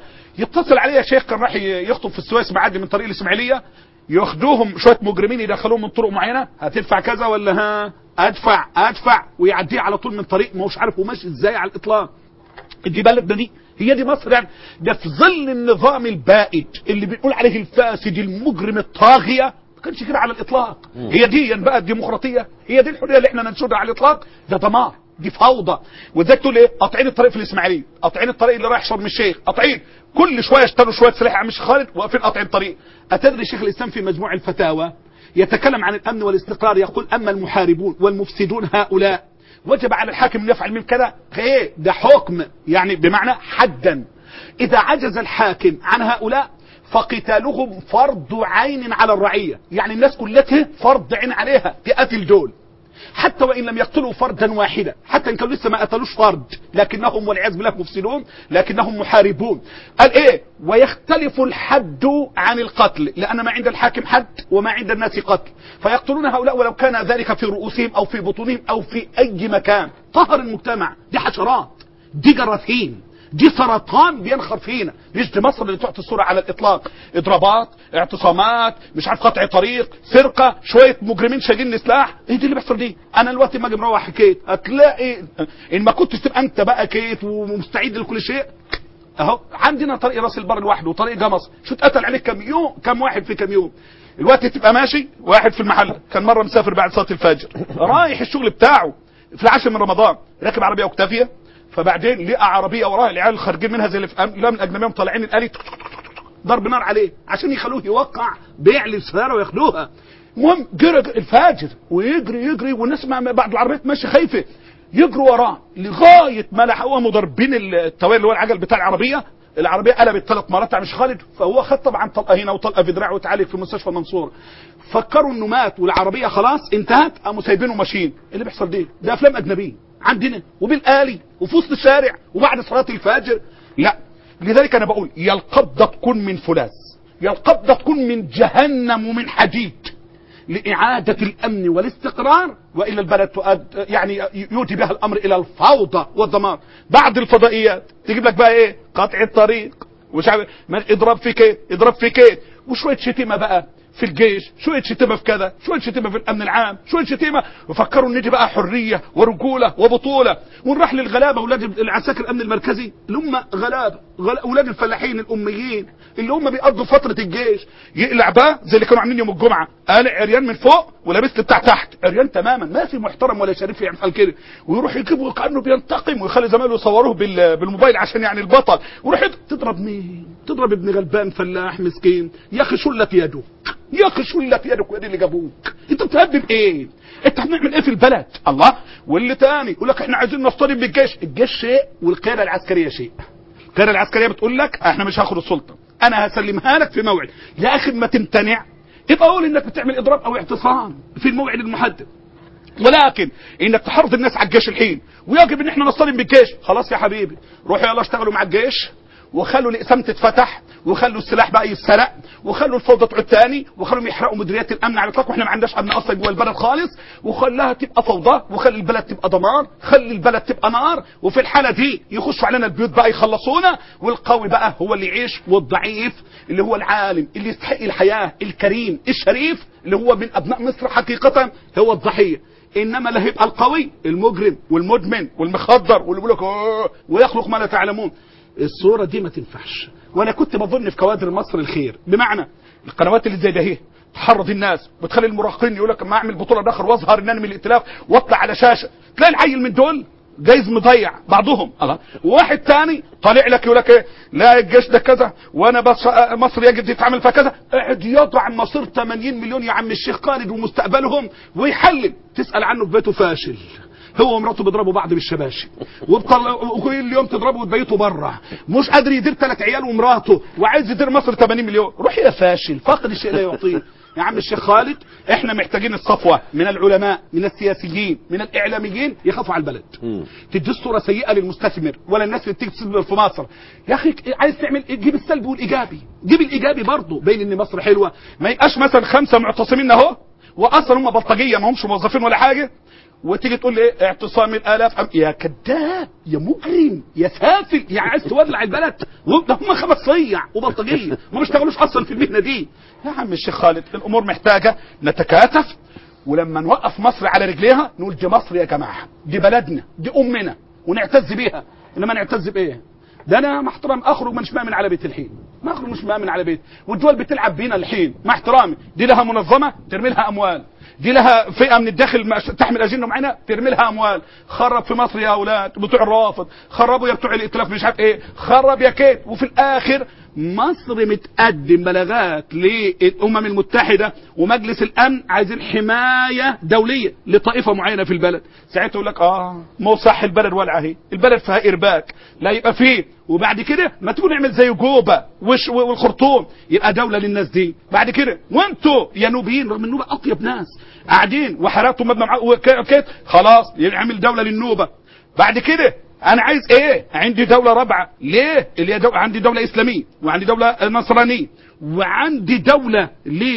يتصل عليه يا شيخ كان راح يخطب في السويس معدي من طريق الاسماعيليه ياخدوهم شويه مجرمين يدخلوهم من طرق معينه هتدفع كذا ولا ها ادفع ادفع ويعديه على طول من طريق ما هوش عارف هو ماشي ازاي على الاطلاق دي بلدنا دي هي دي مصر يعني ده في ظل النظام البائد اللي بنقول عليه الفاسد المجرم الطاغيه ما كانش كده على الاطلاق هي دي بقى الديمقراطيه هي دي الحريه اللي احنا ننشرها على الاطلاق ده دمار دي فوضى وذاك تقول ايه قاطعين الطريق في الاسماعيليه قاطعين الطريق اللي رايح شرم الشيخ قاطعين كل شويه اشتروا شويه سلاح يا عم الشيخ خالد واقفين قاطعين الطريق اتدري شيخ الاسلام في مجموع الفتاوى يتكلم عن الامن والاستقرار يقول اما المحاربون والمفسدون هؤلاء وجب على الحاكم ان يفعل من كذا ايه ده حكم يعني بمعنى حدا اذا عجز الحاكم عن هؤلاء فقتالهم فرض عين على الرعيه يعني الناس كلها فرض عين عليها تقاتل دول حتى وان لم يقتلوا فردا واحدا حتى ان كانوا لسه ما قتلوش فرد لكنهم والعياذ بالله مفسدون لكنهم محاربون قال ايه ويختلف الحد عن القتل لان ما عند الحاكم حد وما عند الناس قتل فيقتلون هؤلاء ولو كان ذلك في رؤوسهم او في بطونهم او في اي مكان طهر المجتمع دي حشرات دي جراثيم دي سرطان بينخر فينا مش دي مصر اللي تعطي الصوره على الاطلاق اضرابات اعتصامات مش عارف قطع طريق سرقه شويه مجرمين شايلين سلاح ايه دي اللي بيحصل دي انا دلوقتي ما اجي مروح حكيت هتلاقي ان ما كنتش تبقى انت بقى كيت ومستعد لكل شيء اهو عندنا طريق راس البر لوحده وطريق جمص شو اتقتل عليك كم يوم كم واحد في كم يوم الوقت تبقى ماشي واحد في المحل كان مره مسافر بعد صلاه الفجر رايح الشغل بتاعه في العاشر من رمضان راكب عربيه اوكتافيا فبعدين لقى عربيه وراه العيال الخارجين منها زي اللي في الافلام الاجنبيه مطلعين الالي ضرب نار عليه عشان يخلوه يوقع بيع السياره وياخدوها المهم جرى الفاجر ويجري يجري والناس مع بعد العربيات ماشيه خايفه يجروا وراه لغايه ما لحقوها مضربين التوالي اللي هو العجل بتاع العربيه العربيه قلبت ثلاث مرات مش خالد فهو خد طبعا طلقه هنا وطلقه في دراعه وتعالج في مستشفى المنصوره فكروا انه مات والعربيه خلاص انتهت قاموا سايبينه ماشيين اللي بيحصل ده ده افلام اجنبيه عندنا وبالالي وفي وسط الشارع وبعد صلاه الفجر لا لذلك انا بقول يا القبضه تكون من فولاذ يا القبضه تكون من جهنم ومن حديد لإعادة الأمن والاستقرار وإلا البلد تؤد يعني يؤتي بها الأمر إلى الفوضى والدمار بعد الفضائيات تجيب لك بقى إيه قطع الطريق ومش عارف اضرب في كيت اضرب في كيت وشوية شتيمة بقى في الجيش شوية شتيمة في كذا شوية شتيمة في الأمن العام شوية شتيمة وفكروا ان دي بقى حرية ورجولة وبطولة ونروح للغلابة أولاد العساكر الأمن المركزي اللي هم غلابة غل... أولاد الفلاحين الأميين اللي هم بيقضوا فترة الجيش يقلع بقى زي اللي كانوا عاملين يوم الجمعة قالع عريان من فوق ولابس بتاع تحت عريان تماما ما في محترم ولا شريف يعمل كده ويروح يجيبه كأنه بينتقم ويخلي زمايله يصوروه بال... بالموبايل عشان يعني البطل ويروح تضرب مين تضرب ابن غلبان فلاح مسكين يا أخي شلت يده يا اخي شلت يدك ويد اللي جابوك انت بتهدد ايه انت هنعمل ايه في البلد الله واللي تاني يقول لك احنا عايزين نصطدم بالجيش الجيش شيء والقياده العسكريه شيء القياده العسكريه بتقول لك احنا مش هاخد السلطه انا هسلمها لك في موعد يا اخي ما تمتنع يبقى قول انك بتعمل اضراب او اعتصام في الموعد المحدد ولكن انك تحرض الناس على الجيش الحين ويجب ان احنا نصطدم بالجيش خلاص يا حبيبي روحوا يلا اشتغلوا مع الجيش وخلوا الاقسام تتفتح وخلوا السلاح بقى يتسرق وخلوا الفوضى تعود تاني وخلوا يحرقوا مديريات الامن على الاطلاق واحنا ما عندناش امن اصلا جوه البلد خالص وخلاها تبقى فوضى وخلي البلد تبقى دمار خلي البلد تبقى نار وفي الحاله دي يخشوا علينا البيوت بقى يخلصونا والقوي بقى هو اللي يعيش والضعيف اللي هو العالم اللي يستحق الحياه الكريم الشريف اللي هو من ابناء مصر حقيقه هو الضحيه انما لا هيبقى القوي المجرم والمدمن والمخدر واللي بيقول لك ويخلق ما لا تعلمون الصورة دي ما تنفعش وانا كنت بظن في كوادر مصر الخير بمعنى القنوات اللي زي ده هي تحرض الناس وتخلي المراهقين يقول لك اما اعمل بطوله داخل واظهر ان انا من الائتلاف واطلع على شاشه تلاقي العيل من دول جايز مضيع بعضهم الله وواحد تاني طالع لك يقول لك ايه لا الجيش ده كذا وانا بس مصر يجب تتعامل فيها كذا قاعد يضع مصير 80 مليون يا عم الشيخ خالد ومستقبلهم ويحلل تسال عنه في بيته فاشل هو ومراته بيضربوا بعض بالشباشب وكل يوم تضربوا وتبيتوا بره مش قادر يدير ثلاث عيال ومراته وعايز يدير مصر 80 مليون روح يا فاشل فاقد الشيء لا يعطيه يا عم الشيخ خالد احنا محتاجين الصفوة من العلماء من السياسيين من الاعلاميين يخافوا على البلد تدي صورة سيئة للمستثمر ولا الناس اللي بتيجي تستثمر في مصر يا اخي عايز تعمل جيب السلبي والايجابي جيب الايجابي برضه بين ان مصر حلوة ما يبقاش مثلا خمسة معتصمين اهو واصلا هم بلطجية ما همش موظفين ولا حاجة وتيجي تقول لي ايه اعتصام الالاف أم يا كذاب يا مجرم يا سافل يا عايز تولع البلد ده هم خمس صيع وبلطجيه ما بيشتغلوش اصلا في المهنه دي يا عم الشيخ خالد الامور محتاجه نتكاتف ولما نوقف مصر على رجليها نقول دي مصر يا جماعه دي بلدنا دي امنا ونعتز بيها انما نعتز بايه ده انا مع احترام اخرج مش مامن على بيت الحين ما اخرج مش مامن على بيت والدول بتلعب بينا الحين مع احترامي دي لها منظمه ترمي لها اموال دي لها فئه من الداخل تحمل اجنه معانا ترمي لها اموال خرب في مصر يا اولاد بتوع الرافض خربوا يا بتوع الائتلاف مش عارف ايه خرب يا كيت وفي الاخر مصر متقدم بلاغات للامم المتحده ومجلس الامن عايزين حمايه دوليه لطائفه معينه في البلد ساعتها يقول لك اه مو صح البلد ولعه اهي البلد فيها ارباك لا يبقى فيه وبعد كده ما تقول نعمل زي جوبا وش والخرطوم يبقى دوله للناس دي بعد كده وانتوا يا نوبيين رغم النوبه اطيب ناس قاعدين وحراتهم مبنى وكده خلاص يعمل دوله للنوبه بعد كده انا عايز ايه عندي دولة رابعة ليه اللي هي دولة عندي دولة اسلامية وعندي دولة نصرانية وعندي دولة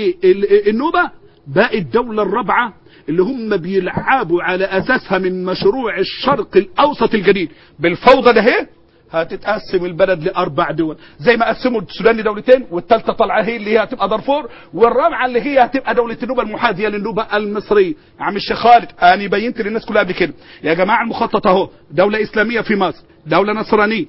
للنوبة باقي الدولة الرابعة اللي هم بيلعبوا على اساسها من مشروع الشرق الاوسط الجديد بالفوضى ده اهي هتتقسم البلد لاربع دول زي ما قسموا السودان لدولتين والثالثه طالعه هي اللي هي هتبقى دارفور والرابعه اللي هي هتبقى دوله النوبه المحاذيه للنوبه المصريه يا عم الشيخ خالد انا بينت للناس كلها قبل كده يا جماعه المخطط اهو دوله اسلاميه في مصر دوله نصرانيه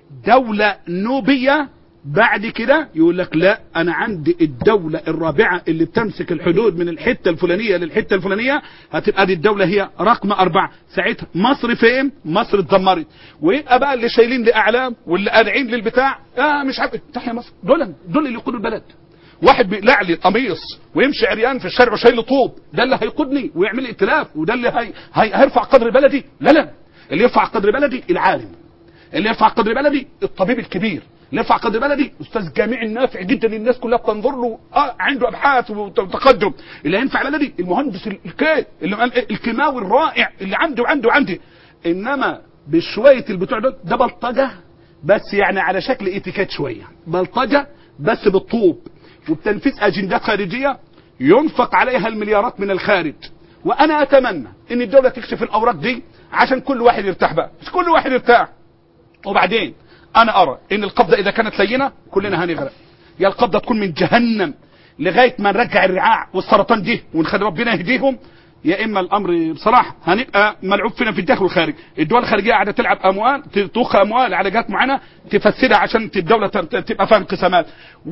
دوله نوبيه بعد كده يقول لك لا انا عندي الدولة الرابعة اللي بتمسك الحدود من الحتة الفلانية للحتة الفلانية هتبقى دي الدولة هي رقم اربعة ساعتها مصر فين مصر اتدمرت ويبقى بقى اللي شايلين لاعلام واللي قادعين للبتاع اه مش عارف تحيا مصر دول دول اللي يقودوا البلد واحد بيقلع لي قميص ويمشي عريان في الشارع وشايل طوب ده اللي هيقودني ويعمل لي ائتلاف وده اللي هي... هي... هيرفع قدر بلدي لا لا اللي يرفع قدر بلدي العالم اللي يرفع قدر بلدي الطبيب الكبير اللي يرفع قدر بلدي استاذ جامعي نافع جدا للناس كلها بتنظر له آه عنده ابحاث وتقدم اللي ينفع بلدي المهندس الكي اللي الكيماوي الرائع اللي عنده وعنده وعنده انما بشويه البتوع دول ده بلطجه بس يعني على شكل اتيكيت شويه بلطجه بس بالطوب وبتنفيذ اجندات خارجيه ينفق عليها المليارات من الخارج وانا اتمنى ان الدوله تكشف الاوراق دي عشان كل واحد يرتاح بقى مش كل واحد يرتاح وبعدين انا ارى ان القبضه اذا كانت لينه كلنا هنغرق يا القبضه تكون من جهنم لغايه ما نرجع الرعاع والسرطان دي ونخلي ربنا يهديهم يا اما الامر بصراحه هنبقى ملعوب فينا في الداخل والخارج الدول الخارجيه قاعده تلعب اموال تضخ اموال على جهات معينه تفسدها عشان الدوله تبقى فيها انقسامات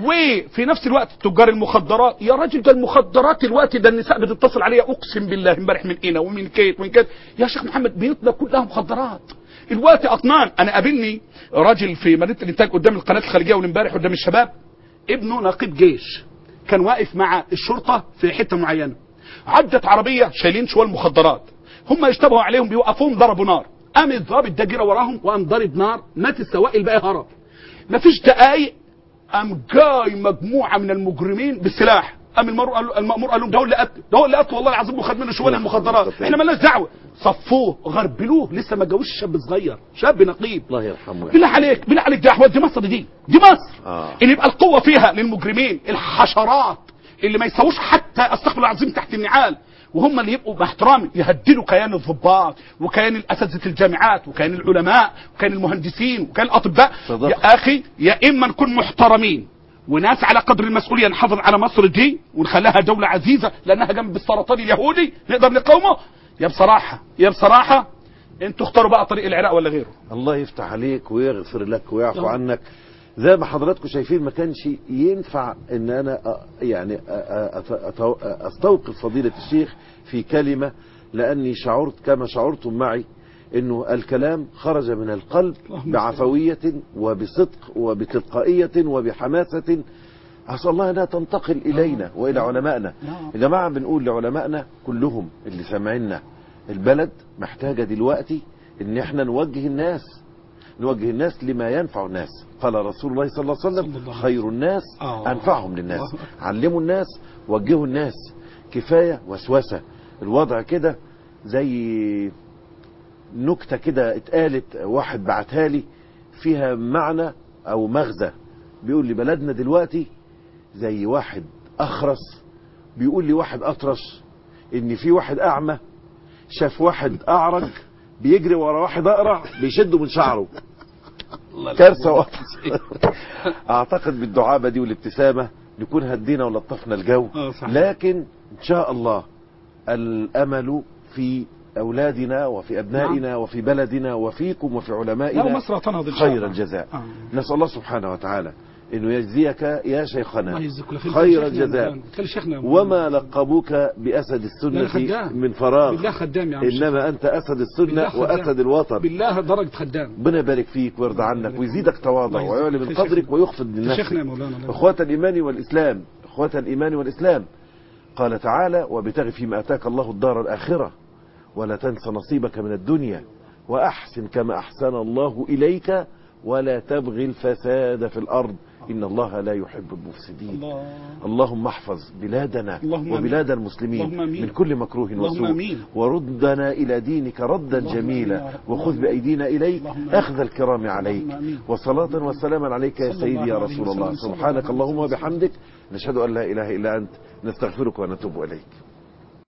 وفي نفس الوقت تجار المخدرات يا راجل ده المخدرات الوقت ده النساء بتتصل عليا اقسم بالله امبارح من هنا ومن كيت ومن كيت يا شيخ محمد بيوتنا كلها مخدرات الوقت اطنان انا قابلني راجل في مدينه الانتاج قدام القناه الخارجيه والامبارح قدام الشباب ابنه نقيب جيش كان واقف مع الشرطه في حته معينه عدت عربيه شايلين شوال مخدرات هم اشتبهوا عليهم بيوقفوهم ضربوا نار قام الضابط ده جرى وراهم وقام ضارب نار مات السواق الباقي هرب مفيش دقايق قام جاي مجموعه من المجرمين بالسلاح قام المأمور قال له المأمور قال لهم ده هو اللي قتل ده هو اللي قتل والله العظيم وخد منه شوال المخدرات احنا مالناش دعوه صفوه غربلوه لسه ما جاوش شاب صغير شاب نقيب الله يرحمه بالله عليك بالله عليك ده احوال دي مصر دي دي مصر آه. ان يبقى القوه فيها للمجرمين الحشرات اللي ما يسووش حتى استغفر الله العظيم تحت النعال وهم اللي يبقوا باحترام يهددوا كيان الضباط وكيان الاساتذه الجامعات وكيان العلماء وكيان المهندسين وكيان الاطباء صدق. يا اخي يا اما نكون محترمين وناس على قدر المسؤوليه نحافظ على مصر دي ونخليها دوله عزيزه لانها جنب السرطان اليهودي نقدر نقاومه يا بصراحه يا بصراحه انتوا اختاروا بقى طريق العراق ولا غيره الله يفتح عليك ويغفر لك ويعفو نعم. عنك زي ما حضراتكم شايفين ما كانش ينفع ان انا أ- يعني أ- أ- أت- استوقف فضيلة الشيخ في كلمة لاني شعرت كما شعرتم معي انه الكلام خرج من القلب اللهم بعفوية وبصدق وبتلقائية وبحماسة أسأل الله أنها تنتقل إلينا وإلى علمائنا نعم. يا جماعة بنقول لعلمائنا كلهم اللي سامعينا البلد محتاجة دلوقتي ان احنا نوجه الناس نوجه الناس لما ينفع الناس قال رسول الله صلى الله عليه صلى الله وسلم عليه خير الناس آه. أنفعهم للناس الله أكبر. علموا الناس وجهوا الناس كفاية وسوسة الوضع كده زي نكتة كده اتقالت واحد بعتها لي فيها معنى او مغزى بيقول لي بلدنا دلوقتي زي واحد اخرس بيقول لي واحد اطرش ان في واحد اعمى شاف واحد اعرج بيجري ورا واحد اقرع بيشده من شعره كارثه واحدة. اعتقد بالدعابه دي والابتسامه نكون هدينا ولطفنا الجو آه، صحيح. لكن ان شاء الله الامل في اولادنا وفي ابنائنا وفي بلدنا وفيكم وفي لا علمائنا ومصر تنهض ان شاء الله خير الجزاء آه. نسال الله سبحانه وتعالى انه يجزيك يا شيخنا الله يجزيك كل خير خير كان شيخنا الجزاء يا مولانا. كان شيخنا يا وما لقبوك باسد لا، السنه خدام. من فراغ بالله خدام يا عم الشيخ. انما انت اسد بالله السنه خدام. واسد الوطن بالله درجة خدام ربنا يبارك فيك ويرضى عنك ويزيدك تواضع الله يجزيك. ويعلي من خير قدرك شيخنا. ويخفض من شيخنا نفسك يا مولانا الله اخوة الايمان والاسلام اخوة الايمان والاسلام قال تعالى وابتغ فيما اتاك الله الدار الاخرة ولا تنس نصيبك من الدنيا واحسن كما احسن الله اليك ولا تبغي الفساد في الارض ان الله لا يحب المفسدين الله اللهم احفظ بلادنا اللهم وبلاد اللهم المسلمين آمين. من كل مكروه اللهم وسوء آمين. وردنا إلى دينك ردا اللهم آمين جميلا يا رب. وخذ اللهم بأيدينا إليك اللهم آمين. أخذ الكرام عليك اللهم آمين. وصلاة وسلاما عليك يا صلى سيدي الله يا عليه رسول وسلم. الله صلى الله سبحانك عليه اللهم وسلم. وبحمدك نشهد أن لا إله إلا أنت نستغفرك ونتوب إليك